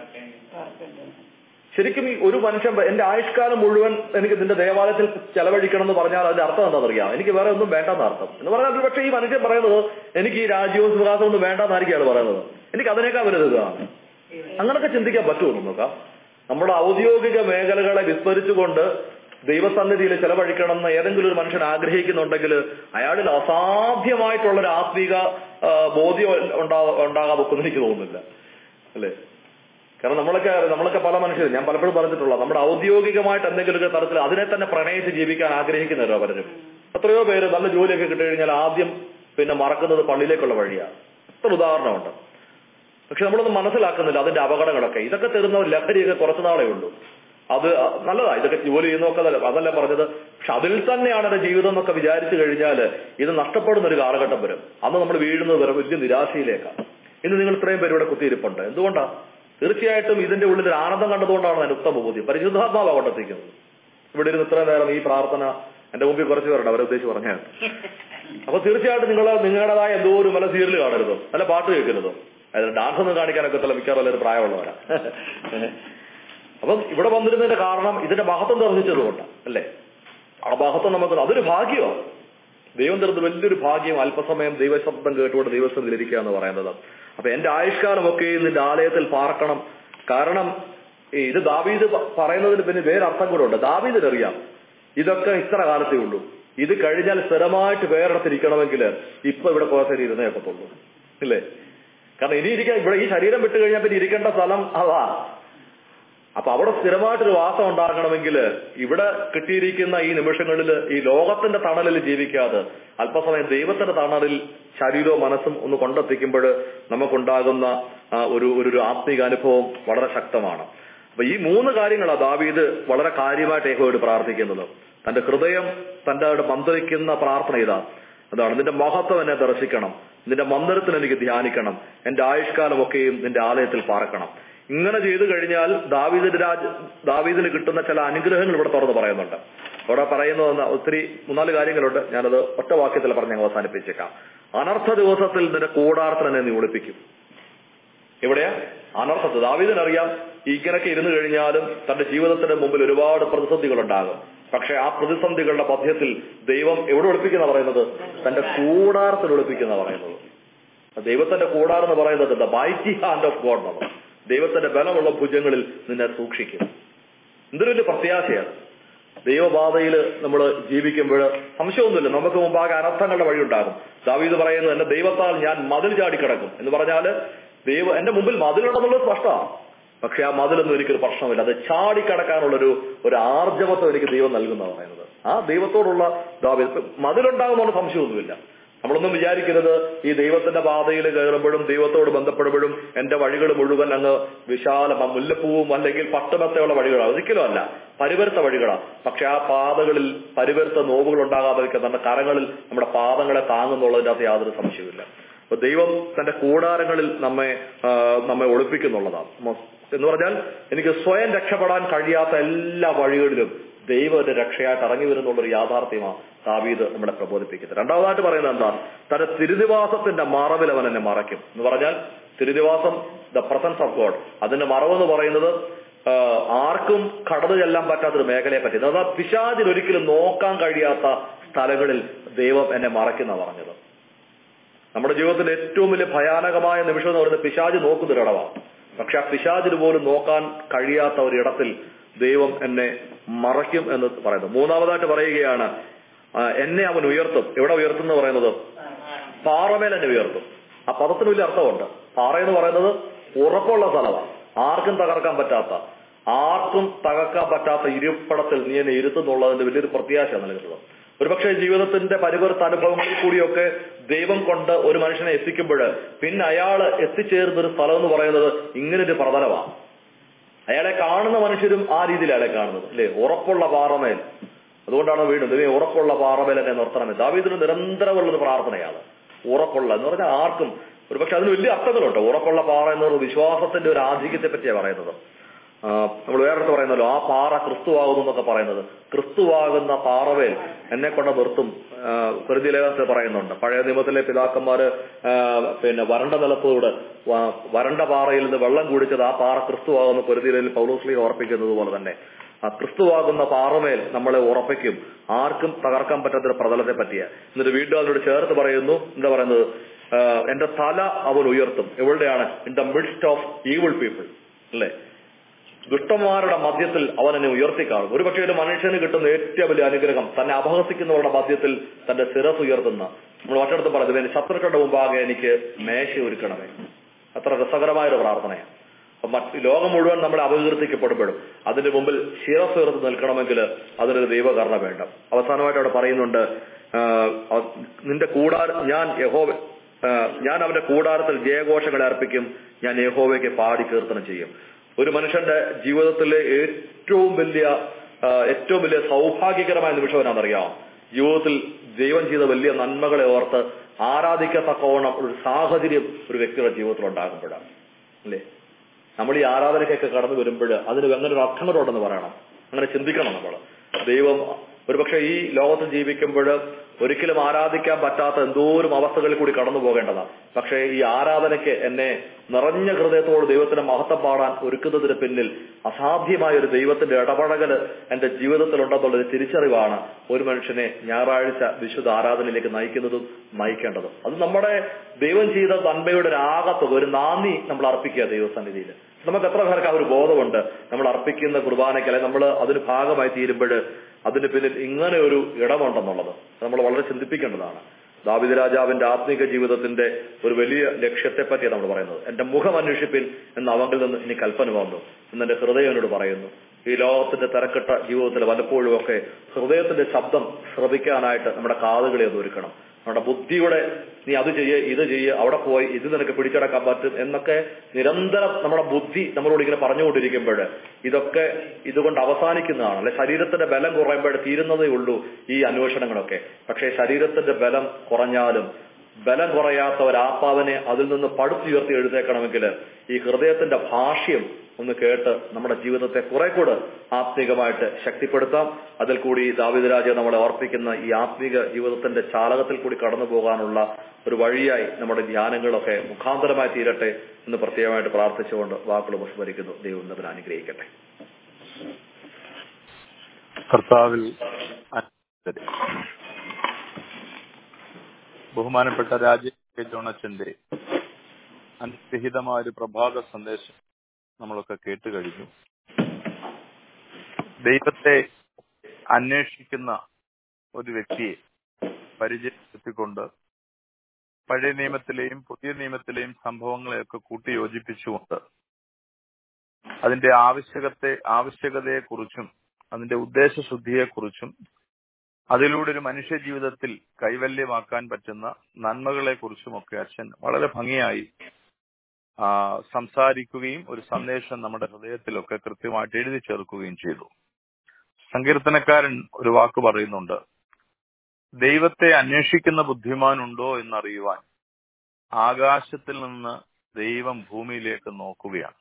ശരിക്കും ഈ ഒരു മനുഷ്യൻ എന്റെ ആയുഷ്കാലം മുഴുവൻ എനിക്ക് നിന്റെ ദേവാലയത്തിൽ ചെലവഴിക്കണം എന്ന് പറഞ്ഞാൽ അതിന്റെ അർത്ഥം എന്താണെന്നറിയാം എനിക്ക് വേറെ ഒന്നും വേണ്ടെന്ന അർത്ഥം എന്ന് പറഞ്ഞാൽ പക്ഷേ ഈ മനുഷ്യൻ പറയുന്നത് എനിക്ക് ഈ രാജ്യവും സുഖാസവും ഒന്നും വേണ്ടെന്നായിരിക്കും പറയുന്നത് എനിക്ക് അതിനേക്കാൾ വലുതാണ് അങ്ങനൊക്കെ ചിന്തിക്കാൻ പറ്റുമോ നമുക്ക് നമ്മുടെ ഔദ്യോഗിക മേഖലകളെ വിസ്മരിച്ചുകൊണ്ട് ദൈവസന്നിധിയിൽ ചെലവഴിക്കണം എന്ന് ഏതെങ്കിലും ഒരു മനുഷ്യൻ ആഗ്രഹിക്കുന്നുണ്ടെങ്കിൽ അയാളിൽ അസാധ്യമായിട്ടുള്ള ഒരു ആത്മീക ആ, ബോധ്യം ഉണ്ടാ ഉണ്ടാകാൻ വെക്കുമെന്ന് എനിക്ക് തോന്നുന്നില്ല അല്ലേ കാരണം നമ്മളൊക്കെ നമ്മളൊക്കെ പല മനുഷ്യരും ഞാൻ പലപ്പോഴും പറഞ്ഞിട്ടുള്ള നമ്മുടെ ഔദ്യോഗികമായിട്ട് എന്തെങ്കിലുമൊക്കെ തരത്തിൽ അതിനെ തന്നെ പ്രണയിച്ച് ജീവിക്കാൻ ആഗ്രഹിക്കുന്നവരോ പലരും എത്രയോ പേര് നല്ല ജോലിയൊക്കെ കിട്ടി കഴിഞ്ഞാൽ ആദ്യം പിന്നെ മറക്കുന്നത് പള്ളിയിലേക്കുള്ള വഴിയാണ് എത്ര ഉദാഹരണമുണ്ട് പക്ഷെ നമ്മളൊന്നും മനസ്സിലാക്കുന്നില്ല അതിന്റെ അപകടങ്ങളൊക്കെ ഇതൊക്കെ തരുന്ന ഒരു ലഹരിയൊക്കെ കുറച്ചു നാളേ ഉള്ളൂ അത് നല്ലതാ ഇതൊക്കെ ജോലി ചെയ്യുന്നതൊക്കെ നല്ല- അതല്ല പറഞ്ഞത് പക്ഷെ അതിൽ തന്നെയാണ് എന്റെ ജീവിതം എന്നൊക്കെ വിചാരിച്ചു കഴിഞ്ഞാൽ ഇത് നഷ്ടപ്പെടുന്ന ഒരു കാലഘട്ടം വരും അന്ന് നമ്മൾ വീഴുന്നത് വരെ വലിയ നിരാശയിലേക്കാണ് ഇന്ന് നിങ്ങൾ ഇത്രയും പേര് ഇവിടെ കുത്തിയിരിപ്പുണ്ട് എന്തുകൊണ്ടാ തീർച്ചയായിട്ടും ഇതിന്റെ ഉള്ളിൽ ഒരു ആനന്ദം കണ്ടതുകൊണ്ടാണ് അതിന് ഉത്തമ ബോധ്യം പരിശുദ്ധാത്മാവ് കൊണ്ടെത്തിക്കുന്നത് ഇവിടെ ഇരുന്ന് ഇത്രയും നേരം ഈ പ്രാർത്ഥന എന്റെ മുമ്പിൽ കുറച്ച് പേരുണ്ട് അവരെ ഉദ്ദേശിച്ച് പറഞ്ഞാൽ അപ്പൊ തീർച്ചയായിട്ടും നിങ്ങൾ നിങ്ങളുടേതായ എന്തോ ഒരു നല്ല സീരിയൽ കാണരുതോ നല്ല പാട്ട് കേൾക്കരുതോ അതായത് ഡാൻസ് ഒന്നും കാണിക്കാനൊക്കെ തല മിക്കവാറും ഒരു പ്രായമുള്ളവരാ അപ്പം ഇവിടെ വന്നിരുന്നതിന്റെ കാരണം ഇതിന്റെ മഹത്വം ദർശിച്ചതുകൊണ്ട് അല്ലേ ആ മഹത്വം നമുക്ക് അതൊരു ഭാഗ്യമാണ് ദൈവം തരുന്നത് വലിയൊരു ഭാഗ്യം അല്പസമയം ദൈവശബ്ദം കേട്ടുകൊണ്ട് ദൈവസ്ഥത്തിൽ ഇരിക്കുക എന്ന് പറയുന്നത് അപ്പൊ എന്റെ ആയുഷ്കാലമൊക്കെ നിന്റെ ആലയത്തിൽ പാർക്കണം കാരണം ഈ ഇത് ദാവീദ് പ- പറയുന്നതിന് പിന്നെ വേറെ അർത്ഥം കൂടെ ഉണ്ട് ദാവീദിനറിയാം ഇതൊക്കെ ഇത്ര കാലത്തേ ഉള്ളൂ ഇത് കഴിഞ്ഞാൽ സ്ഥിരമായിട്ട് വേറെടുത്തിരിക്കണമെങ്കിൽ ഇപ്പൊ ഇവിടെ കുറച്ചേരി ഇരുന്നേ ഒക്കത്തുള്ളൂ ഇല്ലേ കാരണം ഇനി ഇരിക്കാൻ ഇവിടെ ഈ ശരീരം വിട്ടു കഴിഞ്ഞാൽ പിന്നെ ഇരിക്കേണ്ട സ്ഥലം അതാ അപ്പൊ അവിടെ സ്ഥിരമായിട്ടൊരു വാസം ഉണ്ടാകണമെങ്കിൽ ഇവിടെ കിട്ടിയിരിക്കുന്ന ഈ നിമിഷങ്ങളിൽ ഈ ലോകത്തിന്റെ തണലിൽ ജീവിക്കാതെ അല്പസമയം ദൈവത്തിന്റെ തണലിൽ ശരീരവും മനസ്സും ഒന്ന് കൊണ്ടെത്തിക്കുമ്പോൾ നമുക്കുണ്ടാകുന്ന ആ, ഒരു ഒരു ഒരു ആത്മീക അനുഭവം വളരെ ശക്തമാണ് അപ്പൊ ഈ മൂന്ന് കാര്യങ്ങളാണ് ദാവീദ് വളരെ കാര്യമായിട്ട് യഹോയോട് പ്രാർത്ഥിക്കുന്നത് തന്റെ ഹൃദയം തന്റെ അവിടെ മന്ത്രിക്കുന്ന പ്രാർത്ഥന ഇതാ അതാണ് നിന്റെ മഹത്വം എന്നെ ദർശിക്കണം നിന്റെ മന്ദിരത്തിൽ എനിക്ക് ധ്യാനിക്കണം എന്റെ ആയുഷ്കാലമൊക്കെയും നിന്റെ ആലയത്തിൽ പാർക്കണം ഇങ്ങനെ ചെയ്തു കഴിഞ്ഞാൽ ദാവീദിന്റെ രാജ ദാവീദിന് കിട്ടുന്ന ചില അനുഗ്രഹങ്ങൾ ഇവിടെ തുറന്ന് പറയുന്നുണ്ട് അവിടെ പറയുന്ന ഒത്തിരി മൂന്നാല് കാര്യങ്ങളുണ്ട് ഞാനത് ഒറ്റ വാക്യത്തിൽ പറഞ്ഞ് ഞങ്ങൾ അവസാനിപ്പിച്ചേക്കാം അനർത്ഥ ദിവസത്തിൽ നിന്റെ കൂടാർത്ഥനെ നീ ഒളിപ്പിക്കും എവിടെയാ അനർത്ഥത്ത് ദാവീദിനറിയാം ഇങ്ങനൊക്കെ ഇരുന്നു കഴിഞ്ഞാലും തന്റെ ജീവിതത്തിന്റെ മുമ്പിൽ ഒരുപാട് പ്രതിസന്ധികൾ ഉണ്ടാകും പക്ഷെ ആ പ്രതിസന്ധികളുടെ മധ്യത്തിൽ ദൈവം എവിടെ ഒളിപ്പിക്കുന്ന പറയുന്നത് തന്റെ കൂടാരത്തിൽ ഒളിപ്പിക്കുന്ന പറയുന്നത് ദൈവത്തിന്റെ കൂടാരം എന്ന് പറയുന്നത് the mighty hand of God നമ്മൾ ദൈവത്തിന്റെ ബലമുള്ള ഭുജങ്ങളിൽ നിന്നെ സൂക്ഷിക്കും എന്തൊരു വലിയ പ്രത്യാശയാണ് ദൈവപാതയിൽ നമ്മൾ ജീവിക്കുമ്പോൾ സംശയമൊന്നുമില്ല നമുക്ക് മുമ്പാകെ അനർത്ഥങ്ങളുടെ വഴിയുണ്ടാകും ദാവീദ് പറയുന്നത് എന്റെ ദൈവത്താൽ ഞാൻ മതിൽ ചാടിക്കിടക്കും എന്ന് പറഞ്ഞാല് ദൈവ എന്റെ മുമ്പിൽ മതിലുണ്ടെന്നുള്ളത് സ്പഷ്ടമാണ് പക്ഷെ ആ മതിലൊന്നും എനിക്കൊരു പ്രശ്നമില്ല അത് ചാടിക്കടക്കാനുള്ളൊരു ഒരു ആർജവത്വം എനിക്ക് ദൈവം നൽകുന്ന പറയുന്നത് ആ ദൈവത്തോടുള്ള ദാവീദ് മതിലുണ്ടാകുന്നുള്ള സംശയമൊന്നുമില്ല നമ്മളൊന്നും വിചാരിക്കരുത് ഈ ദൈവത്തിന്റെ പാതയിൽ കയറുമ്പോഴും ദൈവത്തോട് ബന്ധപ്പെടുമ്പോഴും എന്റെ വഴികൾ മുഴുവൻ അങ്ങ് വിശാല മുല്ലപ്പൂവും അല്ലെങ്കിൽ പട്ടുമത്തയുള്ള വഴികളാണ് ഒരിക്കലും അല്ല പരിവരുത്ത വഴികളാണ് പക്ഷെ ആ പാതകളിൽ പരിവരുത്ത നോവുകൾ ഉണ്ടാകാതിരിക്കാൻ നമ്മുടെ കരങ്ങളിൽ നമ്മുടെ പാദങ്ങളെ താങ്ങുന്നുള്ളതിന്റെ അകത്ത് യാതൊരു സംശയമില്ല അപ്പൊ ദൈവം തന്റെ കൂടാരങ്ങളിൽ നമ്മെ ആ, നമ്മെ ഒളിപ്പിക്കുന്നുള്ളതാണ് മൊ- എന്ന് പറഞ്ഞാൽ എനിക്ക് സ്വയം രക്ഷപ്പെടാൻ കഴിയാത്ത എല്ലാ വഴികളിലും ദൈവം ഒരു രക്ഷയായിട്ട് ഇറങ്ങി വരുന്നുള്ള ഒരു യാഥാർത്ഥ്യമാണ് ദാവീദ് നമ്മളെ പ്രബോധിപ്പിക്കുന്നത് രണ്ടാമതായിട്ട് പറയുന്നത് എന്താ തന്റെ തിരുനിവാസത്തിന്റെ മറവിൽ അവൻ എന്നെ മറയ്ക്കും എന്ന് പറഞ്ഞാൽ തിരുനിവാസം ദ പ്രസൻസ് ഓഫ് ഗോഡ് അതിന്റെ മറവെന്ന് പറയുന്നത് ആ, ആർക്കും കടന്നു ചെല്ലാൻ പറ്റാത്തൊരു മേഖലയെ പറ്റി അതാ പിശാചിന് ഒരിക്കലും നോക്കാൻ കഴിയാത്ത സ്ഥലങ്ങളിൽ ദൈവം എന്നെ മറയ്ക്കുന്ന പറഞ്ഞത് നമ്മുടെ ജീവിതത്തിൽ ഏറ്റവും വലിയ ഭയാനകമായ നിമിഷം എന്ന് പറയുന്നത് പിശാജ് നോക്കുന്ന ഒരിടമാണ് പക്ഷെ ആ പിശാജിന് പോലും നോക്കാൻ കഴിയാത്ത ഒരിടത്തിൽ ദൈവം എന്നെ മറയ്ക്കും എന്ന് പറയുന്നു മൂന്നാമതായിട്ട് പറയുകയാണ് ആ, എന്നെ അവൻ ഉയർത്തും എവിടെ ഉയർത്തും എന്ന് പറയുന്നത് പാറമേൽ എന്നെ ഉയർത്തും ആ പദത്തിന് വലിയ അർത്ഥമുണ്ട് പാറ എന്ന് പറയുന്നത് ഉറപ്പുള്ള സ്ഥലമാണ് ആർക്കും തകർക്കാൻ പറ്റാത്ത ആർക്കും തകർക്കാൻ പറ്റാത്ത ഇരിപ്പടത്തിൽ നീ എന്നെ ഇരുത്തുന്നുള്ളതിന്റെ വലിയൊരു പ്രത്യാശ നൽകുന്നത് ഒരുപക്ഷെ ജീവിതത്തിന്റെ പരിവർത്ത അനുഭവങ്ങളിൽ കൂടിയൊക്കെ ദൈവം കൊണ്ട് ഒരു മനുഷ്യനെ എത്തിക്കുമ്പോൾ പിന്നെ അയാൾ എത്തിച്ചേരുന്ന ഒരു സ്ഥലം എന്ന് പറയുന്നത് ഇങ്ങനൊരു പ്രതലമാണ് അയാളെ കാണുന്ന മനുഷ്യരും ആ രീതിയിൽ അയാളെ കാണുന്നത് അല്ലേ ഉറപ്പുള്ള പാറമേൽ അതുകൊണ്ടാണ് വീണ്ടും ദൈവം ഉറപ്പുള്ള പാറമേൽ എന്നെ നിർത്തണമേ ദാവീദിന് നിരന്തരമുള്ള ഒരു പ്രാർത്ഥനയാണ് ഉറപ്പുള്ള എന്ന് പറഞ്ഞാൽ ആർക്കും ഒരുപക്ഷെ അതിന് വലിയ അർത്ഥങ്ങളുണ്ട് ഉറപ്പുള്ള പാറ എന്നത് വിശ്വാസത്തിന്റെ ഒരു ആധിക്യത്തെ പറ്റിയാണ് പറയുന്നത് ആ, നമ്മൾ വേറെടുത്ത് പറയുന്നല്ലോ ആ പാറ ക്രിസ്തുവാകുന്നു എന്നൊക്കെ പറയുന്നത് ക്രിസ്തുവാകുന്ന പാറവേൽ എന്നെ കൊണ്ട് നിർത്തും കൃതി ലേഖനത്തിൽ പറയുന്നുണ്ട് പഴയ നിയമത്തിലെ പിതാക്കന്മാര് ആ, പിന്നെ വരണ്ട നിലത്തോട് വ- വരണ്ട പാറയിൽ നിന്ന് വെള്ളം കുടിച്ചത് ആ പാറ ക്രിസ്തുവാകുന്ന കരുതിയിൽ പൗലോസ്ലി ഓർപ്പിക്കുന്നത് പോലെ തന്നെ ആ ക്രിസ്തുവാകുന്ന പാറമേൽ നമ്മളെ ഉറപ്പിക്കും ആർക്കും തകർക്കാൻ പറ്റാത്ത ഒരു പ്രതലത്തെ പറ്റിയ എന്നിട്ട് വീണ്ടും അതിനോട് ചേർത്ത് പറയുന്നു എന്താ പറയുന്നത് ആ, എന്റെ തല അവൻ ഉയർത്തും എവിടെയാണ് in the midst of evil people അല്ലേ ദുഷ്ടന്മാരുടെ മധ്യത്തിൽ അവൻ എന്നെ ഉയർത്തിക്കാണും ഒരുപക്ഷെ ഒരു മനുഷ്യന് കിട്ടുന്ന ഏറ്റവും വലിയ അനുഗ്രഹം തന്നെ അപഹസിക്കുന്നവരുടെ മധ്യത്തിൽ തന്റെ ശിരസ് ഉയർത്തുന്ന നമ്മൾ മറ്റിടത്ത് പറയുന്നത് എന്റെ ശത്രുക്കളുടെ മുമ്പാകെ എനിക്ക് മേശ ഒരുക്കണമേ അത്ര രസകരമായ ഒരു പ്രാർത്ഥനയാണ് അപ്പൊ മറ്റ് ലോകം മുഴുവൻ നമ്മളെ അപകീർത്തിക്കപ്പെടുമ്പോഴും അതിന്റെ മുമ്പിൽ ശിരസ് ഉയർത്ത് നിൽക്കണമെങ്കിൽ അതിനൊരു ദൈവകർണ വേണ്ട അവസാനമായിട്ട് അവിടെ പറയുന്നുണ്ട് ആ, അവ- നിന്റെ കൂടാര ഞാൻ യഹോവ ആ, ഞാൻ അവന്റെ കൂടാരത്തിൽ ജയഘോഷങ്ങളെ അർപ്പിക്കും ഞാൻ യഹോവയ്ക്ക് പാടി കീർത്തനം ചെയ്യും ഒരു മനുഷ്യന്റെ ജീവിതത്തിലെ ഏറ്റവും വലിയ ആ, ഏറ്റവും വലിയ സൗഭാഗ്യകരമായ നിമിഷം എന്നാണെന്നറിയാം ജീവിതത്തിൽ ദൈവം ചെയ്ത വലിയ നന്മകളെ ഓർത്ത് ആരാധിക്കത്തക്കവണ്ണം ഒരു സാഹചര്യം ഒരു വ്യക്തിയുടെ ജീവിതത്തിൽ ഉണ്ടാകുമ്പോഴാണ് അല്ലേ നമ്മൾ ഈ ആരാധനയ്ക്കൊക്കെ കടന്നു വരുമ്പോൾ അതിന് അങ്ങനെ ഒരു അർത്ഥങ്ങളുണ്ടെന്ന് പറയണം അങ്ങനെ ചിന്തിക്കണം നമ്മൾ ദൈവം ഒരുപക്ഷെ ഈ ലോകത്ത് ജീവിക്കുമ്പോൾ ഒരിക്കലും ആരാധിക്കാൻ പറ്റാത്ത എന്തോരം അവസ്ഥകളിൽ കൂടി കടന്നു പോകേണ്ടതാണ് പക്ഷേ ഈ ആരാധനയ്ക്ക് എന്നെ നിറഞ്ഞ ഹൃദയത്തോട് ദൈവത്തിന്റെ മഹത്വം പാടാൻ ഒരുക്കുന്നതിന് പിന്നിൽ അസാധ്യമായ ഒരു ദൈവത്തിന്റെ ഇടപഴകല് എന്റെ ജീവിതത്തിലുണ്ടെന്നുള്ളൊരു തിരിച്ചറിവാണ് ഒരു മനുഷ്യനെ ഞായറാഴ്ച വിശുദ്ധ ആരാധനയിലേക്ക് നയിക്കുന്നതും നയിക്കേണ്ടതും അത് നമ്മുടെ ദൈവം ചെയ്ത നന്മയുടെ ഒരു ആകത്തുക ഒരു നാന്ദി നമ്മൾ അർപ്പിക്കുക ദൈവസന്നിധിയിൽ നമുക്ക് എത്ര പേർക്ക് ആ ഒരു ബോധമുണ്ട് നമ്മൾ അർപ്പിക്കുന്ന കുർബാനയ്ക്ക് അല്ലെങ്കിൽ നമ്മൾ അതിന് ഭാഗമായി തീരുമ്പോൾ അതിന് പിന്നിൽ ഇങ്ങനെ ഒരു ഇടമുണ്ടെന്നുള്ളത് നമ്മൾ വളരെ ചിന്തിപ്പിക്കേണ്ടതാണ് ദാവിദ് രാജാവിന്റെ ആത്മീക ജീവിതത്തിന്റെ ഒരു വലിയ ലക്ഷ്യത്തെ പറ്റിയാണ് നമ്മൾ പറയുന്നത് എന്റെ മുഖം അന്വേഷിപ്പിൻ എന്ന് അവങ്കിൽ നിന്ന് ഇനി കൽപ്പന വന്നു എന്ന് എന്റെ ഹൃദയം എന്നോട് പറയുന്നു ഈ ലോകത്തിന്റെ തിരക്കിട്ട ജീവിതത്തിൽ പലപ്പോഴും ഒക്കെ ഹൃദയത്തിന്റെ ശബ്ദം ശ്രവിക്കാനായിട്ട് നമ്മുടെ കാതുകളെ ഒന്ന് ഒരുക്കണം നമ്മുടെ ബുദ്ധിയുടെ നീ അത് ചെയ്യ് ഇത് ചെയ്യ് അവിടെ പോയി ഇത് നിനക്ക് പിടിച്ചടക്കാൻ പറ്റും എന്നൊക്കെ നിരന്തരം നമ്മുടെ ബുദ്ധി നമ്മളോട് ഇങ്ങനെ പറഞ്ഞുകൊണ്ടിരിക്കുമ്പോൾ ഇതൊക്കെ ഇതുകൊണ്ട് അവസാനിക്കുന്നതാണ് അല്ലെ ശരീരത്തിന്റെ ബലം കുറയുമ്പോൾ തീരുന്നതേ ഉള്ളൂ ഈ അന്വേഷണങ്ങളൊക്കെ പക്ഷേ ശരീരത്തിന്റെ ബലം കുറഞ്ഞാലും ബലം കുറയാത്ത ഒരാത്മാവിനെ അതിൽ നിന്ന് പടുത്തുയർത്തി എഴുതേക്കണമെങ്കിൽ ഈ ഹൃദയത്തിന്റെ ഭാഷ്യം ഒന്ന് കേട്ട് നമ്മുടെ ജീവിതത്തെ കുറെ കൂടെ ആത്മീകമായിട്ട് ശക്തിപ്പെടുത്താം അതിൽ കൂടി ദാവിദരാജ നമ്മളെ ഓർപ്പിക്കുന്ന ഈ ആത്മീക ജീവിതത്തിന്റെ ചാലകത്തിൽ കൂടി കടന്നു പോകാനുള്ള ഒരു വഴിയായി നമ്മുടെ ധ്യാനങ്ങളൊക്കെ മുഖാന്തരമായി തീരട്ടെ എന്ന് പ്രത്യേകമായിട്ട് പ്രാർത്ഥിച്ചുകൊണ്ട് വാക്കുകൾ ഉപസ്മരിക്കുന്നു ദൈവം എന്നതിന് അനുഗ്രഹിക്കട്ടെ കർത്താവിൽ അനുഗ്രഹിക്കട്ടെ. ബഹുമാനപ്പെട്ട രാജേഷ് ജോണച്ചന്റെ അനുഗ്രഹീതമായ ഒരു പ്രഭാത സന്ദേശം നമ്മളൊക്കെ കേട്ട് കഴിഞ്ഞു ദൈവത്തെ അന്വേഷിക്കുന്ന ഒരു വ്യക്തിയെ പരിചയപ്പെടുത്തിക്കൊണ്ട് പഴയ നിയമത്തിലെയും പുതിയ നിയമത്തിലെയും സംഭവങ്ങളെയൊക്കെ കൂട്ടി യോജിപ്പിച്ചുകൊണ്ട് അതിന്റെ ആവശ്യകത്തെ ആവശ്യകതയെക്കുറിച്ചും അതിന്റെ ഉദ്ദേശശുദ്ധിയെക്കുറിച്ചും അതിലൂടെ ഒരു മനുഷ്യ ജീവിതത്തിൽ കൈവല്യമാക്കാൻ പറ്റുന്ന നന്മകളെക്കുറിച്ചുമൊക്കെ അച്ഛൻ വളരെ ഭംഗിയായി ആ, സംസാരിക്കുകയും ഒരു സന്ദേശം നമ്മുടെ ഹൃദയത്തിലൊക്കെ കൃത്യമായിട്ട് എഴുതി ചേർക്കുകയും ചെയ്തു സങ്കീർത്തനക്കാരൻ ഒരു വാക്ക് പറയുന്നുണ്ട് ദൈവത്തെ അന്വേഷിക്കുന്ന ബുദ്ധിമാനുണ്ടോ എന്നറിയുവാൻ ആകാശത്തിൽ നിന്ന് ദൈവം ഭൂമിയിലേക്ക് നോക്കുകയാണ്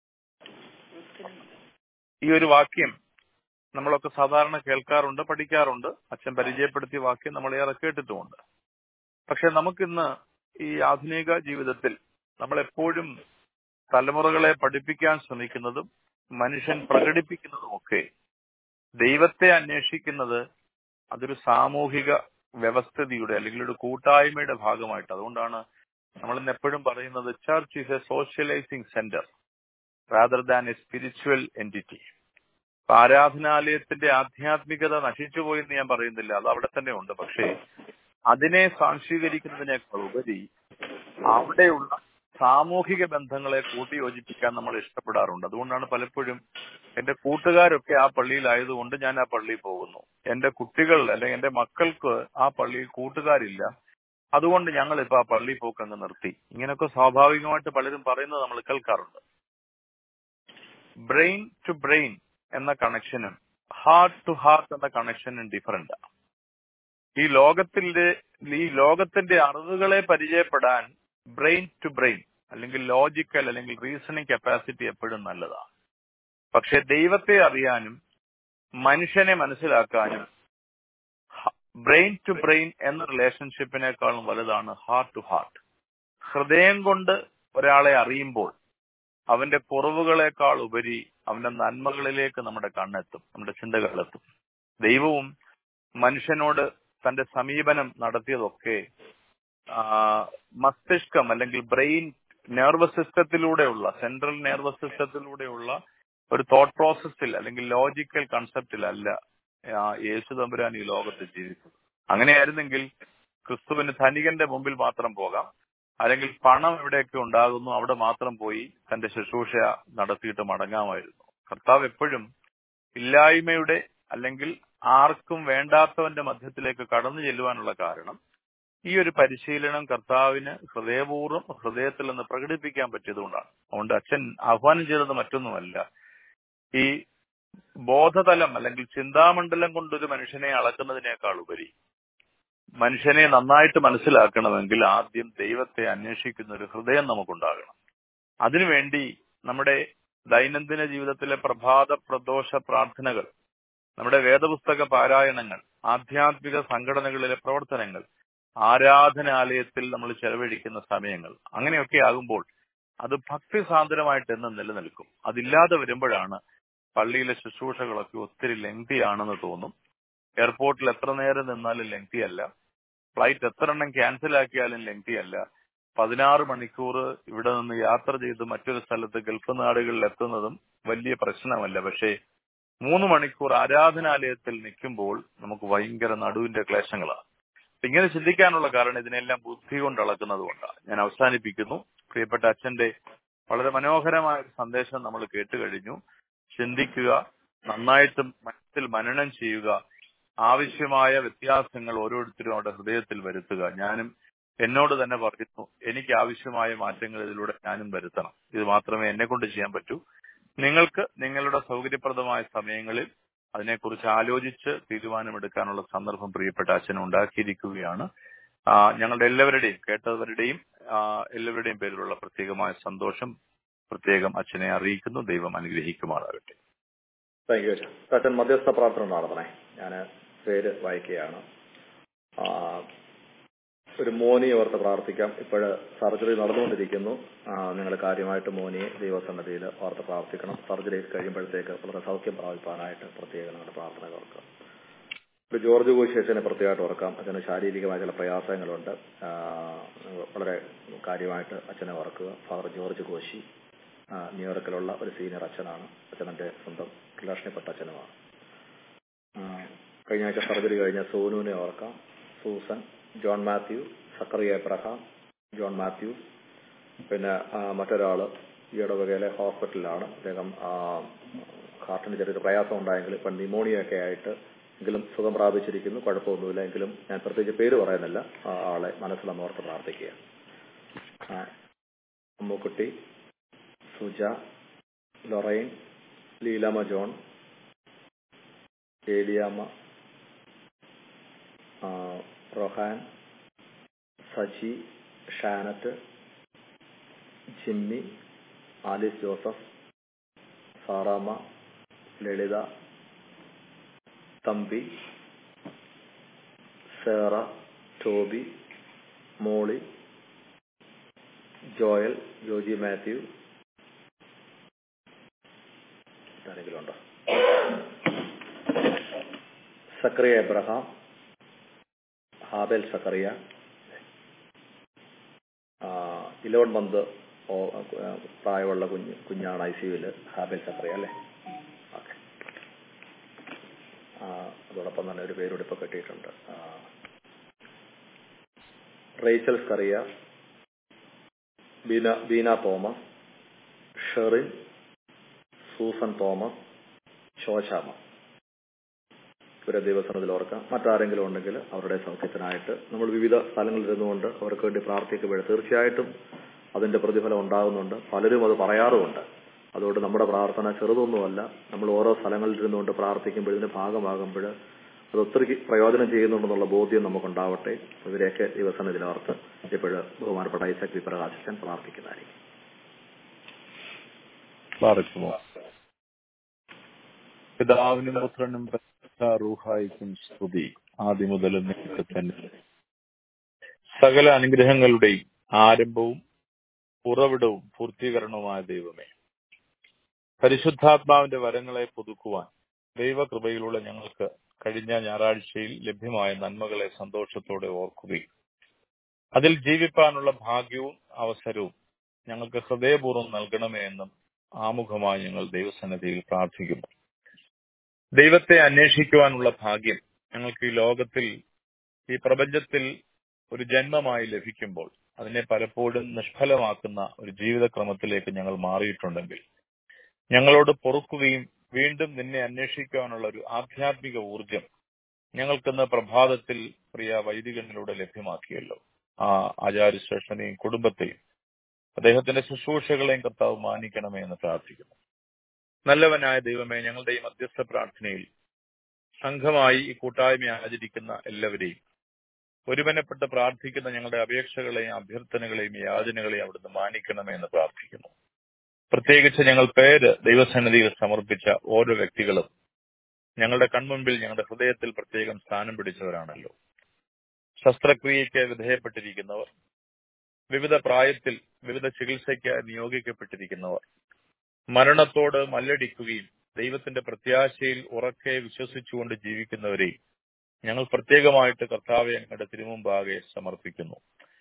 ഈ ഒരു വാക്യം നമ്മളൊക്കെ സാധാരണ കേൾക്കാറുണ്ട് പഠിക്കാറുണ്ട് അച്ഛൻ പരിചയപ്പെടുത്തിയ വാക്യം നമ്മൾ ഏറെ കേട്ടിട്ടുമുണ്ട് പക്ഷെ നമുക്കിന്ന് ഈ ആധുനിക ജീവിതത്തിൽ നമ്മൾ എപ്പോഴും തലമുറകളെ പഠിപ്പിക്കാൻ ശ്രമിക്കുന്നതും മനുഷ്യൻ പ്രകടിപ്പിക്കുന്നതുമൊക്കെ ദൈവത്തെ അന്വേഷിക്കുന്നത് അതൊരു സാമൂഹിക വ്യവസ്ഥിതിയുടെ അല്ലെങ്കിൽ ഒരു കൂട്ടായ്മയുടെ ഭാഗമായിട്ട് അതുകൊണ്ടാണ് നമ്മൾ ഇന്ന് എപ്പോഴും പറയുന്നത് church is a socialising centre rather than a spiritual entity ഇപ്പൊ ആരാധനാലയത്തിന്റെ ആധ്യാത്മികത നശിച്ചുപോയി എന്ന് ഞാൻ പറയുന്നില്ല അത് അവിടെ തന്നെ ഉണ്ട് പക്ഷേ അതിനെ സാംശീകരിക്കുന്നതിനേക്കാൾ ഉപരി അവിടെയുള്ള സാമൂഹിക ബന്ധങ്ങളെ കൂട്ടിയോജിപ്പിക്കാൻ നമ്മൾ ഇഷ്ടപ്പെടാറുണ്ട് അതുകൊണ്ടാണ് പലപ്പോഴും എന്റെ കൂട്ടുകാരൊക്കെ ആ പള്ളിയിലായതുകൊണ്ട് ഞാൻ ആ പള്ളിയിൽ പോകുന്നു എന്റെ കുട്ടികൾ അല്ലെങ്കിൽ എന്റെ മക്കൾക്ക് ആ പള്ളിയിൽ കൂട്ടുകാരില്ല അതുകൊണ്ട് ഞങ്ങൾ ഇപ്പൊ ആ പള്ളി പോക്ക് അങ്ങ് നിർത്തി ഇങ്ങനെയൊക്കെ സ്വാഭാവികമായിട്ട് പലരും പറയുന്നത് നമ്മൾ കേൾക്കാറുണ്ട് ബ്രെയിൻ ടു ബ്രെയിൻ എന്ന കണക്ഷനും ഹാർട്ട് ടു ഹാർട്ട് എന്ന കണക്ഷനും ഡിഫറന്റ് ഈ ലോകത്തിന്റെ ഈ ലോകത്തിന്റെ അറിവുകളെ പരിചയപ്പെടാൻ ബ്രെയിൻ ടു ബ്രെയിൻ അല്ലെങ്കിൽ ലോജിക്കൽ അല്ലെങ്കിൽ റീസണിങ് കപ്പാസിറ്റി എപ്പോഴും നല്ലതാണ് പക്ഷെ ദൈവത്തെ അറിയാനും മനുഷ്യനെ മനസ്സിലാക്കാനും ബ്രെയിൻ ടു ബ്രെയിൻ എന്ന റിലേഷൻഷിപ്പിനേക്കാളും വലുതാണ് ഹാർട്ട് ടു ഹാർട്ട് ഹൃദയം കൊണ്ട് ഒരാളെ അറിയുമ്പോൾ അവന്റെ കുറവുകളെക്കാൾ ഉപരി അവന്റെ നന്മകളിലേക്ക് നമ്മുടെ കണ്ണെത്തും നമ്മുടെ ചിന്തകളെത്തും ദൈവവും മനുഷ്യനോട് തന്റെ സമീപനം നടത്തിയതൊക്കെ ആ, മസ്തിഷ്കം അല്ലെങ്കിൽ ബ്രെയിൻ നെർവസ് സിസ്റ്റത്തിലൂടെയുള്ള സെൻട്രൽ നെർവസ് സിസ്റ്റത്തിലൂടെയുള്ള ഒരു തോട്ട് പ്രോസസ്സിൽ അല്ലെങ്കിൽ ലോജിക്കൽ കൺസെപ്റ്റിലല്ല ആ, യേശു തമ്പുരാൻ ഈ ലോകത്ത് ജീവിച്ചത് അങ്ങനെയായിരുന്നെങ്കിൽ ക്രിസ്തുവിന് ധനികന്റെ മുമ്പിൽ മാത്രം പോകാം അല്ലെങ്കിൽ പണം എവിടെയൊക്കെ ഉണ്ടാകുന്നു അവിടെ മാത്രം പോയി തന്റെ ശുശ്രൂഷ നടത്തിയിട്ട് മടങ്ങാമായിരുന്നു കർത്താവ് എപ്പോഴും ഇല്ലായ്മയുടെ അല്ലെങ്കിൽ ആർക്കും വേണ്ടാത്തവന്റെ മധ്യത്തിലേക്ക് കടന്നു ചെല്ലുവാനുള്ള കാരണം ഈ ഒരു പരിശീലനം കർത്താവിന് ഹൃദയപൂർവ്വം ഹൃദയത്തിൽ നിന്ന് പ്രകടിപ്പിക്കാൻ പറ്റിയതുകൊണ്ടാണ് അതുകൊണ്ട് അച്ഛൻ ആഹ്വാനം ചെയ്തത് മറ്റൊന്നുമല്ല ഈ ബോധതലം അല്ലെങ്കിൽ ചിന്താമണ്ഡലം കൊണ്ടൊരു മനുഷ്യനെ അളക്കുന്നതിനേക്കാൾ ഉപരി മനുഷ്യനെ നന്നായിട്ട് മനസ്സിലാക്കണമെങ്കിൽ ആദ്യം ദൈവത്തെ അന്വേഷിക്കുന്ന ഒരു ഹൃദയം നമുക്കുണ്ടാകണം അതിനുവേണ്ടി നമ്മുടെ ദൈനംദിന ജീവിതത്തിലെ പ്രഭാത പ്രദോഷ പ്രാർത്ഥനകൾ നമ്മുടെ വേദപുസ്തക പാരായണങ്ങൾ ആധ്യാത്മിക സംഘടനകളിലെ പ്രവർത്തനങ്ങൾ ആരാധനാലയത്തിൽ നമ്മൾ ചെലവഴിക്കുന്ന സമയങ്ങൾ അങ്ങനെയൊക്കെ ആകുമ്പോൾ അത് ഭക്തിസാന്ദ്രമായിട്ട് എന്ന് നിലനിൽക്കും അതില്ലാതെ വരുമ്പോഴാണ് പള്ളിയിലെ ശുശ്രൂഷകളൊക്കെ ഒത്തിരി ലെങ്തി ആണെന്ന് തോന്നും എയർപോർട്ടിൽ എത്ര നേരം നിന്നാലും ലെങ്തി അല്ല ഫ്ലൈറ്റ് എത്ര എണ്ണം ക്യാൻസൽ ആക്കിയാലും ലെങ്തി അല്ല പതിനാറ് മണിക്കൂർ ഇവിടെ നിന്ന് യാത്ര ചെയ്ത് മറ്റൊരു സ്ഥലത്ത് ഗൾഫ് നാടുകളിൽ എത്തുന്നതും വലിയ പ്രശ്നമല്ല പക്ഷേ മൂന്ന് മണിക്കൂർ ആരാധനാലയത്തിൽ നിൽക്കുമ്പോൾ നമുക്ക് ഭയങ്കര നടുവിന്റെ ക്ലേശങ്ങളാണ് അപ്പൊ ഇങ്ങനെ ചിന്തിക്കാനുള്ള കാരണം ഇതിനെല്ലാം ബുദ്ധി കൊണ്ട് അളക്കുന്നത് കൊണ്ടാണ് ഞാൻ അവസാനിപ്പിക്കുന്നു പ്രിയപ്പെട്ട അച്ഛന്റെ വളരെ മനോഹരമായ ഒരു സന്ദേശം നമ്മൾ കേട്ട് കഴിഞ്ഞു ചിന്തിക്കുക നന്നായിട്ട് മനസ്സിൽ മനനം ചെയ്യുക ആവശ്യമായ വ്യത്യാസങ്ങൾ ഓരോരുത്തരും അവരുടെ ഹൃദയത്തിൽ വരുത്തുക ഞാനും എന്നോട് തന്നെ പറയുന്നു എനിക്ക് ആവശ്യമായ മാറ്റങ്ങൾ ഇതിലൂടെ ഞാനും വരുത്തണം ഇത് മാത്രമേ എന്നെ കൊണ്ട് ചെയ്യാൻ പറ്റൂ നിങ്ങൾക്ക് നിങ്ങളുടെ സൗകര്യപ്രദമായ സമയങ്ങളിൽ അതിനെക്കുറിച്ച് ആലോചിച്ച് തീരുമാനമെടുക്കാനുള്ള സന്ദർഭം പ്രിയപ്പെട്ട അച്ഛൻ ഉണ്ടാക്കിയിരിക്കുകയാണ് ആ, ഞങ്ങളുടെ എല്ലാവരുടെയും കേട്ടവരുടെയും ആ, എല്ലാവരുടെയും പേരിലുള്ള പ്രത്യേകമായ സന്തോഷം പ്രത്യേകം അച്ഛനെ അറിയിക്കുന്നു ദൈവം അനുഗ്രഹിക്കുമാറാകട്ടെ താങ്ക് യു അച്ഛൻ അച്ഛൻ മധ്യസ്ഥ പ്രാർത്ഥന നടത്തണേ ഞാൻ പേര് വായിക്കുകയാണ് ആ, ഒരു മോനിയെ ഓർത്ത് പ്രാർത്ഥിക്കാം ഇപ്പോഴ് സർജറി നടന്നുകൊണ്ടിരിക്കുന്നു നിങ്ങൾ കാര്യമായിട്ട് മോനിയെ ദൈവസന്നദ്ധിയിൽ ഓർത്ത് പ്രാർത്ഥിക്കണം സർജറി കഴിയുമ്പോഴത്തേക്ക് വളരെ സൗഖ്യം പ്രാപിപ്പാനായിട്ട് പ്രത്യേകം നിങ്ങളുടെ പ്രാർത്ഥന ഓർക്കുക ഒരു ജോർജ് കോശി അച്ഛനെ പ്രത്യേകമായിട്ട് ഓർക്കാം അച്ഛന് ശാരീരികമായ ചില പ്രയാസങ്ങളുണ്ട് ആ, വളരെ കാര്യമായിട്ട് അച്ഛനെ ഓർക്കുക ഫാദർ ജോർജ് കോശി ആ, ന്യൂയോർക്കിലുള്ള ഒരു സീനിയർ അച്ഛനാണ് അച്ഛനെന്റെ സ്വന്തം റിലേഷനിൽപ്പെട്ട അച്ഛനുമാണ് ആ, കഴിഞ്ഞ ആഴ്ച സർജറി കഴിഞ്ഞ സോനുവിനെ ഓർക്കാം Susan John Matthew Zachariah Abraham John Matthew പിന്നെ ആ, മറ്റൊരാള് ഈ ഇടവകയിലെ ഹോസ്പിറ്റലിലാണ് അദ്ദേഹം ആ, ഹാർട്ടിന് ചെറിയൊരു പ്രയാസം ഉണ്ടായെങ്കിൽ ഇപ്പം ന്യൂമോണിയ ഒക്കെ ആയിട്ട് എങ്കിലും സുഖം പ്രാപിച്ചിരിക്കുന്നു കുഴപ്പമൊന്നുമില്ല എങ്കിലും ഞാൻ പ്രത്യേകിച്ച് പേര് പറയുന്നില്ല ആ ആളെ മനസ്സിലമോർത്ത് പ്രാർത്ഥിക്കുക ആ, അമ്മുക്കുട്ടി സുജ ലൊറൈൻ ലീലാമ ജോൺ ഏലിയാമ്മ ആ, Rohan Saji Shanet Jimmy Alice Joseph Saramma Lalitha Thampi Sarah Toby Molly Joel Joji Matthew ആരെങ്കിലും ഉണ്ടോ Zachariah Abraham Habel Zachariah eleven month പ്രായമുള്ള കുഞ്ഞ് കുഞ്ഞാണ് ഐ സിയുല് ഹാബേൽ സക്കറിയ അല്ലേ ഓക്കെ അതോടൊപ്പം തന്നെ ഒരു പേരോട് ഇപ്പൊ കിട്ടിയിട്ടുണ്ട് ആ, Rachel Scaria Beena Beena Thomas Sherin Susan Thomas Sosamma ഇവരെ ദൈവസനത്തിൽ ഓർക്കാം മറ്റാരെങ്കിലും ഉണ്ടെങ്കിൽ അവരുടെ സൗഖ്യത്തിനായിട്ട് നമ്മൾ വിവിധ സ്ഥലങ്ങളിൽ ഇരുന്നുകൊണ്ട് അവർക്ക് വേണ്ടി പ്രാർത്ഥിക്കുമ്പോൾ തീർച്ചയായിട്ടും അതിന്റെ പ്രതിഫലം ഉണ്ടാകുന്നുണ്ട് പലരും അത് പറയാറുമുണ്ട് അതുകൊണ്ട് നമ്മുടെ പ്രാർത്ഥന ചെറുതൊന്നുമല്ല നമ്മൾ ഓരോ സ്ഥലങ്ങളിൽ ഇരുന്നുകൊണ്ട് പ്രാർത്ഥിക്കുമ്പോൾ ഇതിന്റെ ഭാഗമാകുമ്പോൾ അത് ഒത്തിരി പ്രയോജനം ചെയ്യുന്നുണ്ടെന്നുള്ള ബോധ്യം നമുക്കുണ്ടാവട്ടെ ഇവരെയൊക്കെ ദിവസനത്തിൽ ഓർത്ത് ഇപ്പോഴ് ബഹുമാനപ്പെട്ട ഐസക് വി പ്രകാശിക്കാൻ പ്രാർത്ഥിക്കുന്നതായിരിക്കും പ്രാർത്ഥിക്കുമോ പിതാവിനും പുത്രനും പരിശുദ്ധ റൂഹായിക്കും സ്തുതി ആദ്യം മുതൽ നിങ്ങൾക്ക് തന്നെ സകല അനുഗ്രഹങ്ങളുടെയും ആരംഭവും ഉറവിടവും പൂർത്തീകരണവുമായ ദൈവമേ പരിശുദ്ധാത്മാവിന്റെ വരങ്ങളെ പുതുക്കുവാൻ ദൈവകൃപയിലൂടെ ഞങ്ങൾക്ക് കഴിഞ്ഞ ഞായറാഴ്ചയിൽ ലഭ്യമായ നന്മകളെ സന്തോഷത്തോടെ ഓർക്കുകയും അതിൽ ജീവിപ്പാനുള്ള ഭാഗ്യവും അവസരവും ഞങ്ങൾക്ക് ഹൃദയപൂർവ്വം നൽകണമേ എന്നും ആമുഖമായി ഞങ്ങൾ ദൈവസന്നിധിയിൽ പ്രാർത്ഥിക്കുന്നു ദൈവത്തെ അന്വേഷിക്കുവാനുള്ള ഭാഗ്യം ഞങ്ങൾക്ക് ഈ ലോകത്തിൽ ഈ പ്രപഞ്ചത്തിൽ ഒരു ജന്മമായി ലഭിക്കുമ്പോൾ അതിനെ പലപ്പോഴും നിഷ്ഫലമാക്കുന്ന ഒരു ജീവിതക്രമത്തിലേക്ക് ഞങ്ങൾ മാറിയിട്ടുണ്ടെങ്കിൽ ഞങ്ങളോട് പൊറുക്കുകയും വീണ്ടും നിന്നെ അന്വേഷിക്കുവാനുള്ള ഒരു ആധ്യാത്മിക ഊർജം ഞങ്ങൾക്കിന്ന് പ്രഭാതത്തിൽ പ്രിയ വൈദികനിലൂടെ ലഭ്യമാക്കിയല്ലോ ആ ആചാര്യശ്രേഷ്ഠനെയും കുടുംബത്തെയും അദ്ദേഹത്തിന്റെ ശുശ്രൂഷകളെയും കർത്താവ് മാനിക്കണമേ എന്ന് പ്രാർത്ഥിക്കുന്നു നല്ലവനായ ദൈവമേ ഞങ്ങളുടെ ഈ മധ്യസ്ഥ പ്രാർത്ഥനയിൽ സംഘമായി ഈ കൂട്ടായ്മ ആചരിക്കുന്ന എല്ലാവരെയും ഒരുമനപ്പെട്ട് പ്രാർത്ഥിക്കുന്ന ഞങ്ങളുടെ അപേക്ഷകളെയും അഭ്യർത്ഥനകളെയും യാചനകളെയും അവിടുന്ന് മാനിക്കണമേ എന്ന് പ്രാർത്ഥിക്കുന്നു പ്രത്യേകിച്ച് ഞങ്ങൾ പേര് ദൈവസന്നിധിയിൽ സമർപ്പിച്ച ഓരോ വ്യക്തികളും ഞങ്ങളുടെ കൺമുൻപിൽ ഞങ്ങളുടെ ഹൃദയത്തിൽ പ്രത്യേകം സ്ഥാനം പിടിച്ചവരാണല്ലോ ശസ്ത്രക്രിയയ്ക്ക് വിധേയപ്പെട്ടിരിക്കുന്നവർ വിവിധ പ്രായത്തിൽ വിവിധ ചികിത്സയ്ക്ക് നിയോഗിക്കപ്പെട്ടിരിക്കുന്നവർ മരണത്തോട് മല്ലടിക്കുകയും ദൈവത്തിന്റെ പ്രത്യാശയിൽ ഉറക്കെ വിശ്വസിച്ചുകൊണ്ട് ജീവിക്കുന്നവരെയും ഞങ്ങൾ പ്രത്യേകമായിട്ട് കർത്താവെ ഞങ്ങളുടെ തിരുമുമ്പാകെ സമർപ്പിക്കുന്നു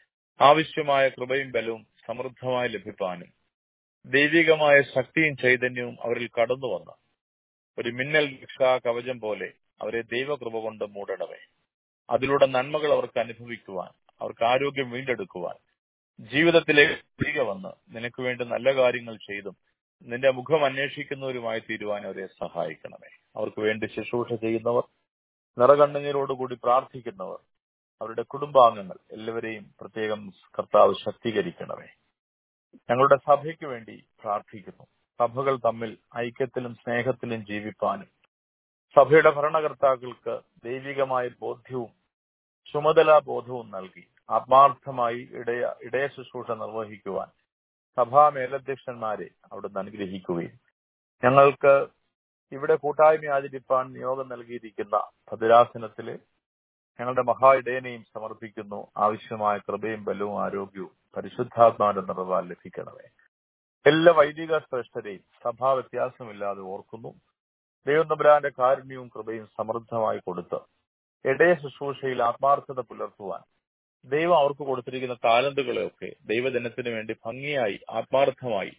ആവശ്യമായ കൃപയും ബലവും സമൃദ്ധമായി ലഭിപ്പാനും ദൈവികമായ ശക്തിയും ചൈതന്യവും അവരിൽ കടന്നു വന്ന് ഒരു മിന്നൽ രക്ഷാ കവചം പോലെ അവരെ ദൈവകൃപ കൊണ്ട് മൂടണമേ അതിലൂടെ നന്മകൾ അവർക്ക് അനുഭവിക്കുവാൻ അവർക്ക് ആരോഗ്യം വീണ്ടെടുക്കുവാൻ ജീവിതത്തിലേക്ക് തിരികെ വന്ന് നിനക്ക് വേണ്ടി നല്ല കാര്യങ്ങൾ ചെയ്തും നിന്റെ മുഖം അന്വേഷിക്കുന്നവരുമായി തീരുവാൻ അവരെ സഹായിക്കണമേ അവർക്ക് വേണ്ടി ശുശ്രൂഷ ചെയ്യുന്നവർ നിറകണ്ണുനീരോടുകൂടി പ്രാർത്ഥിക്കുന്നവർ അവരുടെ കുടുംബാംഗങ്ങൾ എല്ലാവരെയും പ്രത്യേകം കർത്താവ് ശക്തീകരിക്കണമേ ഞങ്ങളുടെ സഭയ്ക്ക് വേണ്ടി പ്രാർത്ഥിക്കുന്നു സഭകൾ തമ്മിൽ ഐക്യത്തിലും സ്നേഹത്തിലും ജീവിപ്പാനും സഭയുടെ ഭരണകർത്താക്കൾക്ക് ദൈവികമായ ബോധ്യവും ചുമതലാ ബോധവും നൽകി ആത്മാർത്ഥമായി ഇടയ ഇടയ ശുശ്രൂഷ നിർവഹിക്കുവാൻ സഭാ മേലധ്യക്ഷന്മാരെ അവിടുന്ന് അനുഗ്രഹിക്കുകയും ഞങ്ങൾക്ക് ഇവിടെ കൂട്ടായ്മ ആചരിപ്പാൻ നിയോഗം നൽകിയിരിക്കുന്ന ഭദ്രാസനത്തിലെ ഞങ്ങളുടെ മഹാ ഇടയനെയും സമർപ്പിക്കുന്നു ആവശ്യമായ കൃപയും ബലവും ആരോഗ്യവും പരിശുദ്ധാത്മാവിന്റെ നിറവാൽ ലഭിക്കണമേ എല്ലാ വൈദിക ശ്രേഷ്ഠരെയും സഭാ വ്യത്യാസമില്ലാതെ ഓർക്കുന്നു ദൈവം തമ്പുരാന്റെ കാരുണ്യവും കൃപയും സമൃദ്ധമായി കൊടുത്ത് ഇടയ ശുശ്രൂഷയിൽ ആത്മാർത്ഥത പുലർത്തുവാൻ ദൈവം അവർക്ക് കൊടുത്തിരിക്കുന്ന താലന്തുകളെയൊക്കെ ദൈവജനത്തിന് വേണ്ടി ഭംഗിയായി ആത്മാർത്ഥമായി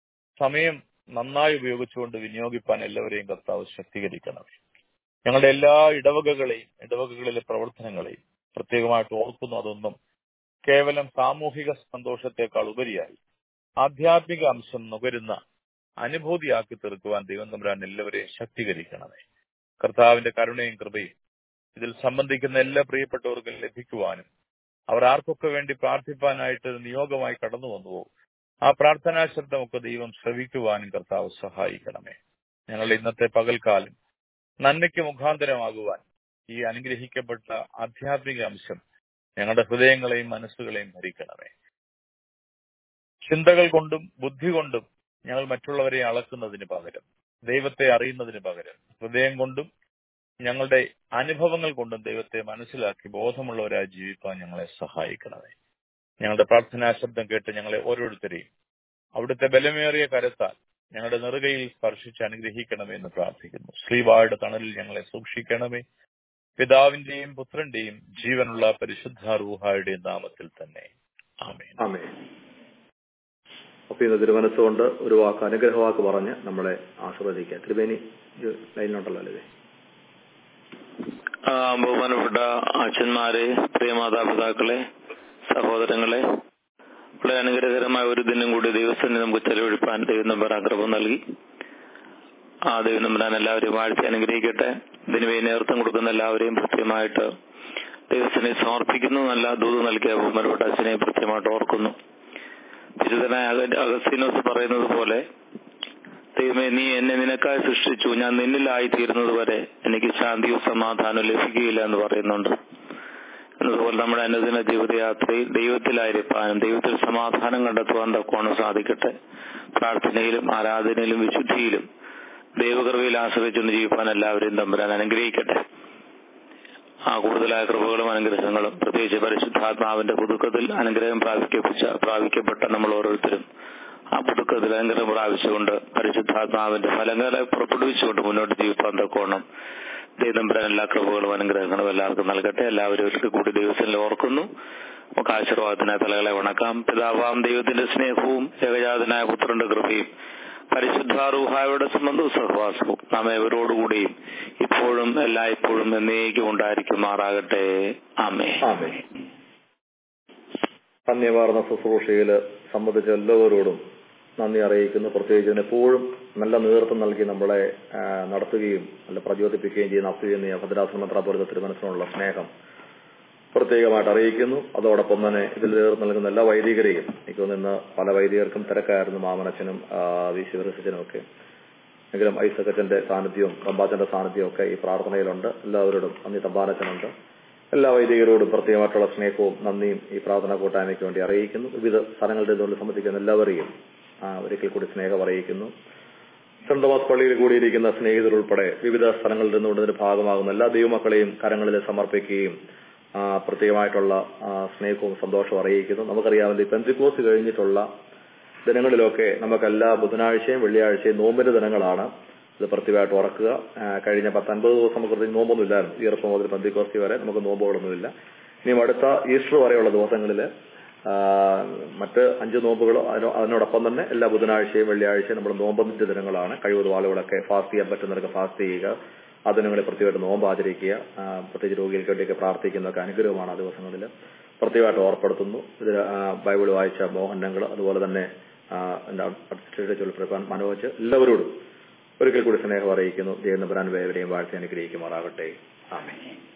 സമയം നന്നായി ഉപയോഗിച്ചുകൊണ്ട് വിനിയോഗിപ്പാൻ എല്ലാവരെയും കർത്താവ് ശക്തീകരിക്കണമേ ഞങ്ങളുടെ എല്ലാ ഇടവകകളെയും ഇടവകകളിലെ പ്രവർത്തനങ്ങളെയും പ്രത്യേകമായിട്ട് ഓർക്കുന്നു അതൊന്നും കേവലം സാമൂഹിക സന്തോഷത്തെക്കാൾ ഉപരിയായി ആധ്യാത്മിക അംശം നുകരുന്ന അനുഭൂതിയാക്കി തീർക്കുവാൻ ദൈവം തമ്പുരാൻ എല്ലാവരെയും ശക്തീകരിക്കണമേ കർത്താവിന്റെ കരുണയും കൃപയും ഇതിൽ സംബന്ധിക്കുന്ന എല്ലാ പ്രിയപ്പെട്ടവർക്കും ലഭിക്കുവാനും അവർ ആർക്കൊക്കെ വേണ്ടി പ്രാർത്ഥിപ്പാനായിട്ട് നിയോഗമായി കടന്നു വന്നുവോ ആ പ്രാർത്ഥനാ ശബ്ദമൊക്കെ ദൈവം ശ്രവിക്കുവാനും കർത്താവ് സഹായിക്കണമേ ഞങ്ങൾ ഇന്നത്തെ പകൽക്കാലം നന്മയ്ക്ക് മുഖാന്തരമാകുവാൻ ഈ അനുഗ്രഹിക്കപ്പെട്ട ആധ്യാത്മിക അംശം ഞങ്ങളുടെ ഹൃദയങ്ങളെയും മനസ്സുകളെയും ഭരിക്കണമേ ചിന്തകൾ കൊണ്ടും ബുദ്ധി കൊണ്ടും ഞങ്ങൾ മറ്റുള്ളവരെ അളക്കുന്നതിന് പകരം ദൈവത്തെ അറിയുന്നതിന് പകരം ഹൃദയം കൊണ്ടും ഞങ്ങളുടെ അനുഭവങ്ങൾ കൊണ്ടും ദൈവത്തെ മനസ്സിലാക്കി ബോധമുള്ളവരായി ജീവിക്കാൻ ഞങ്ങളെ സഹായിക്കണമേ ഞങ്ങളുടെ പ്രാർത്ഥനാ ശബ്ദം കേട്ട് ഞങ്ങളെ ഓരോരുത്തരെയും അവിടുത്തെ ബലമേറിയ കരത്താൽ ഞങ്ങളുടെ നെറുകയിൽ സ്പർശിച്ച് അനുഗ്രഹിക്കണമേ എന്ന് പ്രാർത്ഥിക്കുന്നു ശ്രീവായുടെ തണലിൽ ഞങ്ങളെ സൂക്ഷിക്കണമേ പിതാവിന്റെയും പുത്രന്റെയും ജീവനുള്ള പരിശുദ്ധ റൂഹായുടെയും നാമത്തിൽ തന്നെ ആമേൻ ആമേ അപ്പൊ ഇന്ന് തിരുമനസ്സുകൊണ്ട് ഒരു വാക്ക് അനുഗ്രഹവാക്ക് പറഞ്ഞ് നമ്മളെ ആസ്വദിക്കുക തിരുവേനി ലൈനിലുണ്ടല്ലോ അല്ലേ ആ, ബഹുമാനപ്പെട്ട അച്ഛന്മാരെ പ്രിയ മാതാപിതാക്കളെ സഹോദരങ്ങളെ വളരെ അനുഗ്രഹകരമായ ഒരു ദിനം കൂടി ദൈവസ്ഥനെ നമുക്ക് ചെലവഴിപ്പാൻ ദൈവം നമ്പർ ആഗ്രഹം നൽകി ആ ദൈവം നമ്പരാൻ എല്ലാവരെയും വാഴ്ത്തി അനുഗ്രഹിക്കട്ടെ ഇതിനു വേണ്ടി നേതൃത്വം കൊടുക്കുന്ന എല്ലാവരെയും കൃത്യമായിട്ട് ദൈവത്തിനെ സമർപ്പിക്കുന്നു നല്ല ദൂത് നൽകിയ ബഹുമാനപ്പെട്ട അച്ഛനെ കൃത്യമായിട്ട് ഓർക്കുന്നു വിശുദ്ധനായ അഗ- അഗസ്തീനോസ് പറയുന്നത് പോലെ ദൈവമേ നീ എന്നെ നിനക്കായി സൃഷ്ടിച്ചു ഞാൻ നിന്നിലായി തീരുന്നത് വരെ എനിക്ക് ശാന്തിയും സമാധാനവും ലഭിക്കുകയില്ല എന്ന് പറയുന്നുണ്ട് എന്നതുപോലെ നമ്മുടെ അനുദിന ജീവിതയാത്രയിൽ ദൈവത്തിലായിരിക്കാനും ദൈവത്തിൽ സമാധാനം കണ്ടെത്തുവാൻ തക്കോണം സാധിക്കട്ടെ പ്രാർത്ഥനയിലും ആരാധനയിലും വിശുദ്ധിയിലും ദൈവകൃപയിൽ ആശ്രയിച്ചുകൊണ്ട് ജീവിപ്പാൻ എല്ലാവരെയും തമ്പുരാൻ അനുഗ്രഹിക്കട്ടെ ആ കൂടുതലായ കൃപകളും അനുഗ്രഹങ്ങളും പ്രത്യേകിച്ച് പരിശുദ്ധാത്മാവിന്റെ പുതുക്കത്തിൽ അനുഗ്രഹം പ്രാപിക്കപ്പെട്ട പ്രാപിക്കപ്പെട്ട നമ്മൾ ഓരോരുത്തരും ആ പുതുക്കത്തിൽ അനുഗ്രഹം പ്രാപിച്ചുകൊണ്ട് പരിശുദ്ധാത്മാവിന്റെ ഫലങ്ങളെ പുറപ്പെടുവിച്ചുകൊണ്ട് മുന്നോട്ട് ജീവിപ്പാൻ തക്കോണം ദൈവംബരൻ എല്ലാ കൃപകളും അനുഗ്രഹങ്ങളും എല്ലാവർക്കും നൽകട്ടെ എല്ലാവരും ഒരിക്കൽ കൂടി ദിവസത്തിൽ ഓർക്കുന്നു നമുക്ക് ആശീർവാദത്തിനായ തലകളെ വണക്കാം പിതാവാം ദൈവത്തിന്റെ സ്നേഹവും ഏകജാതനായ പുത്രന്റെ കൃപയും പരിശുദ്ധാരൂഹായുടെ സംബന്ധവും സഹവാസവും നാം എവരോടുകൂടിയും ഇപ്പോഴും എല്ലായ്പ്പോഴും എന്നേക്കും ഉണ്ടായിരിക്കുമാറാകട്ടെ ആമേ ആമേ ധന്യവാർന്ന ശുശ്രൂഷയിൽ സംബന്ധിച്ച എല്ലാവരോടും നന്ദി അറിയിക്കുന്നു പ്രത്യേകിച്ച് ഇതിന് എപ്പോഴും നല്ല നേതൃത്വം നൽകി നമ്മളെ ആ, നടത്തുകയും നല്ല പ്രചോദിപ്പിക്കുകയും ചെയ്യുന്ന അസുഖ ഭദ്രാശ്രമത്ര തിരുമനസിനുള്ള സ്നേഹം പ്രത്യേകമായിട്ട് അറിയിക്കുന്നു അതോടൊപ്പം തന്നെ ഇതിൽ നേതൃത്വം നൽകുന്ന എല്ലാ വൈദികരെയും എനിക്ക് തോന്നുന്നു ഇന്ന് പല വൈദികർക്കും തിരക്കായിരുന്നു മാമനച്ചനും വി ശിവരസച്ചനും ഒക്കെ എങ്കിലും ഐസക്കച്ചന്റെ സാന്നിധ്യവും തമ്പാച്ചന്റെ സാന്നിധ്യവും ഒക്കെ ഈ പ്രാർത്ഥനയിലുണ്ട് എല്ലാവരോടും നന്ദി തമ്പാനച്ചനുണ്ട് എല്ലാ വൈദികരോടും പ്രത്യേകമായിട്ടുള്ള സ്നേഹവും നന്ദിയും ഈ പ്രാർത്ഥന കൂട്ടായ്മയ്ക്ക് വേണ്ടി അറിയിക്കുന്നു വിവിധ സ്ഥലങ്ങളുടെ ഇതുകൊണ്ട് സംബന്ധിക്കുന്ന എല്ലാവരെയും ആ, ഒരിക്കൽ കൂടി സ്നേഹം അറിയിക്കുന്നു സെന്റ് തോമസ് പള്ളിയിൽ കൂടിയിരിക്കുന്ന സ്നേഹിതർ ഉൾപ്പെടെ വിവിധ സ്ഥലങ്ങളിൽ നിന്നുകൊണ്ട് ഇതിന്റെ ഭാഗമാകുന്ന എല്ലാ ദൈവമക്കളെയും കരങ്ങളിൽ സമർപ്പിക്കുകയും ആ, പ്രത്യേകമായിട്ടുള്ള ആ, സ്നേഹവും സന്തോഷവും അറിയിക്കുന്നു നമുക്കറിയാമല്ലോ ഈ പെന്തിക്കോസ് കഴിഞ്ഞിട്ടുള്ള ദിനങ്ങളിലൊക്കെ നമുക്ക് എല്ലാ ബുധനാഴ്ചയും വെള്ളിയാഴ്ചയും നോമ്പിന്റെ ദിനങ്ങളാണ് ഇത് പ്രത്യേകമായിട്ട് ഓർക്കുക ആ, കഴിഞ്ഞ പത്തൊൻപത് ദിവസം നമുക്ക് പ്രത്യേകിച്ച് നോമ്പൊന്നുമില്ലായിരുന്നു ഈർപ്പം മുതൽ പന്തിക്കോസ്തി വരെ നമുക്ക് നോമ്പുകളൊന്നുമില്ല ഇനിയും അടുത്ത ഈസ്റ്റർ വരെയുള്ള ദിവസങ്ങളിൽ മറ്റ് അഞ്ച് നോമ്പുകളോ അതിനോ അതിനോടൊപ്പം തന്നെ എല്ലാ ബുധനാഴ്ചയും വെള്ളിയാഴ്ചയും നമ്മൾ നോമ്പതിന്റെ ദിനങ്ങളാണ് കഴിവതും ആളുകളൊക്കെ ഫാസ്റ്റ് ചെയ്യാൻ പറ്റുന്നവരൊക്കെ ഫാസ്റ്റ് ചെയ്യുക ആ ദിനങ്ങളിൽ പ്രത്യേകമായിട്ട് നോമ്പ് ആചരിക്കുക ആ, പ്രത്യേകിച്ച് രോഗികൾക്ക് വേണ്ടിയൊക്കെ പ്രാർത്ഥിക്കുന്നതൊക്കെ അനുഗ്രഹമാണ് ആ ദിവസങ്ങളിൽ പ്രത്യേകമായിട്ട് ഓർപ്പെടുത്തുന്നു ഇതിൽ ആ, ബൈബിൾ വായിച്ച മോഹനങ്ങൾ അതുപോലെ തന്നെ അഡ്മിനിസ്ട്രേറ്റീവ് ചൊല്ലിപ്പിടിക്കാൻ മനോജ് എല്ലാവരോടും ഒരിക്കൽ കൂടി സ്നേഹം അറിയിക്കുന്നു ജയനപുരാൻ വേവരെയും വാഴ്ത്തി അനുഗ്രഹിക്കുമാറാകട്ടെ ആമേ